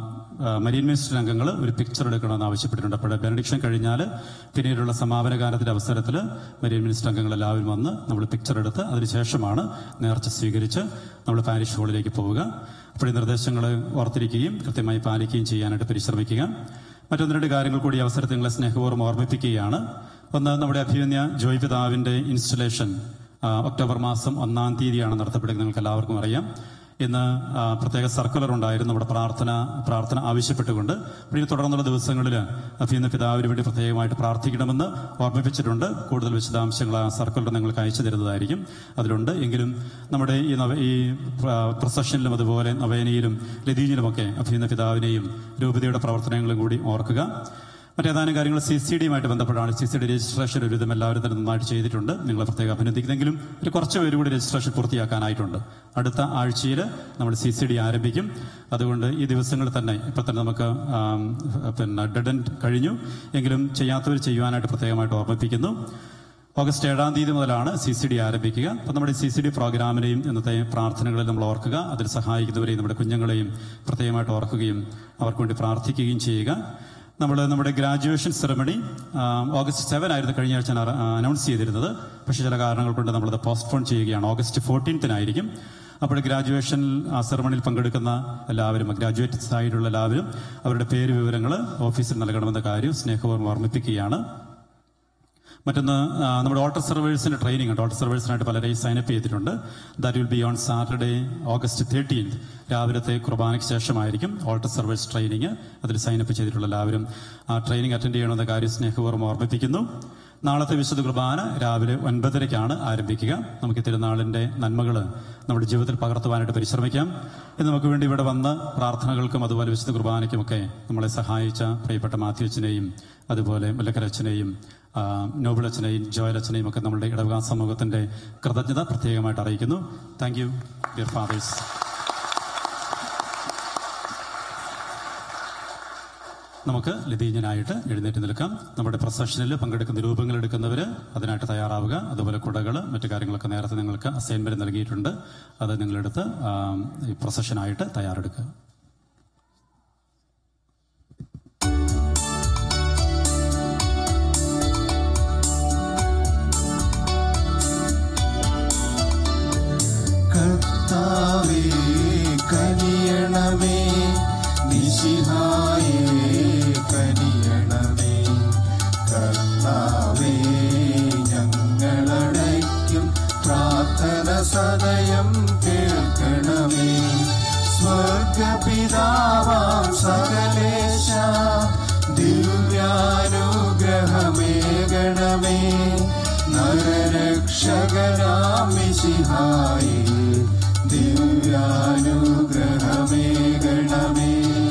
ആ, മരീൻ മിനിസ്റ്റർ അംഗങ്ങൾ ഒരു പിക്ചർ എടുക്കണമെന്ന് ആവശ്യപ്പെട്ടിട്ടുണ്ട് അപ്പോൾ ബെനഡിക്ഷൻ കഴിഞ്ഞാൽ പിന്നീടുള്ള സമാപന കാലത്തിന്റെ അവസരത്തിൽ മരീൻ മിനിസ്റ്റർ അംഗങ്ങൾ എല്ലാവരും വന്ന് നമ്മൾ പിക്ചർ എടുത്ത് അതിനുശേഷമാണ് നേർച്ച സ്വീകരിച്ച് നമ്മൾ പാരിഷ് ഹാളിലേക്ക് പോവുക അപ്പോൾ ഈ നിർദ്ദേശങ്ങൾ ഓർത്തിരിക്കുകയും കൃത്യമായി പാലിക്കുകയും ചെയ്യാനായിട്ട് പരിശ്രമിക്കുക മറ്റൊന്ന് രണ്ട് കാര്യങ്ങൾ കൂടി ഈ അവസരത്തിൽ നിങ്ങളെ സ്നേഹപൂർവ്വം ഓർമ്മിപ്പിക്കുകയാണ് ഒന്ന് നമ്മുടെ അഭിമന്യ ജോയ് പിതാവിന്റെ ഇൻസ്റ്റലേഷൻ ആ, ഒക്ടോബർ മാസം ഒന്നാം തീയതിയാണ് നടത്തപ്പെടുന്നത് നിങ്ങൾക്ക് എല്ലാവർക്കും അറിയാം ഇന്ന് ആ, പ്രത്യേക സർക്കുലർ ഉണ്ടായിരുന്നു നമ്മുടെ പ്രാർത്ഥന പ്രാർത്ഥന ആവശ്യപ്പെട്ടുകൊണ്ട് അപ്പോൾ ഇനി തുടർന്നുള്ള ദിവസങ്ങളിൽ അഭിയുന്ന പിതാവിന് വേണ്ടി പ്രത്യേകമായിട്ട് പ്രാർത്ഥിക്കണമെന്ന് ഓർമ്മിപ്പിച്ചിട്ടുണ്ട് കൂടുതൽ വിശദാംശങ്ങൾ ആ സർക്കുലർ നിങ്ങൾക്ക് അയച്ചു തരുന്നതായിരിക്കും അതിലുണ്ട് എങ്കിലും നമ്മുടെ ഈ നവ ഈ പ്രൊസഷനിലും അതുപോലെ നവേനയിലും ലതീനിലുമൊക്കെ അഭിയുന്ന പിതാവിനെയും രൂപതയുടെ പ്രവർത്തനങ്ങളും കൂടി ഓർക്കുക മറ്റേതാനും കാര്യങ്ങൾ സി സി ഡിയുമായിട്ട് ബന്ധപ്പെട്ടാണ് സി സി ഡി രജിസ്ട്രേഷൻ ഒരുവിധം എല്ലാവരും തന്നെ നന്നായിട്ട് ചെയ്തിട്ടുണ്ട് നിങ്ങളെ പ്രത്യേകം അഭിനന്ദിക്കുന്നെങ്കിലും ഒരു കുറച്ച് പേര് കൂടി രജിസ്ട്രേഷൻ പൂർത്തിയാക്കാനായിട്ടുണ്ട് അടുത്ത ആഴ്ചയിൽ നമ്മൾ സി സി ഡി ആരംഭിക്കും അതുകൊണ്ട് ഈ ദിവസങ്ങളിൽ തന്നെ ഇപ്പം തന്നെ നമുക്ക് ആം, പിന്നെ ഡെഡൻ കഴിഞ്ഞു എങ്കിലും ചെയ്യാത്തവർ ചെയ്യുവാനായിട്ട് പ്രത്യേകമായിട്ട് ഓർമ്മിപ്പിക്കുന്നു ഓഗസ്റ്റ് ഏഴാം തീയതി മുതലാണ് സി സി ഡി ആരംഭിക്കുക അപ്പം നമ്മുടെ സി സി ഡി പ്രോഗ്രാമിനെയും ഇന്നത്തെ പ്രാർത്ഥനകളിൽ നമ്മൾ ഓർക്കുക അതിൽ സഹായിക്കുന്നവരെയും നമ്മുടെ കുഞ്ഞുങ്ങളെയും പ്രത്യേകമായിട്ട് ഓർക്കുകയും അവർക്ക് വേണ്ടി പ്രാർത്ഥിക്കുകയും ചെയ്യുക നമ്മൾ നമ്മുടെ ഗ്രാജുവേഷൻ സെറമണി ഓഗസ്റ്റ് സെവൻ ആയിരുന്നു കഴിഞ്ഞ ആഴ്ച അനൗൺസ് ചെയ്തിരുന്നത് പക്ഷേ ചില കാരണങ്ങൾ കൊണ്ട് നമ്മളത് പോസ്റ്റ്പോൺ ചെയ്യുകയാണ് ഓഗസ്റ്റ് ഫോർട്ടീൻത്തിനായിരിക്കും അപ്പോൾ ഗ്രാജുവേഷൻ സെറമണിയിൽ പങ്കെടുക്കുന്ന എല്ലാവരും ഗ്രാജുവേറ്റ്സ് ആയിട്ടുള്ള എല്ലാവരും അവരുടെ പേര് വിവരങ്ങൾ ഓഫീസിൽ നൽകണമെന്ന കാര്യം സ്നേഹപൂർവ്വം ഓർമ്മിപ്പിക്കുകയാണ് മറ്റൊന്ന് ആ, നമ്മുടെ ഓട്ടർ സർവേഴ്സിന്റെ ട്രെയിനിങ് ഉണ്ട് ഓട്ടർ സർവേഴ്സിനായിട്ട് പലരെയും സൈനപ്പ് ചെയ്തിട്ടുണ്ട് that will be on Saturday August thirteenth രാവിലത്തെ കുർബാനയ്ക്ക് ശേഷമായിരിക്കും ഓൾട്ടർ സർവേഴ്സ് ട്രെയിനിങ് അതിൽ സൈനപ്പ് ചെയ്തിട്ടുള്ള എല്ലാവരും ആ ട്രെയിനിങ് അറ്റൻഡ് ചെയ്യണമെന്ന കാര്യം സ്നേഹപൂർവ്വം ഓർമ്മിപ്പിക്കുന്നു നാളത്തെ വിശുദ്ധ കുർബാന രാവിലെ ഒൻപതരയ്ക്കാണ് ആരംഭിക്കുക നമുക്ക് ഈ തിരുനാളിന്റെ നന്മകൾ നമ്മുടെ ജീവിതത്തിൽ പകർത്തുവാനായിട്ട് പരിശ്രമിക്കാം ഇന്ന് നമുക്ക് വേണ്ടി ഇവിടെ വന്ന് പ്രാർത്ഥനകൾക്കും അതുപോലെ വിശുദ്ധ കുർബാനയ്ക്കുമൊക്കെ നമ്മളെ സഹായിച്ച പ്രിയപ്പെട്ട മാത്യുവച്ചനെയും അതുപോലെ മുല്ലക്കരച്ചനെയും ആ, നോബിൾ അച്ഛനെയും ജോയൽ അച്ഛനെയും ഒക്കെ നമ്മളുടെ ഇടവകാ സമൂഹത്തിന്റെ കൃതജ്ഞത പ്രത്യേകമായിട്ട് അറിയിക്കുന്നു താങ്ക് യു ഡിയർ ഫാദേഴ്സ് നമുക്ക് ലതീഞ്ഞനായിട്ട് എഴുന്നേറ്റ് നിൽക്കാം നമ്മുടെ പ്രൊസഷനിൽ പങ്കെടുക്കുന്ന രൂപങ്ങൾ എടുക്കുന്നവർ അതിനായിട്ട് തയ്യാറാവുക അതുപോലെ കുടകൾ മറ്റു കാര്യങ്ങളൊക്കെ നേരത്തെ നിങ്ങൾക്ക് അസൈൻമെന്റ് നൽകിയിട്ടുണ്ട് അത് നിങ്ങളെടുത്ത് ആ, ഈ പ്രൊസഷനായിട്ട് തയ്യാറെടുക്കുക കർത്താവേ കനിയണമേ നിശിഹായേ കനിയണമേ കർത്താവേ ഞങ്ങളടയ്ക്കും പ്രാർത്ഥന സദയം കേൾക്കണമേ സ്വർഗപിതാവാം സകലേശ ദിവ്യാനുഗ്രഹമേകണമേ നരരക്ഷകനാം മിശിഹായേ ദിവ്യാനുഗ്രഹമേകണമേ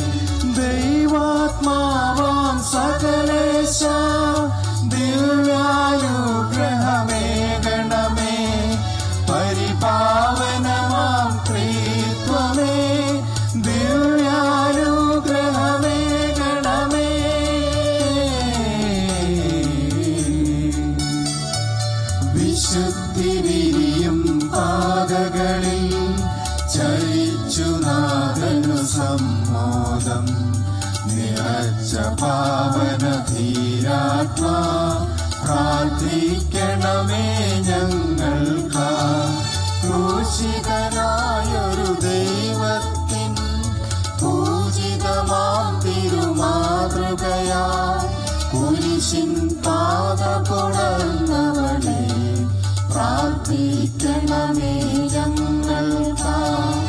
ദൈവാത്മാവാം സകലേശ ദിവ്യാനുഗ്രഹമേകണമേ പരിപാവനമാം പ്രീത്വമേ ദിവ്യാനുഗ്രഹമേകണമേ വിശുദ്ധി വിരിയും പാതകളിൽ ചരിച്ചു നാഥനു സമ്മോദം നിറച്ച പാവന ധീരാത്മാ പ്രാർത്ഥിക്കണമേ ഞങ്ങൾക്ക് ക്രൂശിതനായൊരു ദൈവത്തിൻ പൂജിതമാം തിരുമാതൃകയാ കുരിശിൻ പാത പുണർന്നവളെ പ്രാർത്ഥിക്കണമേ ഞങ്ങൾക്ക്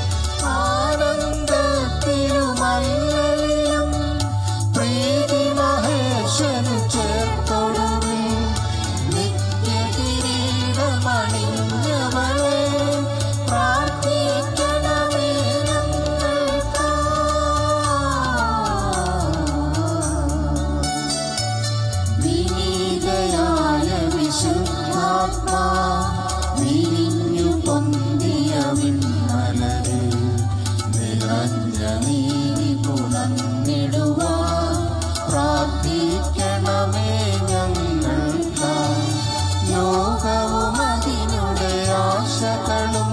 ആനന്ദത്തിലുമല്ലും പ്രീതി മഹേശനു ചേർത്തൊടുവിൽ നിത്യകിരീടമണിഞ്ഞവളെ പ്രാർത്ഥിക്കണമേ വിനീതയായ വിശുദ്ധാത്മാ വിരിഞ്ഞു പൊന്തിയ വിണ്ണലരെ നിറഞ്ഞ നീതി പുണർന്നിടുവാൻ പ്രാർത്ഥിക്കണമേ ഞങ്ങൾക്ക് ലോകവും അതിനുടെ ആശകളും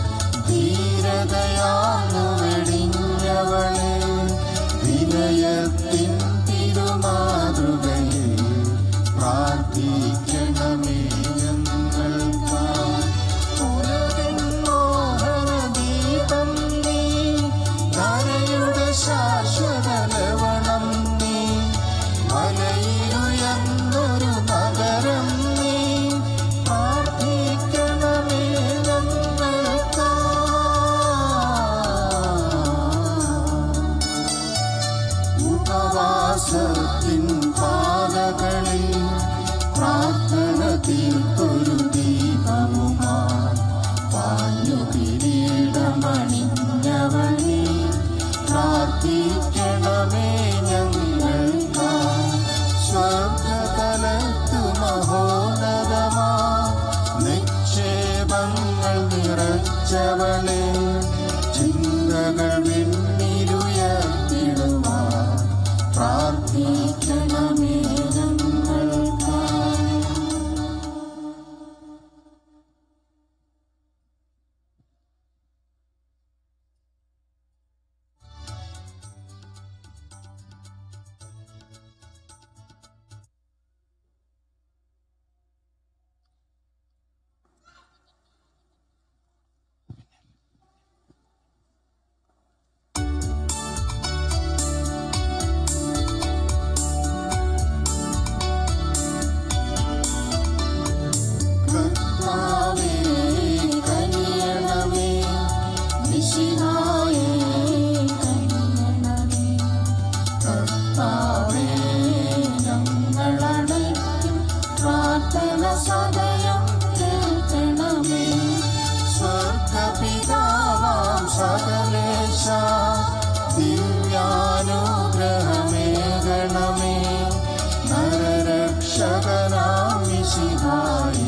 ധീരതയാന്നു വെടിഞ്ഞവളെ വിനയത്തിൻ തിരുമാതൃകയെ പ്രാർത്ഥിക്കണമേ ഞങ്ങൾക്ക് ഉലകിൻ മോഹനദീപം നീ ധരയുടെ ശാശ്വത ലവണം നീ മലയിലുയർന്നൊരു നഗരം നീ പ്രാർത്ഥിക്കണമേ ഞങ്ങൾക്ക് ഉപവാസത്തിൻ പാതകളിൽ പ്രാർത്ഥന തീർത്തൊരു ദീപവുമായി പാഞ്ഞു കിരീടമണിഞ്ഞവനെ പ്രാർത്ഥിക്കണമേ ഞങ്ങൾക്കായി സ്വർഗതലത്തു മഹോന്നതമാ നിക്ഷേപങ്ങൾ നിറച്ചവളെ ചിന്തകൾ വിണ്ണിലുയർത്തിടുവാൻ പ്രാർത്ഥിക്കണമേ ഞങ്ങൾക്കായി കർത്താവേ കനിയണമേ മിശിഹായേ കനിയണമേ കർത്താവേ ഞങ്ങളടയ്ക്കും പ്രാർത്ഥന സദയം കേൾക്കണമേ സ്വർഗപിതാവാം സകലേശ ദിവ്യാനുഗ്രഹമേകണമേ നരരക്ഷകനാം മിശിഹായേ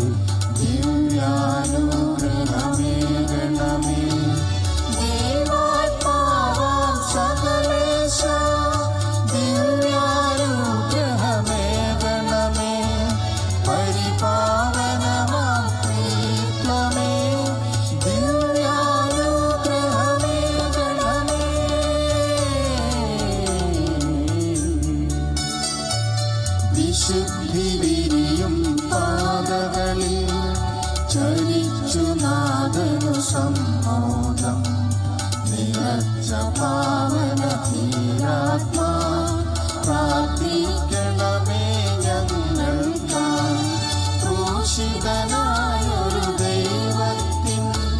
ദിവ്യാനുഗ്രഹമേകണമേ ദേവാത്മാവാം സകലേശ ദിവ്യാനുഗ്രഹമേകണമേ പരിപാവനമാം പ്രീത്വമേ ദിവ്യാനുഗ്രഹമേകണമേ വിശുദ്ധി വിരിയും പാതകളിൽ ചരിച്ചു നാദനു സമ്മോദം നിറച്ച പാവന ധീരാത്മാ പ്രാർത്ഥിക്കണമേ ഞങ്ങൾക്കായി ക്രൂശിതനായൊരു ദൈവത്തിൻ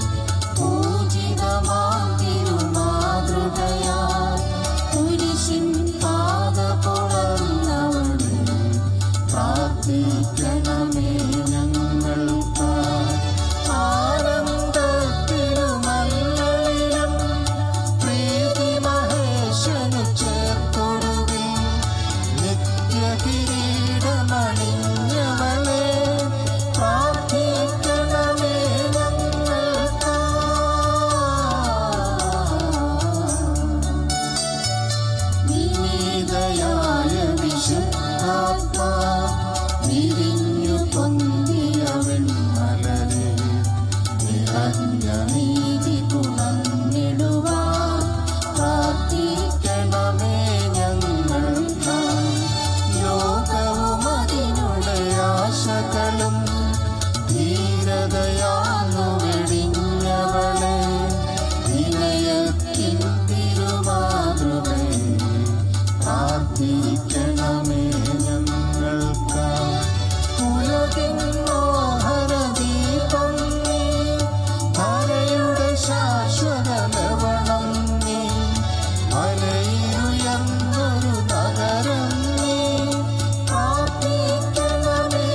പൂജിതമാം തിരുമാതൃകയാൽ കുരിശിൻ പാത പുണർന്നവളെ പ്രാർത്ഥിക്കണമേ ഞങ്ങൾക്കായി ആനന്ദത്തിരുമല്ലിലും പ്രീതി മഹേശനു ചേർത്തൊടുവിൽ നിത്യകിരീടമണിഞ്ഞവളെ പ്രാർത്ഥിക്കണമേ ഞങ്ങൾക്കായി വിനീതയായ വിശുദ്ധാത്മാ വിരിഞ്ഞു പൊന്തിയ വെൺമലരെ നിറഞ്ഞ നീതി പുണർന്നിടുവാൻ പ്രാർത്ഥിക്കണമേ ഞങ്ങൾക്കായി ലോകവും അതിനുടെ ആശകളും ധീരതയാന്നു വെടിഞ്ഞവളെ വിനയത്തിൻ തിരുമാതൃകയെ പ്രാർത്ഥിക്കണമേ ഞങ്ങൾക്കായി ഉലകിൻ മോഹനദീപം നീ ധരയുടെ ശാശ്വത ലവണം നീ മലയിലുയർന്നൊരു നഗരം നീ പ്രാർത്ഥിക്കണമേ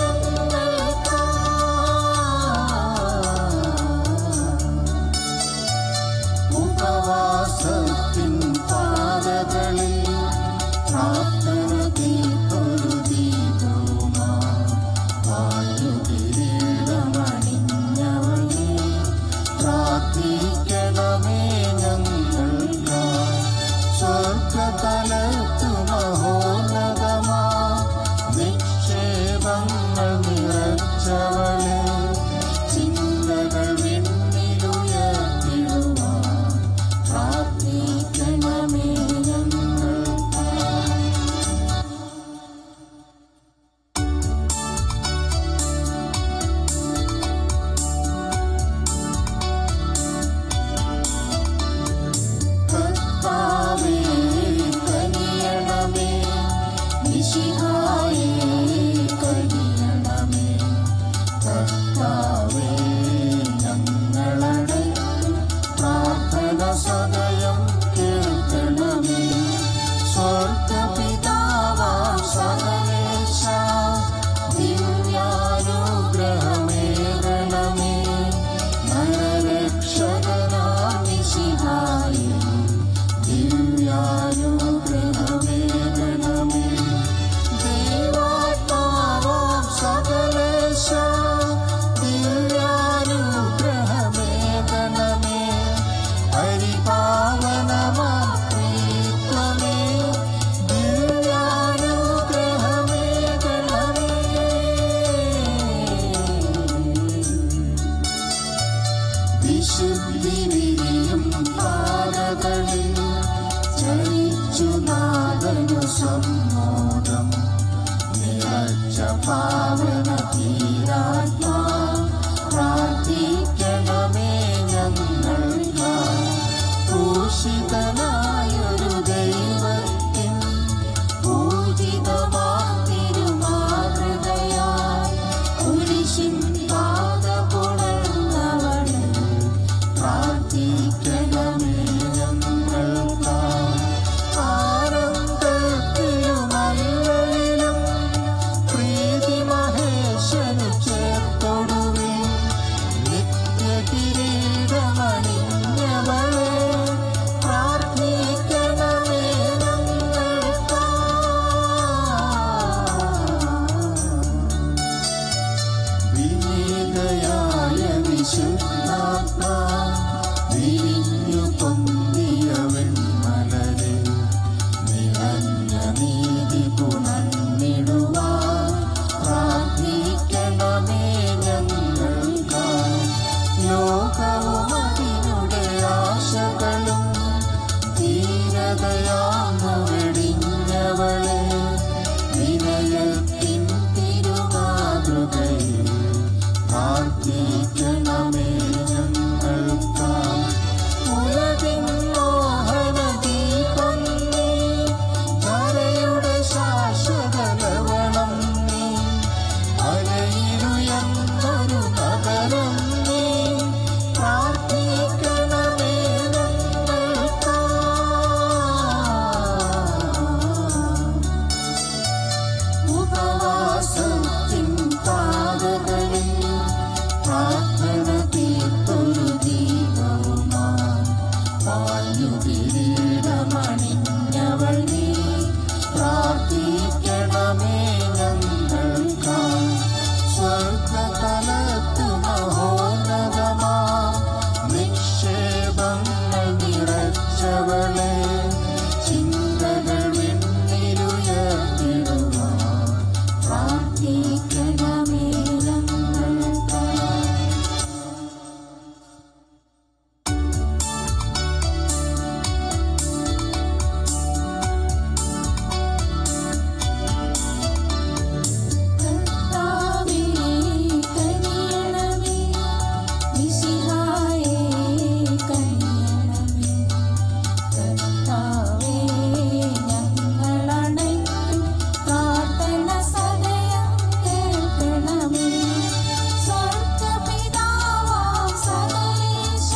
ഞങ്ങൾക്കായി ഉപവാസത്തിൻ പാതകളിൽ പ്രാർത്ഥന തീർത്തൊരു ദീപവുമാ വായു കിരീടമണിഞ്ഞവളെ പ്രാർത്ഥിക്കണമേ ഞങ്ങൾക്കായി സ്വർഗതലത്തു മഹോന്നതമാ നിക്ഷേപങ്ങൾ നിറച്ചവളെ ചിന്തകൾ വിണ്ണിലുയർത്തിടുവാൻ പ്രാർത്ഥിക്കണമേ ഞങ്ങൾക്കായി കർത്താവേ കനിയ ചരിച്ചു നാദനു സമ്മോദം നിറച്ച പാവന തീരാത്മാ പ്രാർത്ഥിക്കണമേ ഞങ്ങൾക്കായി ക്രൂശിതനായൊരു ദൈവത്തിൻ പൂജിതമാതിരുമാതൃകയായി കുരിശിൻ പാദപുണർന്നവളെ പ്രാർത്ഥിക്കണമേ ഞങ്ങൾക്കായി ആനന്ദത്തിലുമല്ലയിലും പ്രീതി മഹേശനു ചേർത്തൊടുവേ നിത്യകിരീടമണിഞ്ഞവളെ പ്രാർത്ഥിക്കണമേ വിനീതയായ വിശുദ്ധാത്മാ വിരിഞ്ഞു പൊന്തിയ വെൺമലരെ നിറഞ്ഞ നീതി പുണർന്നിടുവാൻ പ്രാർത്ഥിക്കണമേ ഞങ്ങൾക്കായി ലോകവും അതിനുടെ ആശകളും ധീരതയാന്നു വെടിഞ്ഞവളെ വിനയത്തിൻ തിരുമാതൃകയിൽ പ്രാർത്ഥിക്കണമേ ഞങ്ങൾക്കായി ഉലകിൻ മോഹന ദീപം നീ ധരയുടെ ശാശ്വത ലവണം നീ അലയിലുയർന്നൊരു നഗരം നീ പ്രാർത്ഥിക്കണമേ ഉപവാസത്തിൻ പാതകളിൽ പ്രാർത്ഥന തീർത്തൊരു ദീപവുമായി വായു കിരീടമണിഞ്ഞവൾ നീ പ്രാർത്ഥിക്കണമേ ഞങ്ങൾക്കായി സ്വർഗതലത്തു മഹോന്നതമാ നിക്ഷേപങ്ങൾ നിറച്ചവളെ ചിന്തകൾ വിണ്ണിലുയർത്തിടുവാൻ പ്രാർത്ഥിക്കണമേ ഞങ്ങൾക്കായി കർത്താവേ കനിയണമേ മിശിഹായേ കനിയണമേ കർത്താവേ ഞങ്ങളണയ്ക്കും പ്രാർത്ഥന സദയം കേൾക്കണമേ സ്വർഗപിതാവാം സകലേശ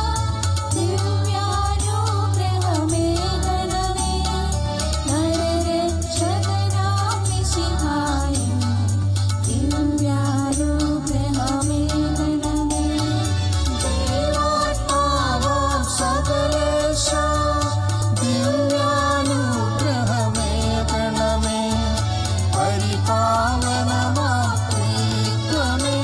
ദിവ്യാനുഗ്രഹമേകണമേ നരരക്ഷകനാം മിശിഹായേ ദിവ്യാനുഗ്രഹമേകണമേ ദൈവാത്മാവാം സകലേശ ദിവ്യാനുഗ്രഹമേകണമേ പരിപാവനമാത്രീത്വമേ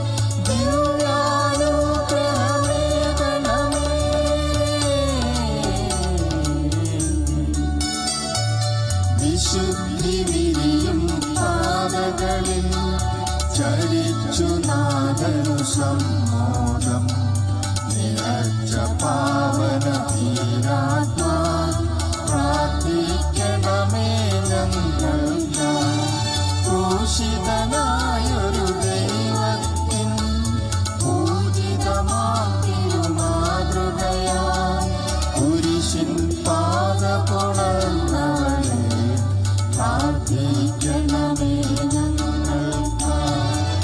ദിവ്യാനുഗ്രഹമേകണമേ വിശുദ്ധി വിരിയും പാതകളിൽ ചരിച്ചു നാദനു സമ്മോദം നിറച്ച പാവന തീരാത്മാ പ്രാർത്ഥിക്കണമേ ഞങ്ങൾക്കായി ക്രൂശിതനായൊരു ദൈവത്തിൻ പൂജിതമാതിരുമാതൃകയായി കുരിശിൻ പാദപുണർന്നവളെ പ്രാർത്ഥിക്കണമേ ഞങ്ങൾക്കായി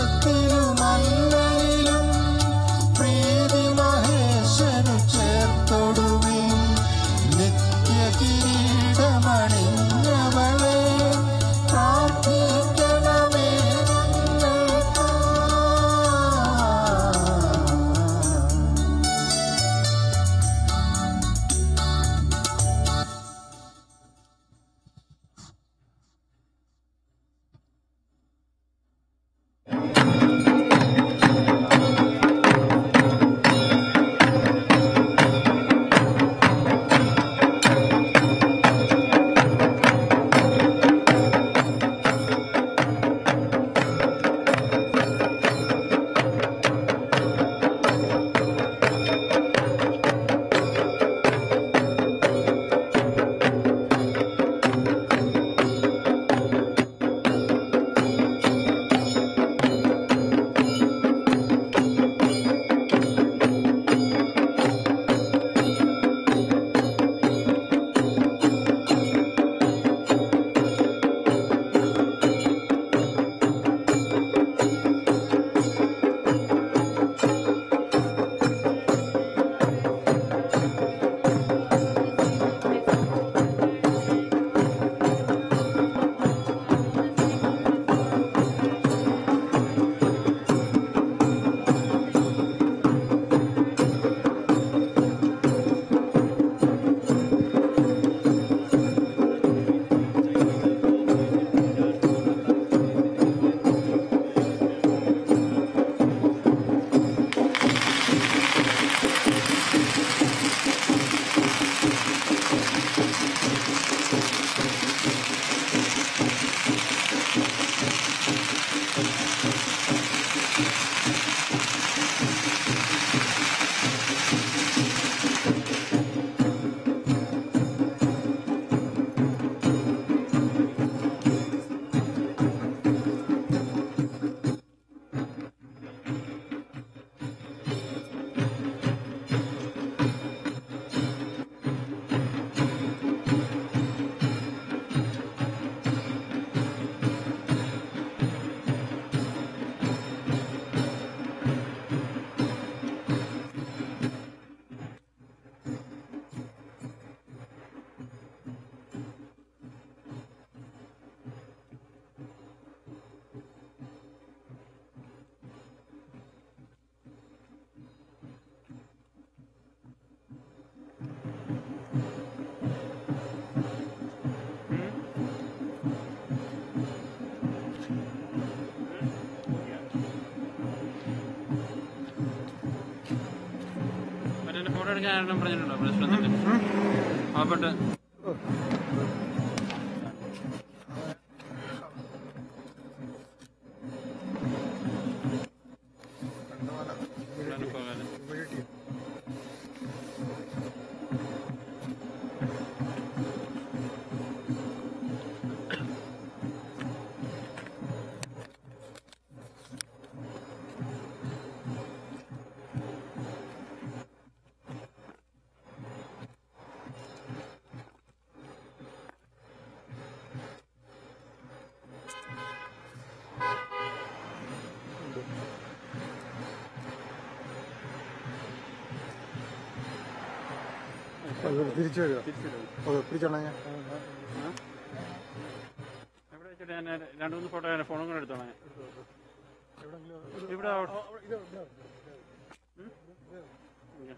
ആനന്ദത്തിലുമല്ലയിലും പ്രീതി മഹേശനു ചേർത്ത് എടുക്കാൻ ആരെങ്കിലും പറഞ്ഞിട്ടുണ്ടോ പ്രശ്നത്തിൽ പാവപ്പെട്ട് തിരിച്ചു വരിക ഓക്കെ പിടിച്ചോളാം ഞാൻ എവിടെ വെച്ചിട്ട് ഞാൻ രണ്ട് മൂന്ന് ഫോട്ടോ ഞാൻ ഫോണും കൂടെ എടുത്തോളാം ഞാൻ. ഇവിടെ അവിടെ- ഉം? ഇങ്ങ.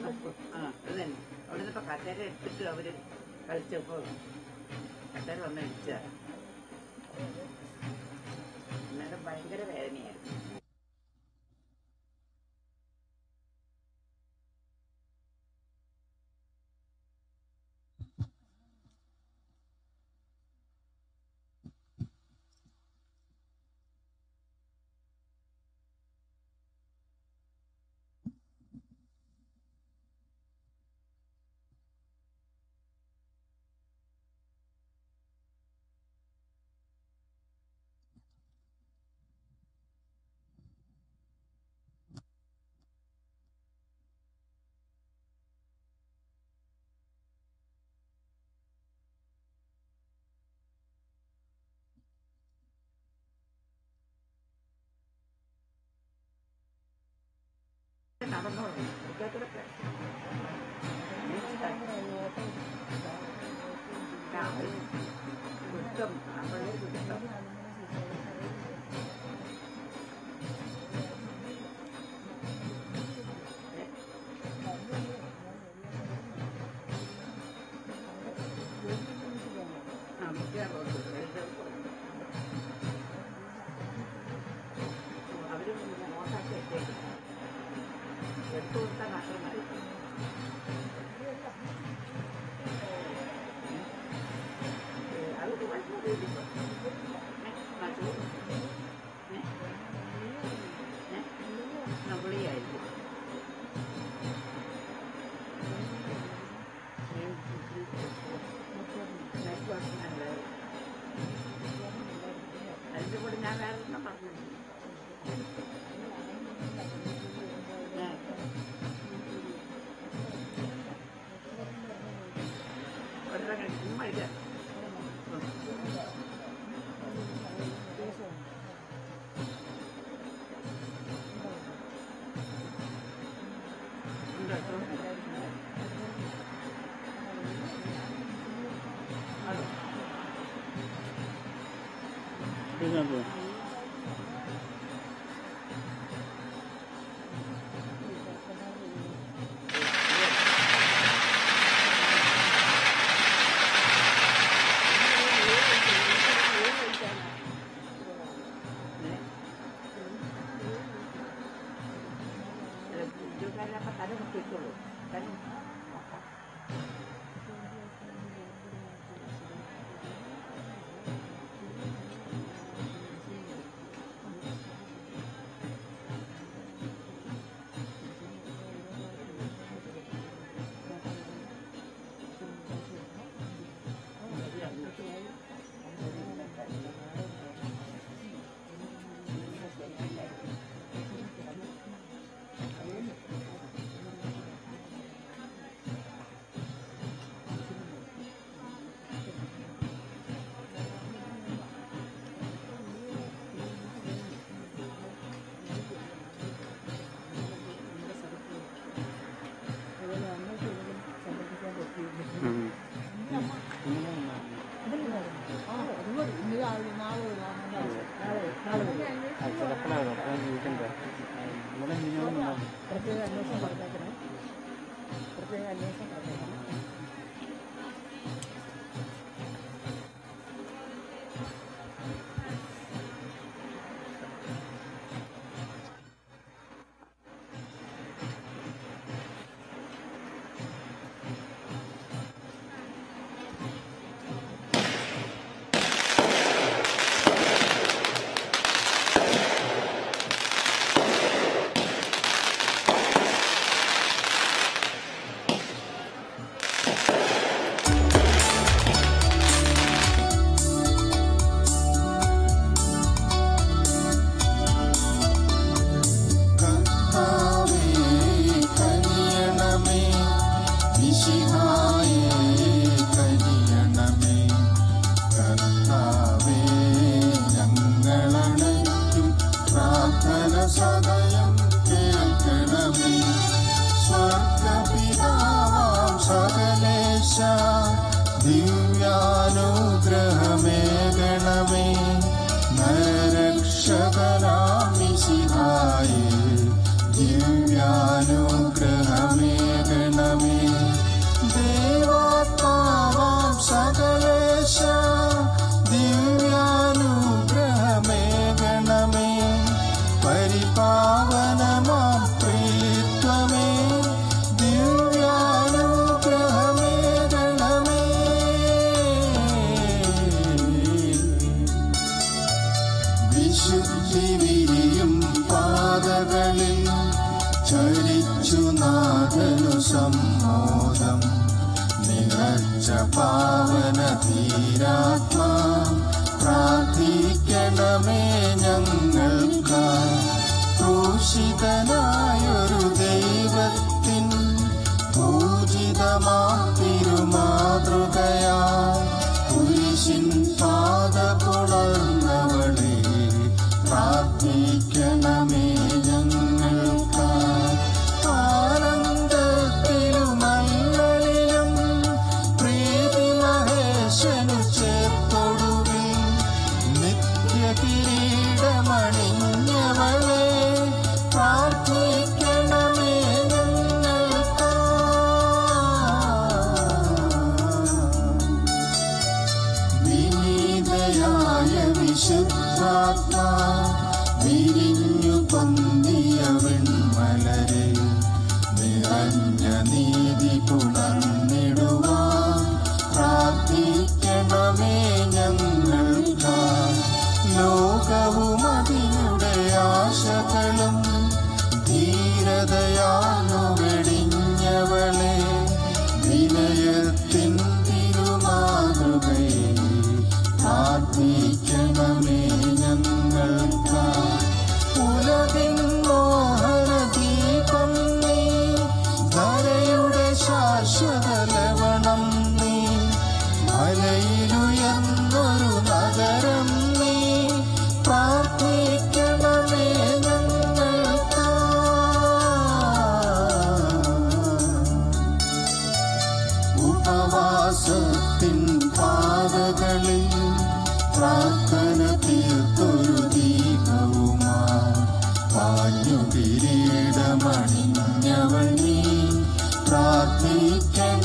ആ അത് തന്നെ അവിടെ നിന്ന് ഇപ്പൊ കസേര എടുത്തിട്ട് അവര് കളിച്ചപ്പോ കസേര വന്ന് ഇടിച്ച ഇന്നലെ ഭയങ്കര വേദനയായിരുന്നു നടന്നോളൂ ഇതൊക്കെ കുറ്റം അവളെ കുറ്റം നമുക്ക് അവര് നോട്ടാക്കി വെച്ചേക്കും എടുത്തു കൊടുത്താൽ മാത്രം മതി അത് കുഴപ്പമില്ല നമ്മളായിരിക്കും അതിന്റെ കൂടെ ഞാൻ വേറെ ഒന്നും പറഞ്ഞു ഒരെണ്ണം കഴിക്കും മഴ ഇതിനകത്ത് തല മുട്ടിക്കുള്ളൂ തല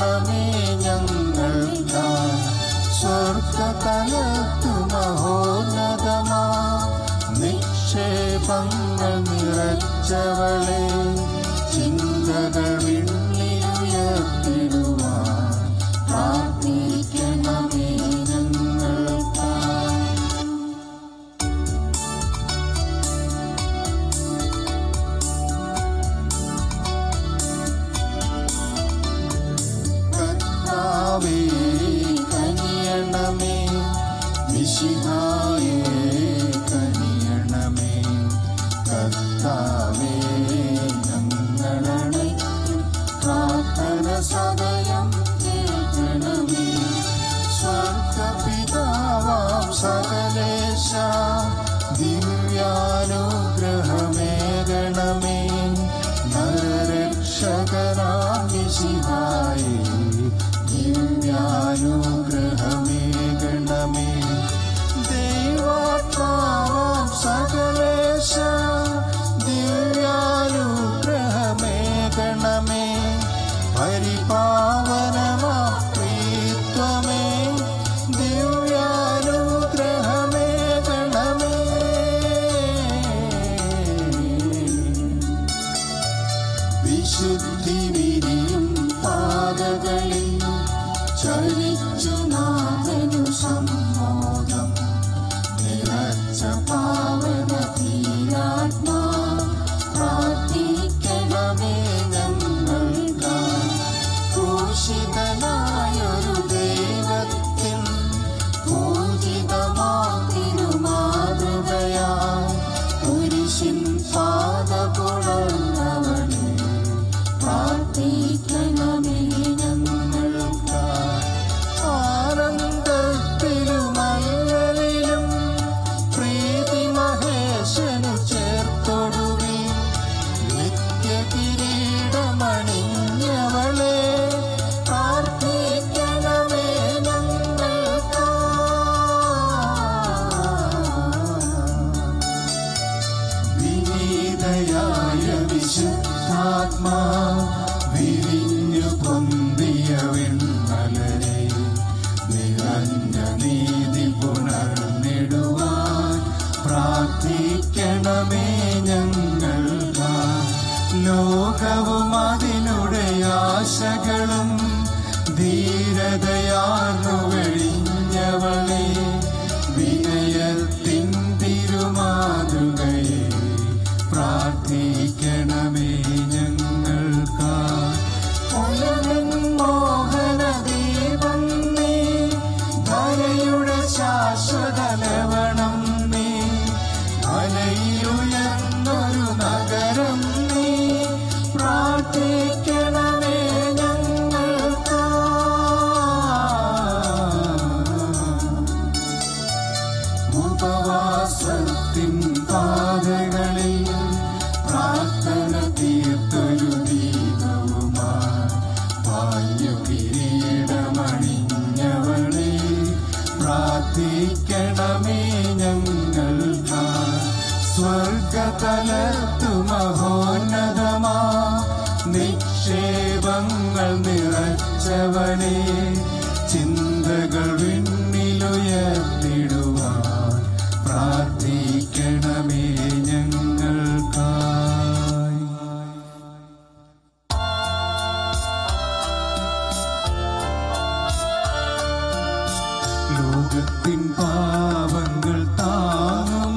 പ്രാർത്ഥിക്കണമേ ഞങ്ങൾക്കായി സ്വർഗതലത്തു മഹോന്നതമാ നിക്ഷേപങ്ങൾ നിറച്ചവളെ ചിന്തകൾ വിണ്ണിലുയർത്തിടുവാൻ പ്രാർത്ഥിക്കണമേ ഞങ്ങൾക്കായി കർത്താവേ കനിയണമേ മിശിഹായേ കനിയണമേ കർത്താവേ ഞങ്ങളണയ്ക്കും പ്രാർത്ഥന സദയം കേൾക്കണമേ സ്വർഗപിതാവാം സകലേശ ദിവ്യാനുഗ്രഹമേകണമേ നരരക്ഷകനാം മിശിഹായേ ദിവ്യാനുഗ്രഹമേകണമേ ദൈവാത്മാവാം സകലേശ ദിവ്യാനുഗ്രഹമേകണമേ പരിപാവനമാ പ്രീത്വമേ ദിവ്യാനുഗ്രഹമേകണമേ വിശുദ്ധി വിരിയും പാതകളിൽ ചരിച്ചു നാഥനു സമ്മോദം നിറച്ച പാവന തീരാത്മാ പ്രാർത്ഥിക്കണമേ ഞങ്ങൾക്കായി ക്രൂശിതനായൊരു ദൈവത്തിൻ പൂജിതമാം തിരുമാതൃകയായി കുരിശിൻ പാത പുണർന്നവളെ പ്രാർത്ഥിക്കണമേ ഞങ്ങൾക്കായി ആനന്ദത്തിലുമല്ലലിലും പ്രീതി മഹേശനു ചേർത്തൊടുവി നിത്യ കിരീടമണിഞ്ഞവളെ പ്രാർത്ഥിക്കണമേ വിനീതയായ വിശുദ്ധാത്മാ വിരിഞ്ഞു പൊന്തിയ വെണ്ണലരെ നിറഞ്ഞ നീതി പുണർന്നിടുവാൻ പ്രാർത്ഥിക്കണമേ ഞങ്ങൾക്കായി ലോകവും അതിനുടെ ആശകളും ധീരതയാർന്നു വെളിഞ്ഞവളെ വിനയത്തിൻ തിരുമാതൃകയെ പ്രാർത്ഥിക്കണമേ ഞങ്ങൾക്കായി ഉലകിൻ മോഹനദീപം നീ ധരയുടെ ശാശ്വത ലവണം നീ മലയിലുയർന്നൊരു നഗരം നീ പ്രാർത്ഥിക്കണമേ ഞങ്ങൾക്കായി ഉപവാസത്തിൻ പാതകളിൽ പ്രാർത്ഥന തീർത്തൊരു ദീപവുമായി വായു കിരീടമണിഞ്ഞവളെ പ്രാർത്ഥിക്കണമേ ഞങ്ങൾക്കായി സ്വർഗതലത്തു മഹോന്നതമാ നിക്ഷേപങ്ങൾ നിറച്ചവനെ ചിന്തകൾ വിണ്ണിലുയർത്തിടുവാൻ പ്രാർത്ഥിക്കണമേ ഞങ്ങൾക്കായി ലോകത്തിൻ പാവങ്ങൾ താങ്ങും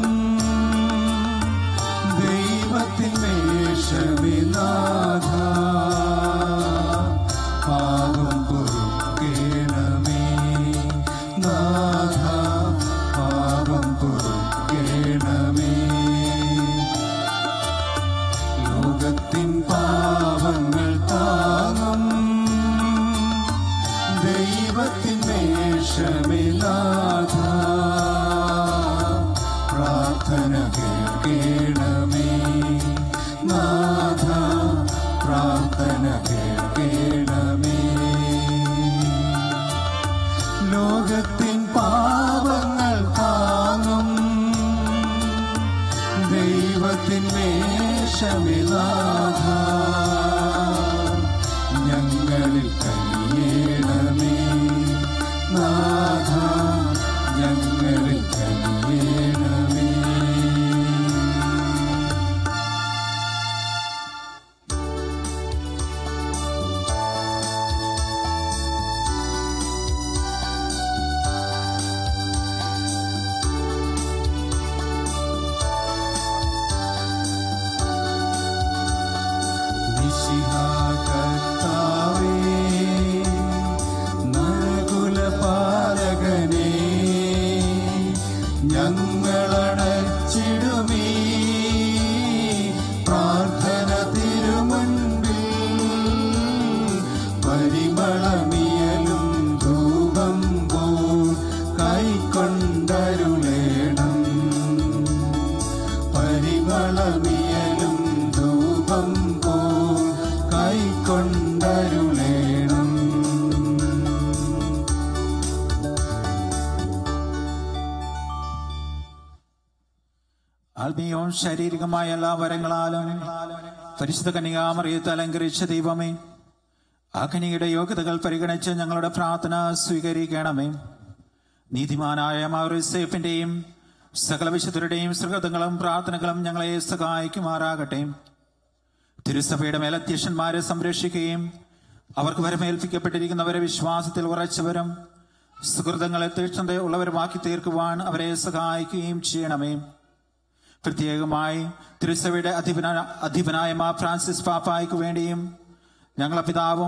ദൈവത്തിൻ വേഷമേ നാഥ പാപം പൊറുക്കേണമേ നാഥ പാപം പൊറുക്കേണമേ ലോകത്തിൻ പാവങ്ങൾ താങ്ങും ദൈവത്തിൻ വേഷമേ നാഥ പ്രാർത്ഥന കേൾക്കണമേ നാഥ പ്രാർത്ഥന കേൾക്കണമേ ലോകത്തിൻ പാപങ്ങൾ താങ്ങും ദൈവത്തിൻ വേഷമില്ലാത ഞങ്ങളിൽ കനിയ കൈക്കൊണ്ടരുളേണം ആത്മീയവും ശാരീരികമായ എല്ലാ വരങ്ങളാലും പരിശുദ്ധ കന്യകാമറിയത്ത് അലങ്കരിച്ച ദൈവമേ ആ കനിയുടെ യോഗ്യതകൾ പരിഗണിച്ച് ഞങ്ങളുടെ പ്രാർത്ഥന സ്വീകരിക്കണമേ നീതിമാനായ മൗറിസേഫിന്റെയും സകല വിശുദ്ധരുടെയും സുഹൃത്തുക്കളും പ്രാർത്ഥനകളും ഞങ്ങളെ സഹായിക്കുമാറാകട്ടെ തിരുസഭയുടെ മേലധ്യക്ഷന്മാരെ സംരക്ഷിക്കുകയും അവർക്ക് വരമേൽപ്പിക്കപ്പെട്ടിരിക്കുന്നവരെ വിശ്വാസത്തിൽ ഉറച്ചവരും സുഹൃത്തുക്കളെ തീക്ഷ്ണത ഉള്ളവരുമാക്കി തീർക്കുവാൻ അവരെ സഹായിക്കുകയും ചെയ്യണമേ പ്രത്യേകമായി തിരുസഭയുടെ അധിപന അധിപനായ മാ ഫ്രാൻസിസ് പാപ്പായ്ക്ക് വേണ്ടിയും ഞങ്ങളെ പിതാവും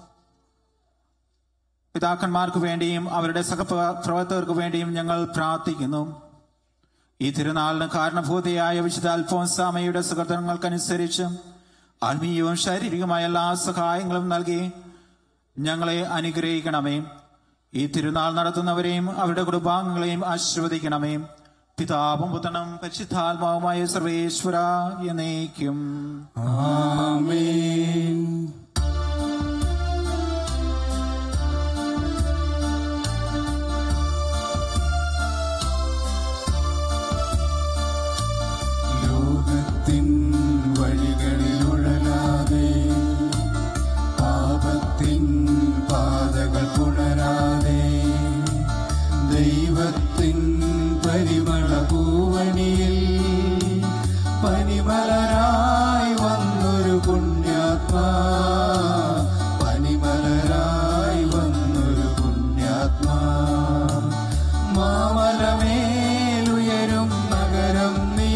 പിതാക്കന്മാർക്ക് വേണ്ടിയും അവരുടെ സഹപ്രവർത്തകർക്ക് വേണ്ടിയും ഞങ്ങൾ പ്രാർത്ഥിക്കുന്നു ഈ തിരുനാളിന് കാരണഭൂതയായ വിശുദ്ധ അൽഫോൻസാമയുടെ സുഹൃത്തുക്കൾക്കനുസരിച്ച് ആത്മീയവും ശാരീരികമായ എല്ലാ സഹായങ്ങളും നൽകി ഞങ്ങളെ അനുഗ്രഹിക്കണമേ ഈ തിരുനാൾ നടത്തുന്നവരെയും അവരുടെ കുടുംബാംഗങ്ങളെയും ആശീർവദിക്കണമേ പിതാവും പുത്രനും പരിശുദ്ധാത്മാവുമായ സർവേശ്വര എന്നേക്കും ആമേൻ ലോകത്തിൻ വഴികളിലുഴലാതെ പാപത്തിൻ പാതകൾ പുണരാതെ ദൈവത്തിൻ പരിമള പൂവണിയിൽ പനിമലരായി വന്നൊരു പുണ്യാത്മാ പനിമലരായി വന്നൊരു പുണ്യാത്മാ മാമലമേലുയരും നഗരം നീ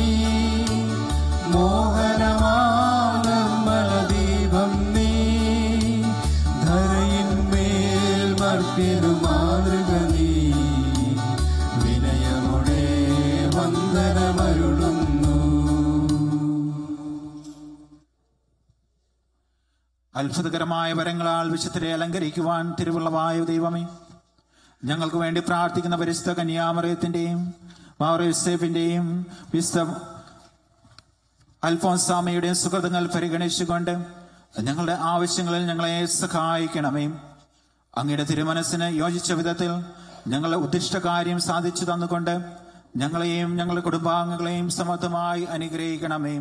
മോഹനമാർമ്മലദീപം നീ ധരയിന്മേൽ മർത്തിനു മാതൃക നീ വിനയമുടെ വന്ദനമരുളുന്നു അത്ഭുതകരമായ വരങ്ങളാൽ വിശുദ്ധരെ അലങ്കരിക്കുവാൻ തിരുവുള്ളമായ ദൈവമേ ഞങ്ങൾക്ക് വേണ്ടി പ്രാർത്ഥിക്കുന്ന പരിശുദ്ധ കന്യാമറയത്തിന്റെയും മാറേസേഫിന്റെയും വിശുദ്ധ അൽഫോൻസാമയുടെയും സുഹൃത്തുക്കൾ പരിഗണിച്ചുകൊണ്ട് ഞങ്ങളുടെ ആവശ്യങ്ങളിൽ ഞങ്ങളെ സഹായിക്കണമേ അങ്ങയുടെ തിരുമനസ്സിന് യോജിച്ച വിധത്തിൽ ഞങ്ങളുടെ ഉദ്ദിഷ്ട കാര്യം സാധിച്ചു തന്നുകൊണ്ട് ഞങ്ങളെയും ഞങ്ങളുടെ കുടുംബാംഗങ്ങളെയും സമർത്ഥമായി അനുഗ്രഹിക്കണമേ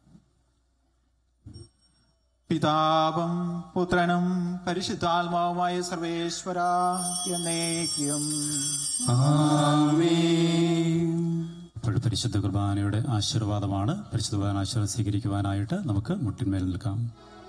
പിതാവും പുത്രനും പരിശുദ്ധാത്മാവുമായ സർവേശ്വര എന്നേക്കും ഇപ്പോൾ പരിശുദ്ധ കുർബാനയുടെ ആശീർവാദമാണ് പരിശുദ്ധ കുർബാന ആശീർവാദം സ്വീകരിക്കുവാനായിട്ട് നമുക്ക് മുട്ടിന്മേൽ നിൽക്കാം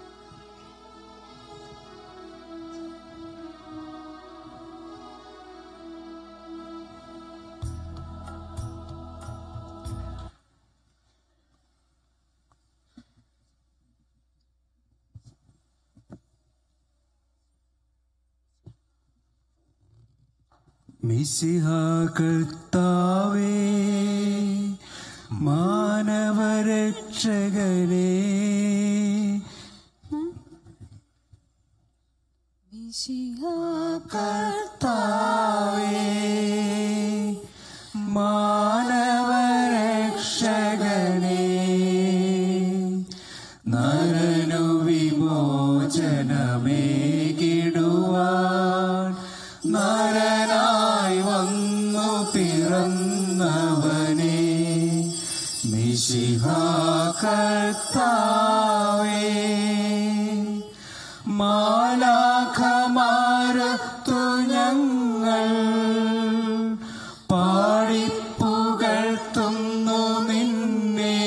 മിശിഹ കർത്താവേ മാനവരക്ഷകനേ കർത്താവേ മാനവരക്ഷകനേ നരനു വിമോചനമേകിടുവാൻ നരനായി വന്നു പിറന്നവനെ മിശിഹ കർത്താവേ മാലാഖമാരത്തു ഞങ്ങൾ പാടിപ്പുകഴ്ത്തുന്നു നിന്നെ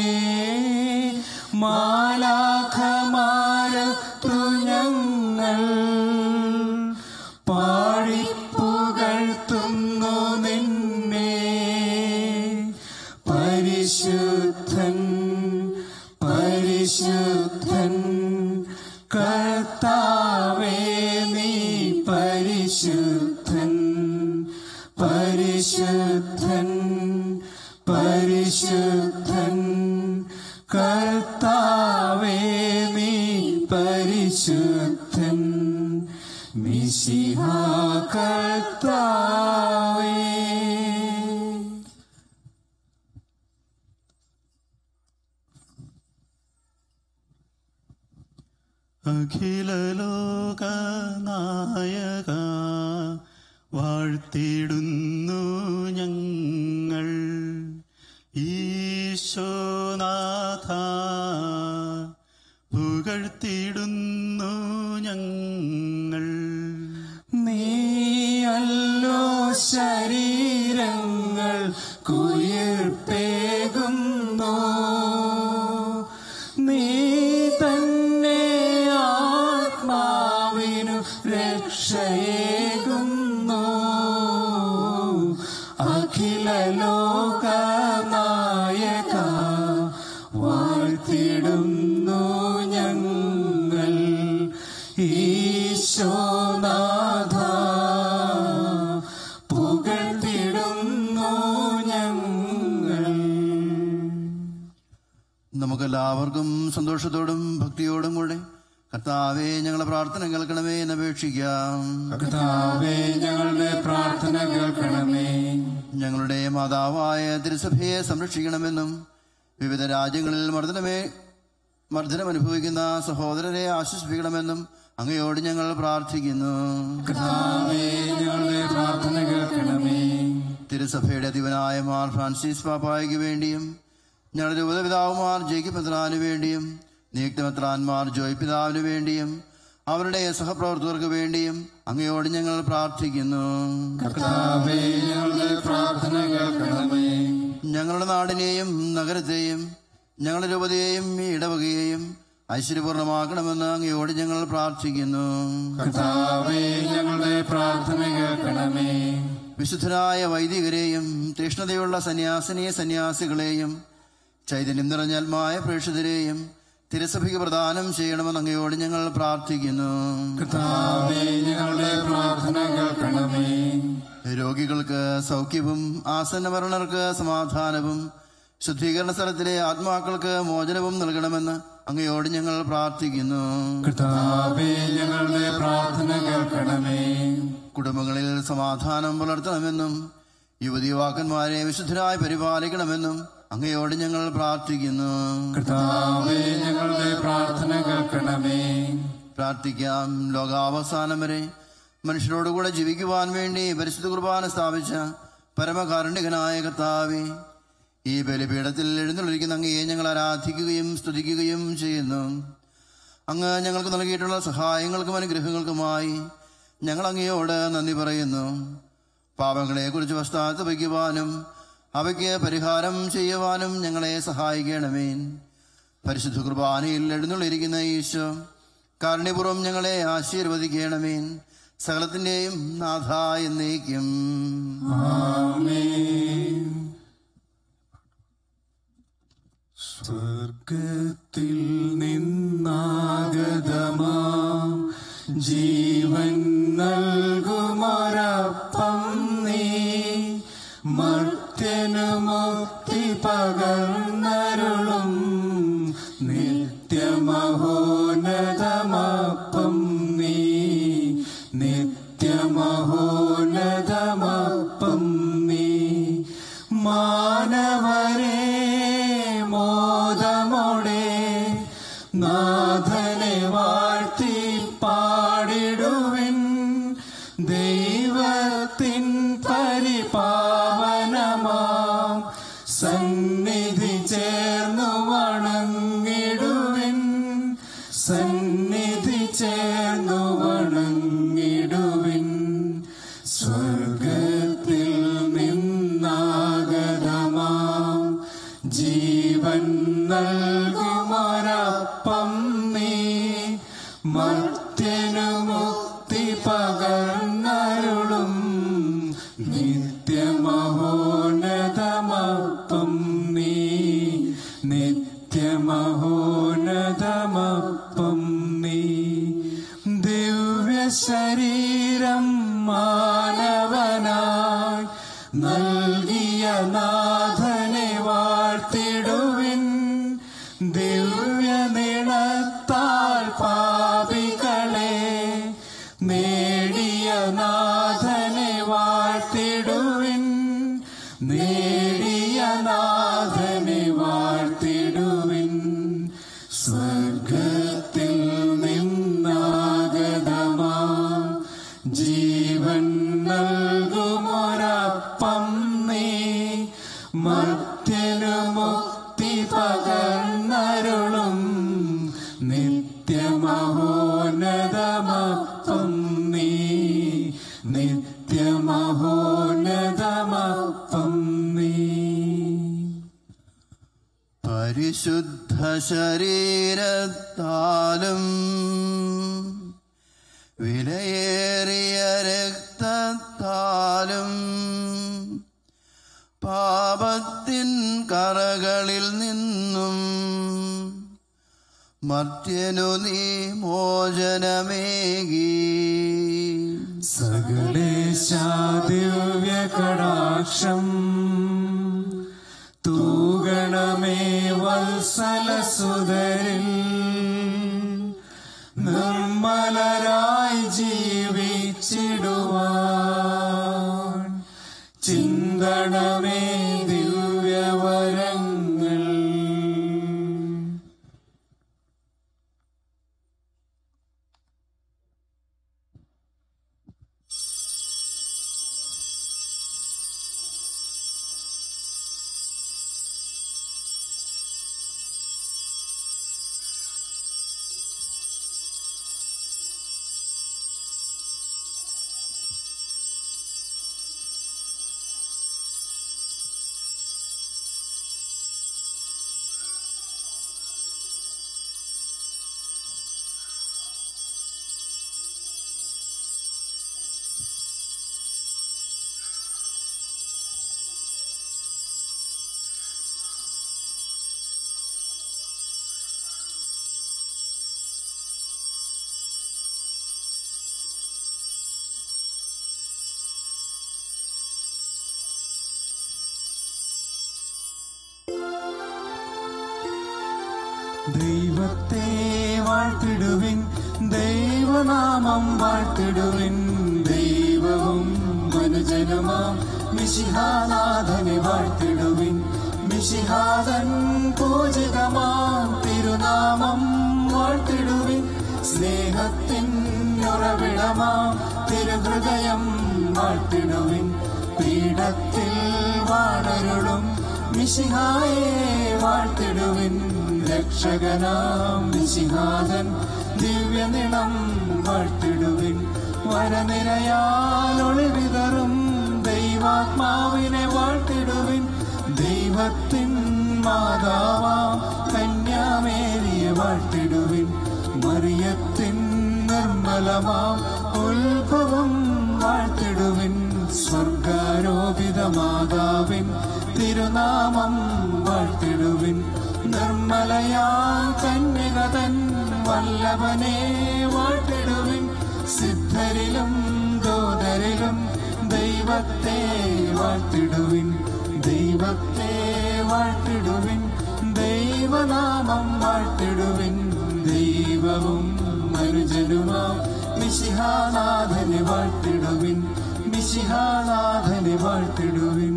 മാലാഖമാരത്തു ഞങ്ങൾ പാടിപ്പുകഴ്ത്തുന്നു നിന്നെ പരിശുദ്ധൻ പരിശുദ്ധൻ കർത്താവേ നീ പരിശുദ്ധൻ പരിശുദ്ധൻ പരിശുദ്ധൻ കർത്താവേ നീ പരിശുദ്ധൻ മിശിഹ കർത്താവേ അഖില ലോക നായക വാഴ്ത്തിടുന്നു ഞങ്ങൾ ഈശോനാഥ പുകഴ്ത്തിടുന്നു ഞങ്ങൾ നീയല്ലോ ശരീരങ്ങൾ കുയിർപ്പേകുന്നു നീ തന്നെ ആത്മാവിനു രക്ഷയേകുന്നു അഖില ലോക നായക വാഴ്ത്തിടുന്നു ഞങ്ങൾ ഈശോനാഥ പുകഴ്ത്തിടുന്നു ഞങ്ങൾ നമുക്കെല്ലാവർക്കും സന്തോഷത്തോടും ഭക്തിയോടും കൂടെ കർത്താവെ ഞങ്ങളെ പ്രാർത്ഥന കേൾക്കണമേ എന്ന് അപേക്ഷിക്കാം കർത്താവേ ഞങ്ങളുടെ പ്രാർത്ഥന കേൾക്കണമേ ഞങ്ങളുടെ മാതാവായ തിരുസഭയെ സംരക്ഷിക്കണമെന്നും വിവിധ രാജ്യങ്ങളിൽ മർദ്ദനമേ മർദ്ദനം അനുഭവിക്കുന്ന സഹോദരരെ ആശ്വസിപ്പിക്കണമെന്നും അങ്ങയോട് ഞങ്ങൾ പ്രാർത്ഥിക്കുന്നു കർത്താവേ ഞങ്ങളുടെ പ്രാർത്ഥന കേൾക്കണമേ തിരുസഭയുടെ അധിപനായ മാർ ഫ്രാൻസിസ് പാപ്പായ്ക്ക് വേണ്ടിയും ഞങ്ങളുടെ രൂപതപിതാവുമാർ ജേക്കബ് മെത്രാന് വേണ്ടിയും നിയുക്തമെത്രാന്മാർ ജോയ് പിതാവിന് വേണ്ടിയും അവരുടെ സഹപ്രവർത്തകർക്ക് വേണ്ടിയും അങ്ങയോട് ഞങ്ങൾ പ്രാർത്ഥിക്കുന്നു കർത്താവേ ഞങ്ങളുടെ പ്രാർത്ഥന കേൾക്കണമേ ഞങ്ങളുടെ നാടിനെയും നഗരത്തെയും ഞങ്ങളുടെ രൂപതയെയും ഈ ഇടവകയെയും ഐശ്വര്യപൂർണമാക്കണമെന്ന് അങ്ങയോട് ഞങ്ങൾ പ്രാർത്ഥിക്കുന്നു കർത്താവേ ഞങ്ങളുടെ പ്രാർത്ഥന കേൾക്കണമേ വിശുദ്ധരായ വൈദികരെയും തീഷ്ണതയുള്ള സന്യാസിനിയ സന്യാസികളെയും ചൈതന്യം നിറഞ്ഞ ആത്മായ പ്രേക്ഷിതരെയും തിരുസഭയ്ക്ക് പ്രദാനം ചെയ്യണമെന്ന് അങ്ങയോട് ഞങ്ങൾ പ്രാർത്ഥിക്കുന്നു കർത്താവേ ഞങ്ങളുടെ പ്രാർത്ഥന കേൾക്കണമേ രോഗികൾക്ക് സൗഖ്യവും ആസന്ന മരണർക്ക് സമാധാനവും ശുദ്ധീകരണ സ്ഥലത്തിലെ ആത്മാക്കൾക്ക് മോചനവും നൽകണമെന്ന് അങ്ങയോട് ഞങ്ങൾ പ്രാർത്ഥിക്കുന്നു കർത്താവേ ഞങ്ങളുടെ പ്രാർത്ഥന കേൾക്കണമേ കുടുംബങ്ങളിൽ സമാധാനം പുലർത്തണമെന്നും യുവതി യുവാക്കന്മാരെ വിശുദ്ധരായി പരിപാലിക്കണമെന്നും അങ്ങയോട് ഞങ്ങൾ പ്രാർത്ഥിക്കുന്നു കർത്താവേ ഞങ്ങളുടെ പ്രാർത്ഥന കേൾക്കണമേ പ്രാർത്ഥിക്കാം ലോകാവസാനം വരെ മനുഷ്യരോടുകൂടെ ജീവിക്കുവാൻ വേണ്ടി പരിശുദ്ധ കുർബാന സ്ഥാപിച്ച പരമകാരുണികനായ കർത്താവെ ഈ ബലിപീഠത്തിൽ എഴുന്നള്ളിരിക്കുന്ന അങ്ങയെ ഞങ്ങൾ ആരാധിക്കുകയും സ്തുതിക്കുകയും ചെയ്യുന്നു അങ്ങ് ഞങ്ങൾക്ക് നൽകിയിട്ടുള്ള സഹായങ്ങൾക്കും അനുഗ്രഹങ്ങൾക്കുമായി ഞങ്ങൾ അങ്ങയോട് നന്ദി പറയുന്നു പാപങ്ങളെക്കുറിച്ച് പശ്ചാത്തല വയ്ക്കുവാനും അവയ്ക്ക് പരിഹാരം ചെയ്യുവാനും ഞങ്ങളെ സഹായിക്കണമേ പരിശുദ്ധ കുർബാനയിൽ എഴുന്നള്ളിരിക്കുന്ന ഈശോ കാരുണ്യപൂർവ്വം ഞങ്ങളെ ആശീർവദിക്കണമേ സകലത്തിന്റെയും നാഥ എന്നേക്കും സ്വർഗത്തിൽ നിന്നാഗതമാം ജീവൻ നൽകുമൊരപ്പം നീ മർത്യനു മുക്തി പകർന്നരുളും നിത്യമഹോന്നതമപ്പം നീ നിത്യമഹോന്നതമപ്പം നീ മാനവരെ മോദമോടെ നാഥനെ വാഴ്ത്തി പാടിടുവിൻ ദൈവത്തിൻ പരിപാവനമാം സന്നിധി ചേർന്നു വണങ്ങിടുവിൻ സന്നിധി ചേർന്നു വണങ്ങിടുവിൻ സ്വർഗത്തിൽ നിന്നാഗതമാം ജീവൻ നൽകുമൊരപ്പം നീ മർത്യനു മുക്തി പകർന്നരുളും നിത്യമഹോന്നതമപ്പം നീ നിത്യമഹോന്നതമപ്പം നീ ദിവ്യ ശരീരം മാനവനായി നൽകിയ നാഥനെ വാഴ്ത്തിടുവിൻ ദിവ്യ നിണത്താൽ പാപികളെ നേടിയ നാഥനെ വാഴ്ത്തിടുവിൻ നേടിയ നാഥനെ വാഴ്ത്തിടുവിൻ സ്വർഗത്തിൽ നിന്ന് നിത്യമഹോന്നതമപ്പം നീ നിത്യമഹോന്നതമപ്പം നീ പരിശുദ്ധ ശരീരത്താലും വിലയേറിയ രക്തത്താലും പാപത്തിൻ കറകളിൽ നിന്നും മർത്യനു നീ മോചനമേകി സകലേശാദിവ്യ കടാക്ഷം തൂഗണമേ വത്സലസുതരിൽ നിർമ്മലരായി ജീവിച്ചിടുവാൻ ചിന്തണമേ ദിവ്യവരങ്ങൾ ദൈവത്തെ വാഴ്ത്തിടുവിൻ ദൈവനാമം വാഴ്ത്തിടുവിൻ ദൈവവും മനുജനുമാം മിശിഹാനാഥനെ വാഴ്ത്തിടുവിൻ മിശിഹാദൻ പൂജിതമാം തിരുനാമം വാഴ്ത്തിടുവിൻ സ്നേഹത്തിൻ ഉറവിടമാം തിരുഹൃദയം വാഴ്ത്തിടുവിൻ പീഠത്തിൽ വാണരുളും മിശിഹായെ വാഴ്ത്തിടുവിൻ രക്ഷകനാം മിശിഹാദൻ ദിവ്യനിളം വാഴ്ത്തിടുവിൻ വരനിരയാൽ ഒളിവിതറും ദൈവാത്മാവിനെ വാഴ്ത്തിടുവിൻ ദൈവത്തിൻ മാതാവാം കന്യാമേരിയെ വാഴ്ത്തിടുവിൻ മറിയത്തിൻ നിർമ്മലമാം ഉത്ഭവം വാഴ്ത്തിടുവിൻ സ്വർഗാരോപിത മാതാവിൻ തിരുനാമം വാഴ്ത്തിടുവിൻ നിർമ്മലയാ കന്യകതൻ വല്ലഭനെ വാഴ്ത്തിടുവിൻ സിദ്ധരിലും ദൂതരിലും ദൈവത്തെ വാഴ്ത്തിടുവിൻ ദൈവത്തെ വാഴ്ത്തിടുവിൻ ദൈവനാമം വാഴ്ത്തിടുവിൻ ദൈവവും മനുജനുമാ മിശിഹാനാഥനെ വാഴ്ത്തിടുവിൻ മിശിഹാനാഥനെ വാഴ്ത്തിടുവിൻ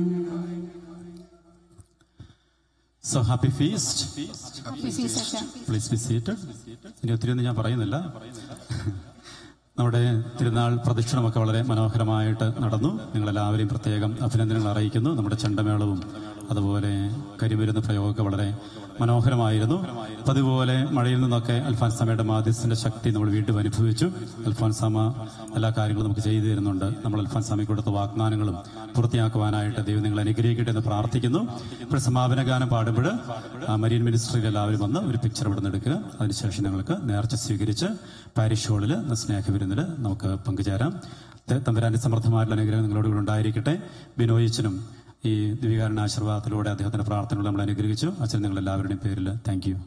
so happy feast Happy feast, അച്ഛാ. പ്ലീസ് ബി സീറ്റഡ് ഇനി ഒത്തിരി ഒന്നും ഞാൻ പറയുന്നില്ല നമ്മുടെ തിരുനാൾ പ്രദക്ഷിണമൊക്കെ വളരെ മനോഹരമായിട്ട് നടന്നു നിങ്ങളെല്ലാവരെയും പ്രത്യേകം അഭിനന്ദനങ്ങൾ അറിയിക്കുന്നു നമ്മുടെ ചെണ്ടമേളവും അതുപോലെ കരിമരുന്ന് പ്രയോഗമൊക്കെ വളരെ മനോഹരമായിരുന്നു അതുപോലെ മഴയിൽ നിന്നൊക്കെ അൽഫാൻസാമയുടെ മാധ്യസ്ഥന്റെ ശക്തി നമ്മൾ വീണ്ടും അനുഭവിച്ചു അൽഫാൻസാമ എല്ലാ കാര്യങ്ങളും നമുക്ക് ചെയ്തു തരുന്നുണ്ട് നമ്മൾ അൽഫാൻസാമയ്ക്ക് കൊടുത്ത വാഗ്ദാനങ്ങളും പൂർത്തിയാക്കുവാനായിട്ട് ദൈവം നിങ്ങൾ അനുഗ്രഹിക്കട്ടെ എന്ന് പ്രാർത്ഥിക്കുന്നു ഇപ്പോൾ സമാപന ഗാനം പാടുമ്പോൾ ആ, മരീൻ മിനിസ്ട്രിയിൽ എല്ലാവരും വന്ന് ഒരു പിക്ചർ ഇവിടെ നിന്ന് എടുക്കുക അതിനുശേഷം ഞങ്ങൾക്ക് നേർച്ച സ്വീകരിച്ച് പാരിഷ് ഹാളിൽ സ്നേഹവിരുന്നിൽ നമുക്ക് പങ്കുചേരാം ത- തമ്പുരാന്റെ സമൃദ്ധമായിട്ടുള്ള അനുഗ്രഹം നിങ്ങളോട് കൂടെ ഉണ്ടായിരിക്കട്ടെ ബിനോയിച്ചനും ഈ ദിവികാരൻ്റെ ആശീർവാദത്തിലൂടെ അദ്ദേഹത്തിന്റെ പ്രാർത്ഥനകൾ നമ്മൾ അനുഗ്രഹിച്ചു അച്ഛൻ നിങ്ങൾ എല്ലാവരുടെയും പേരിൽ താങ്ക് യു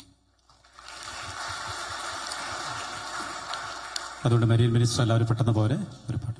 അതുകൊണ്ട് മരീൻ മിനിസ്റ്റർ എല്ലാവരും പെട്ടെന്ന് പോലെ ഒരു പാട്ട്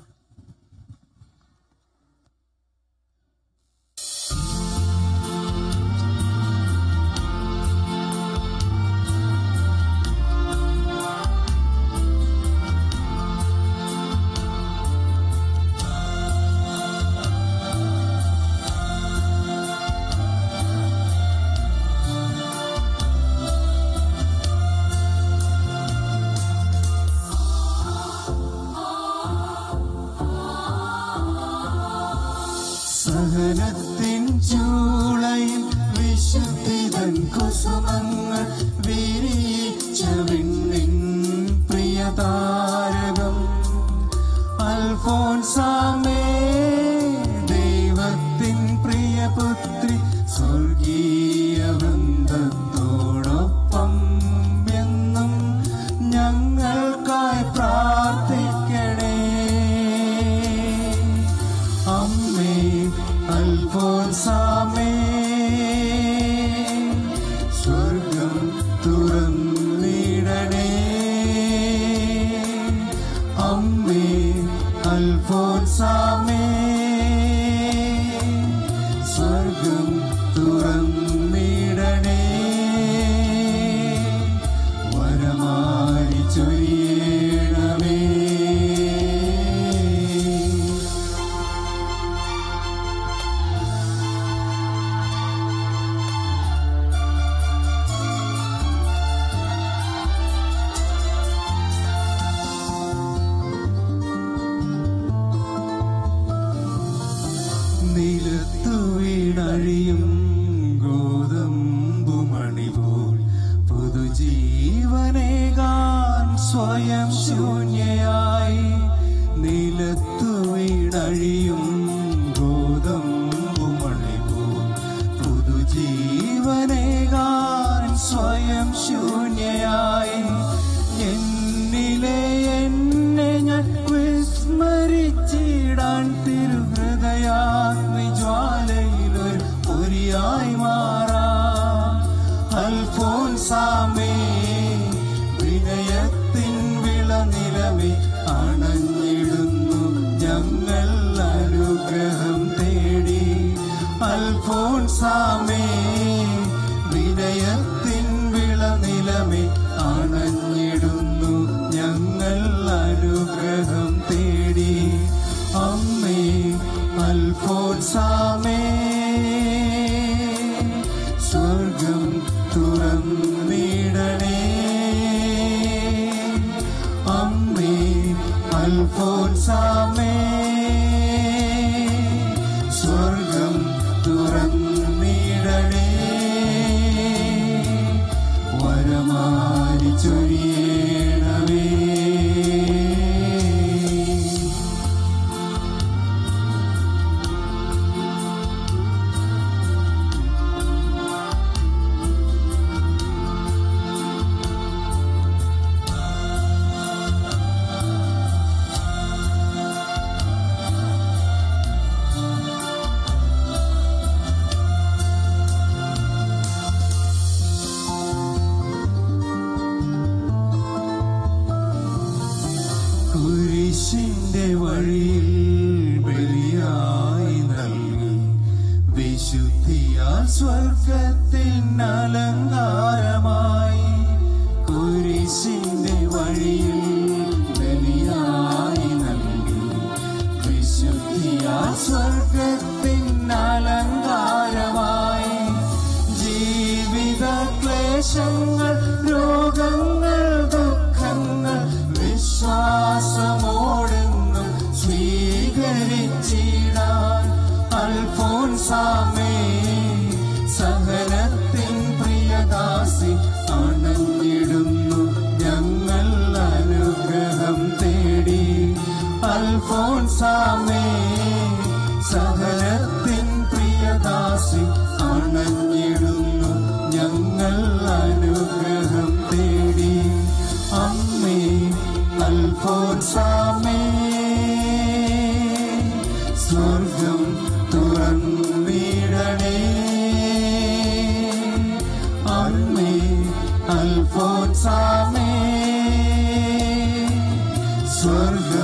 സഹനത്തിൻ ചൂളയിൽ വിശുദ്ധിതൻ കുസുമങ്ങൾ വിരിയിച്ച വിണ്ണിൻ താരകം അൽഫോൻസാമേ ദൈവത്തിൻ പ്രിയപുത്രി സ്വർഗീയ വൃന്ദത്തോടൊപ്പം എന്നും ഞങ്ങൾക്കായി പ്രാർത്ഥിക്കണേ അമ്മേ അൽഫോൻസാമേ സ്വർഗം തുറന്നിടണേ അമ്മേ അൽഫോൻസാമേ സ്വർഗം തുറന്നിടണേ വരമാരി ചൊരിയണമേ നിലത്തു വീണഴിയും ഗോതമ്പുമണി പോൽ പുതുജീവനേകാൻ സ്വയം ശൂന്യയായി നിലത്തു വീണഴിയും ഗോതമ്പുമണി പോൽ പുതുജീവനേകാൻ സ്വയം ശൂന്യയായി എന്നിലെ എന്നെ ഞാൻ വിസ്മരിച്ചിടാൻ തിരുഹൃദയാഗ്നി ജ്വാലയിലൊരു പൊരിയായി മാറാം അൽഫോൻസാമേ വിനയത്തിൻ വിളനിലമേ അണഞ്ഞിടുന്നു ഞങ്ങൾ അനുഗ്രഹം തേടി അൽഫോൻസാമേ വിനയത്തിൻ വിളനിലമേ അണഞ്ഞിടുന്നു ഞങ്ങൾ അനുഗ്രഹം തേടി അമ്മേ അൽഫോൻസാമേ സ്വർഗം തുറന്നിടണേ അമ്മേ അൽഫോൻസാമേ സ്വർഗം തുറന്നിടണേ വരമാരി ചൊരിയണമേ കുരിശിന്റെ വഴിയിൽ ബലിയായി നൽകി വിശുദ്ധിയാൽ സ്വർഗത്തിൻ അലങ്കാരമായി കുരിശിന്റെ വഴിയിൽ ബലിയായി നൽകി വിശുദ്ധിയാൽ സ്വർഗത്തിൻ അലങ്കാരമായി ജീവിത ക്ലേശങ്ങൾ രോഗങ്ങൾ ദുഃഖങ്ങൾ വിശ്വാസമോടെന്നും സ്വീകരിച്ചിടാൻ അൽഫോൻസാമേ സഹനത്തിൻ പ്രിയദാസി അണഞ്ഞിടുന്നു ഞങ്ങൾ അനുഗ്രഹം തേടി അൽഫോൻസാമേ സഹനത്തിൻ പ്രിയദാസി അണഞ്ഞിടുന്നു ഞങ്ങൾ അനുഗ്രഹം തേടി അമ്മേ അൽഫോൻസാമേ സ്വർഗം തുറന്നിടണേ അമ്മേ അൽഫോൻസാമേ സ്വർഗം